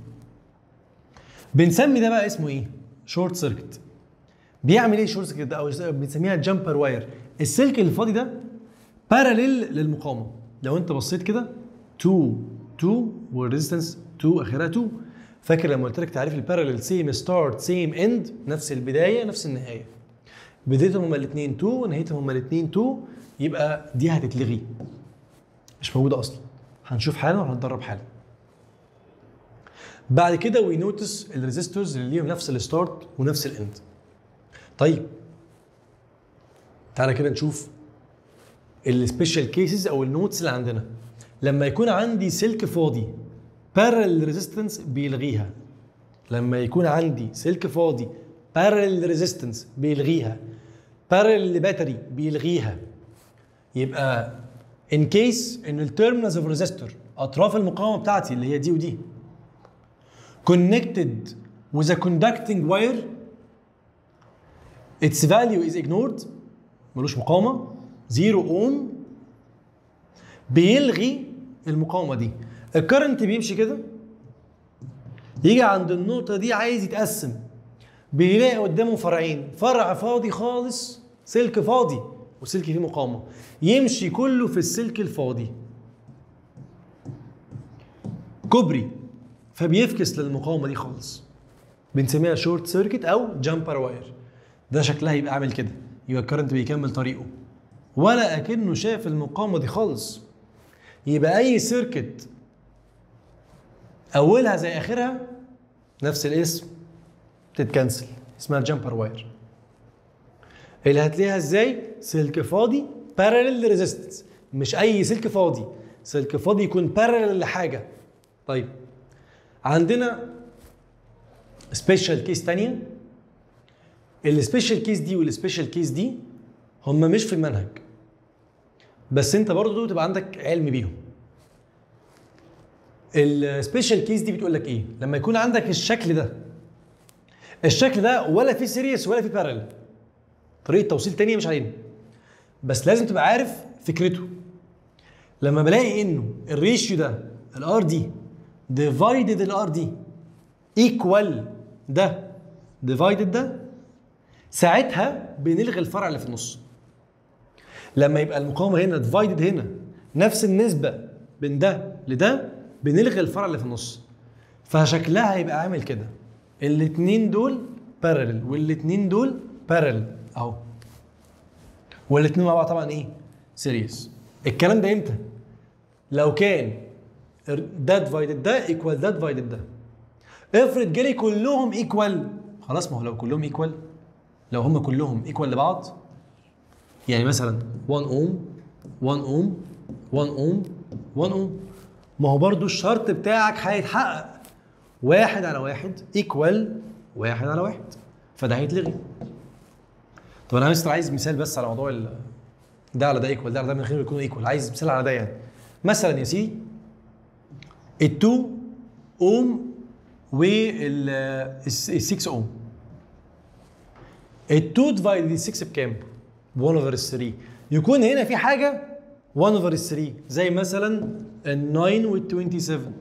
بنسمي ده بقى اسمه ايه؟ شورت سيركت بيعمل ايه شورت سيركت ده او بنسميها جامبر واير السلك الفاضي ده باراليل للمقاومه لو انت بصيت كده 2 2 والريزيستنس 2 اخرها 2 فاكر لما قلت لك تعريف الباراليل سيم ستارت سيم اند نفس البدايه نفس النهايه بدايتهم هما الاثنين 2 ونهايتهم هما الاثنين 2 يبقى دي هتتلغي مش موجوده اصلا هنشوف حالا وهنتدرب حالا بعد كده وي نوتس الريزيستورز اللي ليهم نفس الستارت ونفس الاند طيب تعالى كده نشوف السبيشال كيسز او النوتس اللي عندنا لما يكون عندي سلك فاضي بارل ريزيستنس بيلغيها لما يكون عندي سلك فاضي بارل ريزيستنس بيلغيها بارل باتري بيلغيها يبقى ان كيس ان التيرمينالز اوف ريزيستور اطراف المقاومه بتاعتي اللي هي دي ودي connected with a conducting wire its value is ignored ملوش مقاومه زيرو اوم بيلغي المقاومه دي الكرنت بيمشي كده يجي عند النقطه دي عايز يتقسم بيلاقي قدامه فرعين فرع فاضي خالص سلك فاضي وسلك فيه مقاومه يمشي كله في السلك الفاضي كوبري فبيفكس للمقاومه دي خالص بنسميها شورت سيركت او جامبر واير ده شكلها يبقى عامل كده يبقى الكرنت بيكمل طريقه ولا اكنه شاف المقاومه دي خالص يبقى اي سيركت اولها زي اخرها نفس الاسم تتكنسل اسمها جامبر واير اللي هتلاقيها ازاي سلك فاضي بارلل ريزيستنس مش اي سلك فاضي سلك فاضي يكون بارلل لحاجه طيب عندنا سبيشال كيس تانية السبيشال كيس دي والسبيشال كيس دي هم مش في المنهج بس انت برضو تبقى عندك علم بيهم السبيشال كيس دي بتقول لك ايه لما يكون عندك الشكل ده الشكل ده ولا في سيريس ولا في بارل طريقه توصيل تانية مش علينا بس لازم تبقى عارف فكرته لما بلاقي انه الريشيو ده الار دي ديفايدد الار دي ايكوال ده ديفايدد ده ساعتها بنلغي الفرع اللي في النص لما يبقى المقاومه هنا ديفايدد هنا نفس النسبه بين ده لده بنلغي الفرع اللي في النص فشكلها هيبقى عامل كده الاتنين دول بارلل والاتنين دول بارلل اهو والاتنين مع بعض طبعا ايه سيريس الكلام ده امتى لو كان ده ديفايدد ده ايكوال ده ديفايدد ده افرض جالي كلهم ايكوال خلاص ما هو لو كلهم ايكوال لو هم كلهم ايكوال لبعض يعني مثلا 1 اوم 1 اوم 1 اوم 1 اوم ما هو برضو الشرط بتاعك هيتحقق واحد على واحد ايكوال واحد على واحد فده هيتلغي طب انا بس عايز مثال بس على موضوع ال- ده على ده ايكوال ده على ده من غير ما يكونوا ايكوال عايز مثال على ده يعني مثلا يا سيدي ال 2 اوم وال 6 اوم ال 2 ديفايد 6 بكام؟ ب 1 اوفر 3 يكون هنا في حاجه 1 اوفر 3 زي مثلا ال 9 وال 27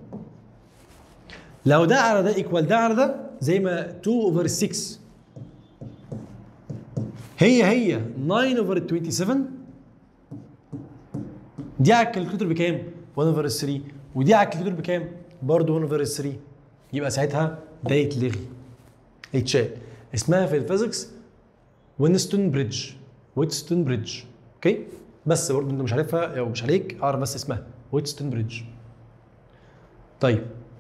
لو ده على ده ايكوال ده على ده زي ما 2 اوفر 6 هي هي 9 اوفر 27 دي على الكالكوليتر بكام؟ 1 اوفر 3 ودي على الكالكوليتر بكام؟ برضه 1 اوفر 3 يبقى ساعتها ده يتلغي يتشال اسمها في الفيزيكس وينستون بريدج ويتستون بريدج اوكي بس برضه انت مش عارفها او مش عليك اعرف بس اسمها ويتستون بريدج طيب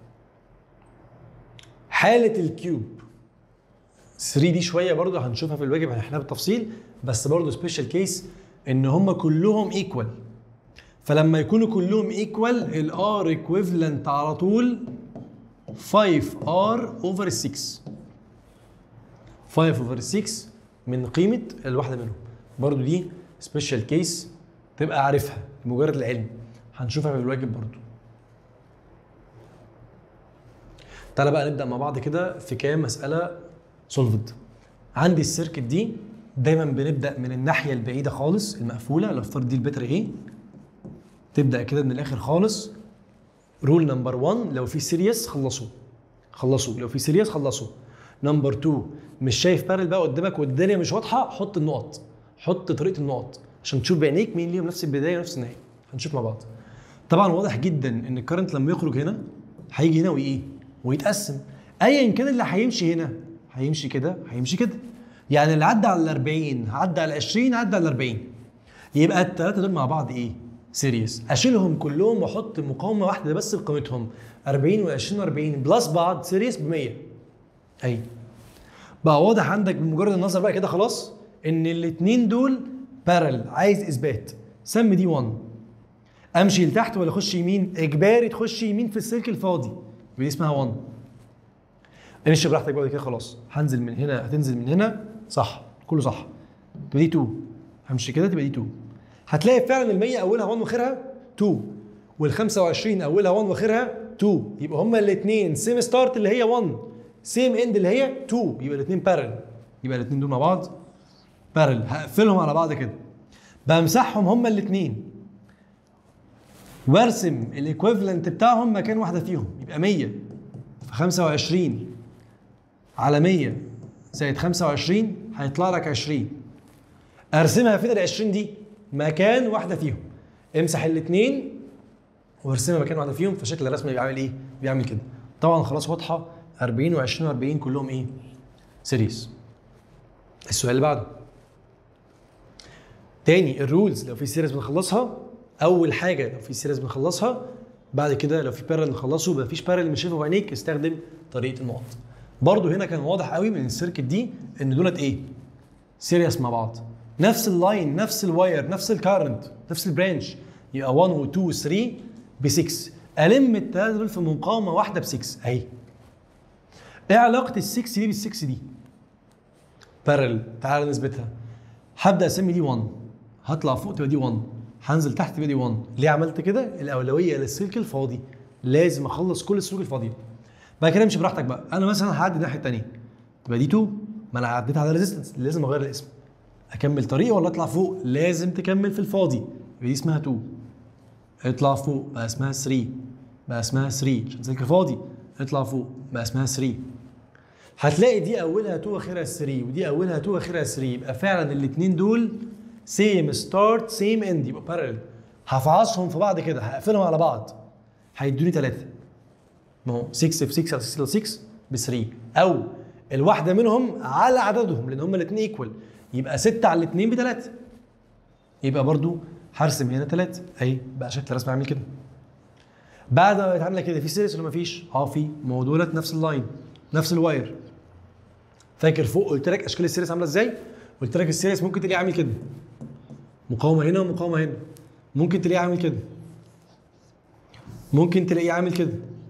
حالة الكيوب 3 دي شوية برضه هنشوفها في الواجب هنحلها بالتفصيل بس برضه سبيشال كيس ان هم كلهم ايكوال فلما يكونوا كلهم ايكوال الار ايكويفالنت على طول 5 ار اوفر 6 5 اوفر 6 من قيمه الواحده منهم برضو دي سبيشال كيس تبقى عارفها مجرد العلم هنشوفها في الواجب برضو تعالى بقى نبدا مع بعض كده في كام مساله سولفد عندي السيركت دي دايما بنبدا من الناحيه البعيده خالص المقفوله لو افترض دي البتر ايه تبدا كده من الاخر خالص رول نمبر 1 لو في سيريس خلصوا خلصوا لو في سيريس خلصوا نمبر 2 مش شايف بارل بقى قدامك والدنيا مش واضحه حط النقط حط طريقه النقط عشان تشوف بعينيك مين ليهم نفس البدايه ونفس النهايه هنشوف مع بعض طبعا واضح جدا ان الكرنت لما يخرج هنا هيجي هنا وايه ويتقسم ايا كان اللي هيمشي هنا هيمشي كده هيمشي كده يعني اللي عدى على ال 40 عدى على 20 عدى على 40 يبقى الثلاثه دول مع بعض ايه سيريس اشيلهم كلهم واحط مقاومه واحده بس بقيمتهم 40 و20 و40 بلس بعض سيريس ب 100 اي بقى واضح عندك بمجرد النظر بقى كده خلاص ان الاثنين دول بارل عايز اثبات سمي دي 1 امشي لتحت ولا اخش يمين اجباري تخش يمين في السلك الفاضي يبقى دي اسمها 1 امشي براحتك بقى كده خلاص هنزل من هنا هتنزل من هنا صح كله صح تبقى دي 2 همشي كده تبقى دي 2 هتلاقي فعلا ال 100 اولها 1 واخرها 2 وال 25 اولها 1 واخرها 2 يبقى هما الاثنين سيم ستارت اللي هي 1 سيم اند اللي هي 2 يبقى الاثنين بارل يبقى الاثنين دول مع بعض بارل هقفلهم على بعض كده بمسحهم هما الاثنين وارسم الايكويفالنت بتاعهم مكان واحده فيهم يبقى 100 في 25 على 100 زائد 25 هيطلع لك 20 ارسمها فين ال 20 دي مكان واحده فيهم امسح الاثنين وارسمها مكان واحده فيهم فشكل الرسمه بيعمل ايه بيعمل كده طبعا خلاص واضحه 40 و20 و40 كلهم ايه سيريز السؤال اللي بعده تاني الرولز لو في سيريز بنخلصها اول حاجه لو في سيريز بنخلصها بعد كده لو في بارل نخلصه ما فيش بارل مش شايفه بعينيك استخدم طريقه النقط برضو هنا كان واضح قوي من السيركت دي ان دولت ايه سيريس مع بعض نفس اللاين نفس الواير نفس الكارنت نفس البرانش يبقى 1 و 2 و 3 ب 6 الم الثلاثه دول في مقاومه واحده ب 6 اهي ايه علاقه ال 6 دي بال 6 دي بارل تعال نثبتها هبدا اسمي دي 1 هطلع فوق تبقى دي 1 هنزل تحت تبقى دي 1 ليه عملت كده الاولويه للسلك الفاضي لازم اخلص كل السلوك الفاضيه بعد كده امشي براحتك بقى انا مثلا هعدي الناحيه الثانيه تبقى دي 2 ما انا عديت على ريزيستنس لازم اغير الاسم اكمل طريق ولا اطلع فوق لازم تكمل في الفاضي يبقى دي اسمها 2 اطلع فوق بقى اسمها 3 بقى اسمها 3 عشان سلك فاضي اطلع فوق بقى اسمها 3 هتلاقي دي اولها 2 واخرها 3 ودي اولها 2 واخرها 3 يبقى فعلا الاثنين دول سيم ستارت سيم اند يبقى بارل هفعصهم في بعض كده هقفلهم على بعض هيدوني ثلاثه ما هو 6 في 6 على 6 على 6 ب 3 او الواحده منهم على عددهم لان هم الاثنين ايكوال يبقى 6 على الاثنين ب 3 يبقى برضو هرسم هنا 3 اهي بقى شكل رسم عامل كده بعد ما اتعمل كده في سيريس ولا ما فيش؟ اه في ما هو دولت نفس اللاين نفس الواير فاكر فوق قلت لك اشكال السيريس عامله ازاي؟ قلت لك السيريس ممكن تلاقيه عامل كده مقاومه هنا ومقاومه هنا ممكن تلاقيه عامل كده ممكن تلاقيه عامل كده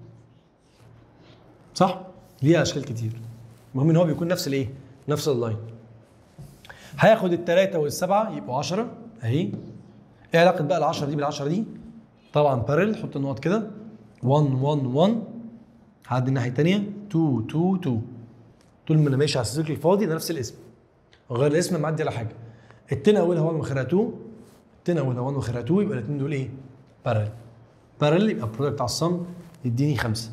صح؟ ليها اشكال كتير المهم ان هو بيكون نفس الايه؟ نفس اللاين هياخد الثلاثه والسبعه يبقوا 10 اهي ايه علاقه بقى ال 10 دي بال 10 دي؟ طبعا بارل حط النقط كده 1 1 1 هعدي الناحيه الثانيه 2 2 2 طول ما انا ماشي على السلك الفاضي ده نفس الاسم غير الاسم معدي على حاجه التين اولها 1 واخرها 2 التين اولها 1 واخرها 2 يبقى الاثنين دول ايه؟ بارل بارل يبقى البرودكت على الصم يديني خمسه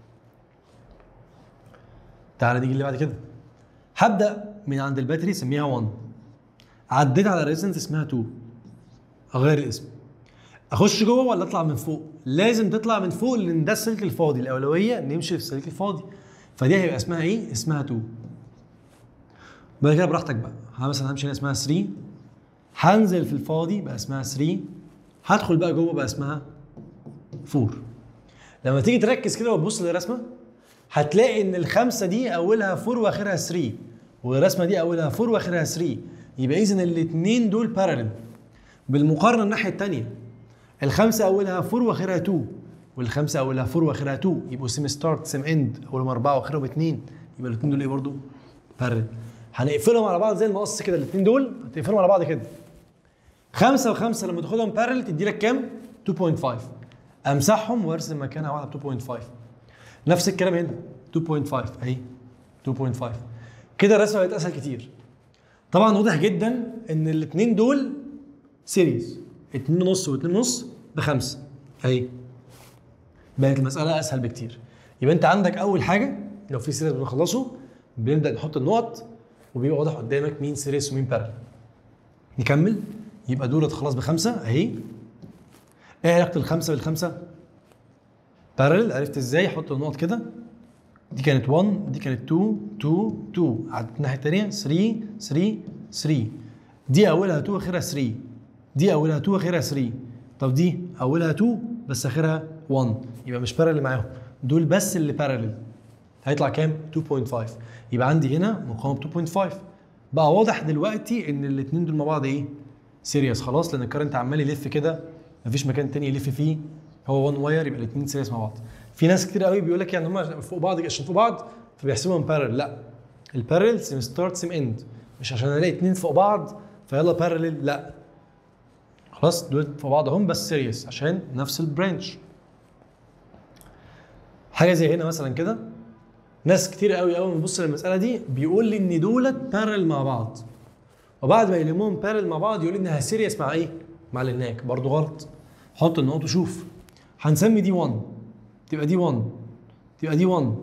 تعالى نيجي اللي بعد كده هبدا من عند الباتري سميها 1 عديت على الريزنس اسمها 2 اغير الاسم اخش جوه ولا اطلع من فوق لازم تطلع من فوق لان ده السلك الفاضي الاولويه نمشي في السلك الفاضي فدي هيبقى اسمها ايه اسمها 2 بعد كده براحتك بقى ها مثلا همشي هنا اسمها 3 هنزل في الفاضي بقى اسمها 3 هدخل بقى جوه بقى اسمها 4 لما تيجي تركز كده وتبص للرسمه هتلاقي ان الخمسه دي اولها 4 واخرها 3 والرسمه دي اولها 4 واخرها 3 يبقى اذا الاثنين دول بارلل بالمقارنه الناحيه الثانيه الخمسه اولها 4 واخرها 2 والخمسه اولها 4 واخرها 2 يبقوا سيم ستارت سيم اند اولهم 4 واخرهم 2 يبقى الاثنين دول ايه برضه بارلل هنقفلهم على بعض زي المقص كده الاثنين دول هتقفلهم على بعض كده خمسه وخمسه لما تاخدهم بارلل تدي لك كام 2.5 امسحهم وارسم مكانها واحده 2.5 نفس الكلام هنا 2.5 اهي 2.5 كده الرسمه بقت اسهل كتير طبعا واضح جدا ان الاثنين دول سيريز 2 ونص و2 ونص بخمسه اهي بقت المساله اسهل بكتير يبقى انت عندك اول حاجه لو في سيريز بنخلصه بنبدا نحط النقط وبيبقى واضح قدامك مين سيريس ومين بارل نكمل يبقى دولت خلاص بخمسه اهي ايه علاقه الخمسه بالخمسه بارل عرفت ازاي احط النقط كده دي كانت 1 دي كانت 2 2 2 عدت الناحيه الثانيه 3 3 3 دي اولها 2 اخرها 3 دي اولها 2 اخرها 3 طب دي اولها 2 بس اخرها 1 يبقى مش بارل معاهم دول بس اللي بارلل هيطلع كام 2.5 يبقى عندي هنا مقاومه 2.5 بقى واضح دلوقتي ان الاثنين دول مع بعض ايه سيريس خلاص لان الكرنت عمال يلف كده مفيش مكان تاني يلف فيه هو 1 واير يبقى الاثنين سيريس مع بعض في ناس كتير قوي بيقول لك يعني هم فوق بعض عشان فوق بعض فبيحسبوهم بارل لا البارل سيم ستارت سيم اند مش عشان الاقي اثنين فوق بعض فيلا بارلل لا خلاص دول فوق بعض هم بس سيريس عشان نفس البرانش حاجه زي هنا مثلا كده ناس كتير قوي قوي بتبص للمساله دي بيقول لي ان دولت بارل مع بعض وبعد ما يلموهم بارل مع بعض يقول لي انها سيريس مع ايه؟ مع اللي هناك برضه غلط حط النقط وشوف هنسمي دي 1 تبقى دي 1 تبقى دي 1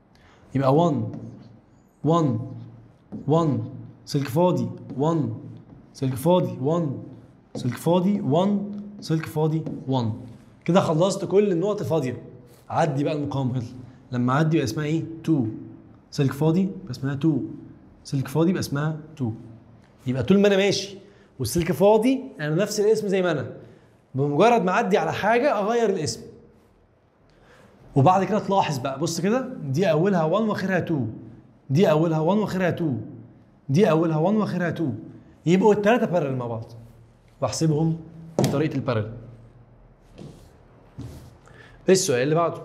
يبقى 1 1 1 سلك فاضي 1 سلك فاضي 1 سلك فاضي 1 سلك فاضي 1 كده خلصت كل النقط الفاضيه عدي بقى المقاومه يلا لما اعدي يبقى اسمها ايه 2 سلك فاضي يبقى اسمها 2 سلك فاضي يبقى اسمها 2 يبقى طول ما انا ماشي والسلك فاضي انا نفس الاسم زي ما انا بمجرد ما اعدي على حاجه اغير الاسم وبعد كده تلاحظ بقى بص كده دي اولها 1 واخرها 2 دي اولها 1 واخرها 2 دي اولها 1 واخرها 2 يبقوا الثلاثه بارل مع بعض واحسبهم بطريقه البارل السؤال اللي بعده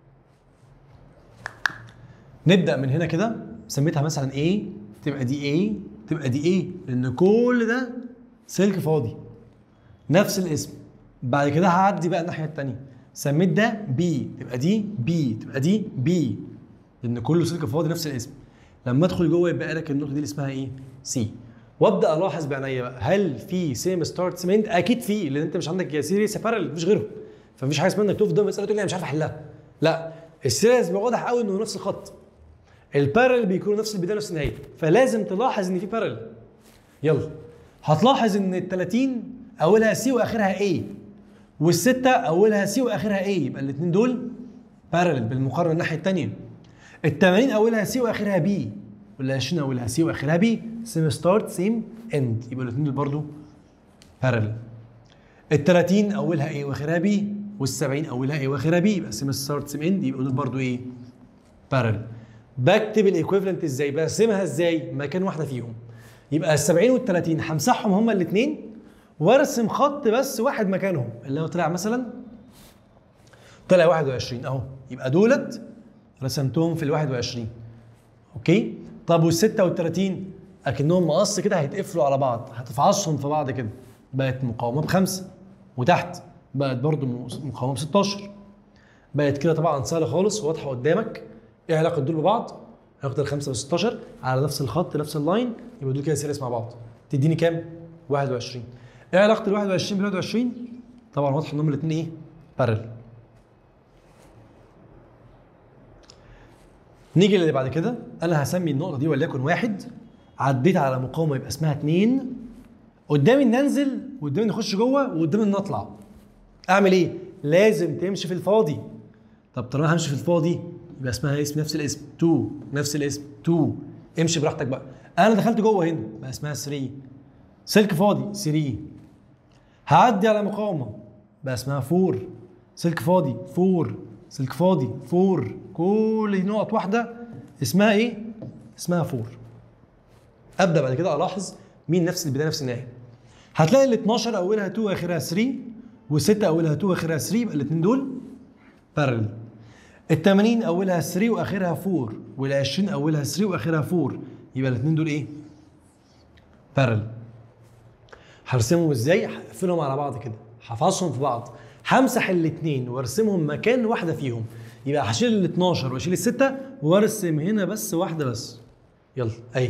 نبدا من هنا كده سميتها مثلا A تبقى دي A تبقى دي A لان كل ده سلك فاضي نفس الاسم بعد كده هعدي بقى الناحيه الثانيه سميت ده بي تبقى دي بي تبقى دي بي لان كله سلك فاضي نفس الاسم لما ادخل جوه يبقى لك النقطه دي اللي اسمها ايه سي وابدا الاحظ بعينيا بقى هل في سيم ستارت سيمنت اكيد في لان انت مش عندك يا سيريس يا بارل مفيش غيرهم فمفيش حاجه اسمها انك تقف قدام مساله تقول لي انا مش عارف احلها لا السيريس بيبقى واضح قوي انه نفس الخط البارل بيكونوا نفس البدايه نفس النهايه فلازم تلاحظ ان في بارل يلا هتلاحظ ان ال 30 اولها سي واخرها اي والسته اولها سي واخرها اي يبقى الاثنين دول بارل بالمقارنه الناحيه الثانيه ال 80 اولها سي واخرها بي وال 20 اولها سي واخرها بي سيم ستارت سيم اند يبقى الاثنين دول برضو بارل ال 30 اولها ايه واخرها بي وال 70 اولها ايه واخرها بي يبقى سيم ستارت سيم اند يبقى دول برضو ايه بارل بكتب الايكويفالنت ازاي برسمها ازاي مكان واحده فيهم يبقى ال 70 وال 30 همسحهم هما الاثنين وارسم خط بس واحد مكانهم اللي هو طلع مثلا طلع 21 اهو يبقى دولت رسمتهم في ال 21 اوكي طب وال 36 اكنهم مقص كده هيتقفلوا على بعض هتفعصهم في بعض كده بقت مقاومه بخمسه وتحت بقت برضو مقاومه ب 16 بقت كده طبعا سهله خالص واضحه قدامك ايه علاقه دول ببعض؟ علاقه الخمسه ب 16 على نفس الخط نفس اللاين يبقى دول كده سيريس مع بعض تديني كام؟ 21 ايه علاقه ال 21 بال 21 طبعا واضح ان هم الاثنين ايه بارل نيجي للي بعد كده انا هسمي النقطه دي وليكن واحد عديت على مقاومه يبقى اسمها اتنين قدامي ان انزل وقدامي ان اخش جوه وقدامي ان اطلع اعمل ايه لازم تمشي في الفاضي طب طالما همشي في الفاضي يبقى اسمها اسم نفس الاسم 2 نفس الاسم 2 امشي براحتك بقى انا دخلت جوه هنا بقى اسمها 3 سلك فاضي 3 هعدي على مقاومه بقى اسمها 4 سلك فاضي 4 سلك فاضي 4 كل نقط واحده اسمها ايه اسمها 4 ابدا بعد كده الاحظ مين نفس البدايه نفس النهايه هتلاقي ال 12 اولها 2 واخرها 3 وال6 اولها 2 واخرها 3 يبقى الاثنين دول بارل ال 80 اولها 3 واخرها 4 وال 20 اولها 3 واخرها 4 يبقى الاثنين دول ايه بارل هرسمهم ازاي هقفلهم على بعض كده هفصهم في بعض همسح الاثنين وارسمهم مكان واحده فيهم يبقى هشيل ال 12 واشيل السته وارسم هنا بس واحده بس يلا اهي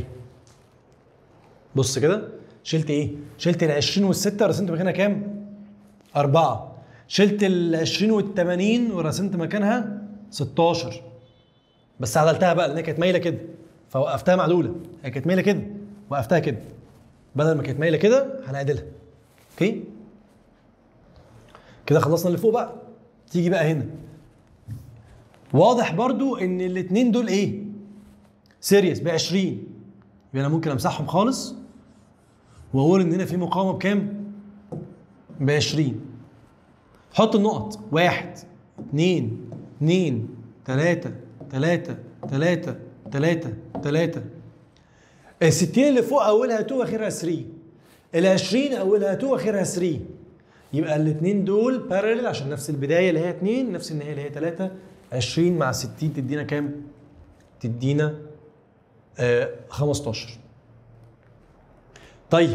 بص كده شلت ايه شلت ال 20 والسته ورسمت مكانها كام أربعة شلت ال 20 وال 80 ورسمت مكانها 16 بس عدلتها بقى لان هي كانت مايله كده فوقفتها معدوله هي كانت مايله كده وقفتها كده بدل ما كانت مايله كده هنعدلها اوكي كده خلصنا اللي فوق بقى تيجي بقى هنا واضح برضو ان الاثنين دول ايه سيريس ب 20 يبقى انا ممكن امسحهم خالص واقول ان هنا في مقاومه بكام ب 20 حط النقط واحد اثنين اثنين ثلاثة ثلاثة ثلاثة ثلاثة ثلاثة ال 60 اللي فوق اولها 2 واخرها 3 ال 20 اولها 2 واخرها 3 يبقى الاثنين دول بارلل عشان نفس البدايه اللي هي 2 نفس النهايه اللي هي 3 20 مع 60 تدينا كام؟ تدينا آه 15 طيب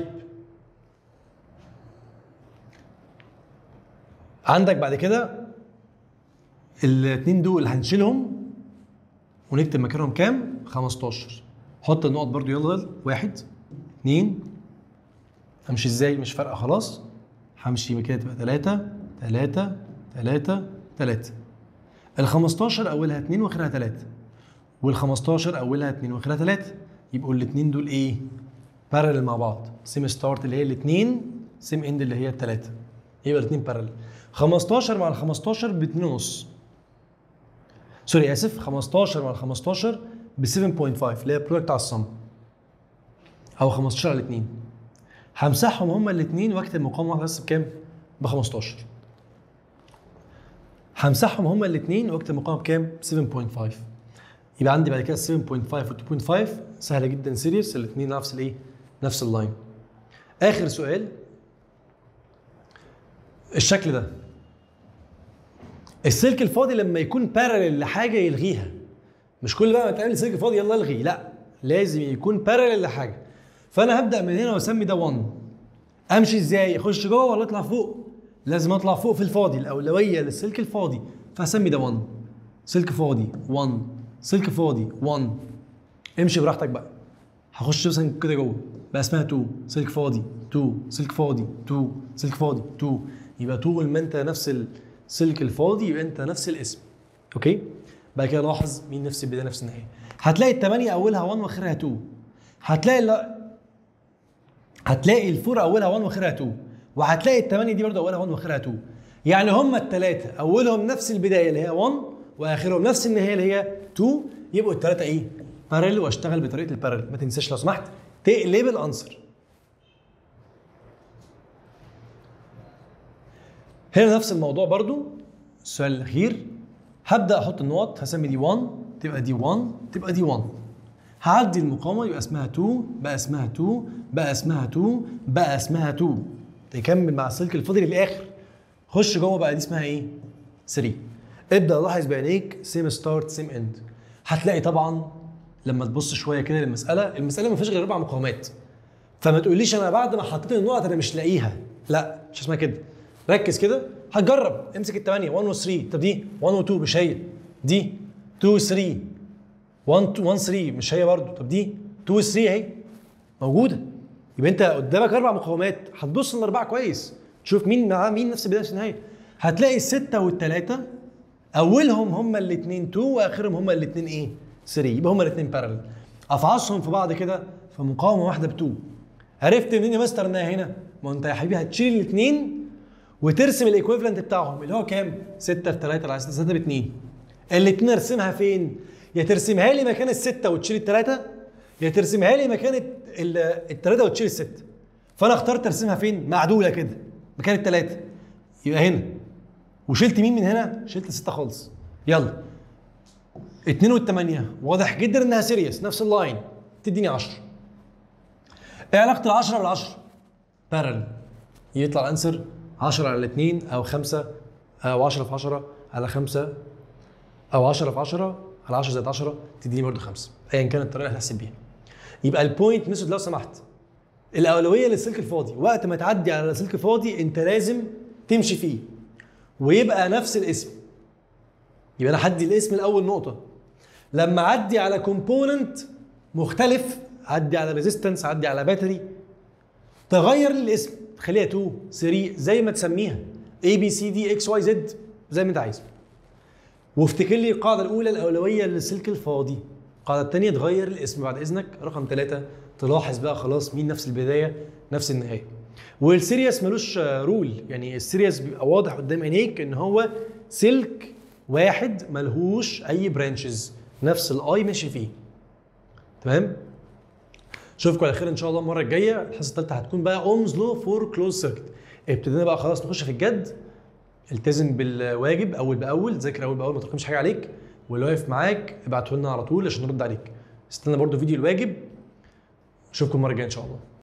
عندك بعد كده الاثنين دول هنشيلهم ونكتب مكانهم كام؟ 15 حط النقط برضو يلا واحد اثنين همشي ازاي مش فارقه خلاص همشي كده تبقى ثلاثة ثلاثة ثلاثة ثلاثة ال 15 اولها 2 واخرها 3 وال 15 اولها 2 واخرها 3 يبقوا الاثنين دول ايه؟ بارلل مع بعض سيم ستارت اللي هي الاثنين سيم اند اللي هي الثلاثه يبقى الاثنين بارلل 15 مع ال 15 ب 2 ونص سوري اسف 15 مع ال 15 ب 7.5 اللي هي البرودكت على الصم او 15 على الاثنين همسحهم هما الاثنين واكتب مقاومه واحده بس بكام؟ ب 15 همسحهم هما الاثنين واكتب مقاومه بكام؟ 7.5 يبقى عندي بعد كده 7.5 و 2.5 سهله جدا سيريس الاثنين نفس الايه؟ نفس اللاين. اخر سؤال الشكل ده السلك الفاضي لما يكون بارلل لحاجه يلغيها مش كل بقى ما تقابل سلك فاضي يلا الغي لا لازم يكون بارلل لحاجه فانا هبدا من هنا واسمي ده 1 امشي ازاي اخش جوه ولا اطلع فوق لازم اطلع فوق في الفاضي الاولويه للسلك الفاضي فهسمي ده 1 سلك فاضي 1 سلك فاضي 1 امشي براحتك بقى هخش مثلا كده جوه بقى اسمها 2 سلك فاضي 2 سلك فاضي 2 سلك فاضي 2 يبقى طول ما انت نفس السلك الفاضي يبقى انت نفس الاسم اوكي بعد كده لاحظ مين نفس البدايه نفس النهايه هتلاقي الثمانيه اولها 1 واخرها 2 هتلاقي لا هتلاقي الفور اولها 1 واخرها 2 وهتلاقي الثمانيه دي برضه اولها 1 واخرها 2 يعني هما الثلاثه اولهم نفس البدايه اللي هي 1 واخرهم نفس النهايه اللي هي 2 يبقوا الثلاثه ايه؟ بارل واشتغل بطريقه البارل ما تنساش لو سمحت تقلب الانسر هنا نفس الموضوع برضو السؤال الاخير هبدا احط النقط هسمي دي 1 تبقى دي 1 تبقى دي 1 هعدي المقاومه يبقى اسمها 2 بقى اسمها 2 بقى اسمها 2 بقى اسمها 2 تكمل مع السلك الفاضي للاخر خش جوه بقى دي اسمها ايه 3 ابدا لاحظ بعينيك سيم ستارت سيم اند هتلاقي طبعا لما تبص شويه كده للمساله المساله ما فيهاش غير اربع مقاومات فما تقوليش انا بعد ما حطيت النقط انا مش لاقيها لا مش اسمها كده ركز كده هتجرب امسك الثمانيه 1 و 3 طب دي 1 و 2 مش هي دي 2 و 3 1 1 3 مش هي برضه طب دي 2 و 3 اهي موجوده يبقى انت قدامك اربع مقاومات هتبص الاربعه كويس تشوف مين معاه مين نفس البدايه نفس النهايه هتلاقي السته والثلاثه اولهم هما الاثنين 2 واخرهم هما الاثنين ايه 3 يبقى هما الاثنين بارل افعصهم في بعض كده في مقاومه واحده ب 2 عرفت منين يا مستر انها هنا ما انت يا حبيبي هتشيل الاثنين وترسم الايكويفالنت بتاعهم اللي هو كام 6 في 3 على 6 6 ب 2 الاثنين ارسمها فين يا ترسمها لي مكان الستة وتشيل الثلاثة يا ترسمها لي مكان الثلاثة وتشيل الستة فانا اخترت ارسمها فين معدولة كده مكان الثلاثة يبقى هنا وشلت مين من هنا شلت الستة خالص يلا 2 والثمانية واضح جدا انها سيريس نفس اللاين تديني 10 ايه علاقة ال 10 بال 10 بارل يطلع الانسر 10 على 2 او 5 او 10 في 10 على 5 او 10 في 10 على 10 زائد 10 تديني برضه 5 ايا كانت الطريقه اللي هتحسب بيها يبقى البوينت ميثود لو سمحت الاولويه للسلك الفاضي وقت ما تعدي على سلك فاضي انت لازم تمشي فيه ويبقى نفس الاسم يبقى انا هدي الاسم الاول نقطه لما اعدي على كومبوننت مختلف عدي على ريزيستنس عدي على باتري تغير الاسم تخليها 2 3 زي ما تسميها اي بي سي دي اكس واي زد زي ما انت عايز وافتكر لي القاعده الاولى الاولويه للسلك الفاضي القاعده الثانيه تغير الاسم بعد اذنك رقم ثلاثة تلاحظ بقى خلاص مين نفس البدايه نفس النهايه والسيريس ملوش رول يعني السيريس بيبقى واضح قدام عينيك ان هو سلك واحد ملهوش اي برانشز نفس الاي ماشي فيه تمام اشوفكم على خير ان شاء الله المره الجايه الحصه الثالثه هتكون بقى اومز لو فور كلوز سيركت ابتدينا بقى خلاص نخش في الجد التزم بالواجب اول باول ذاكر اول باول ما تراكمش حاجه عليك واللي واقف معاك ابعته لنا على طول عشان نرد عليك استنى برضو فيديو الواجب اشوفكم المره الجايه ان شاء الله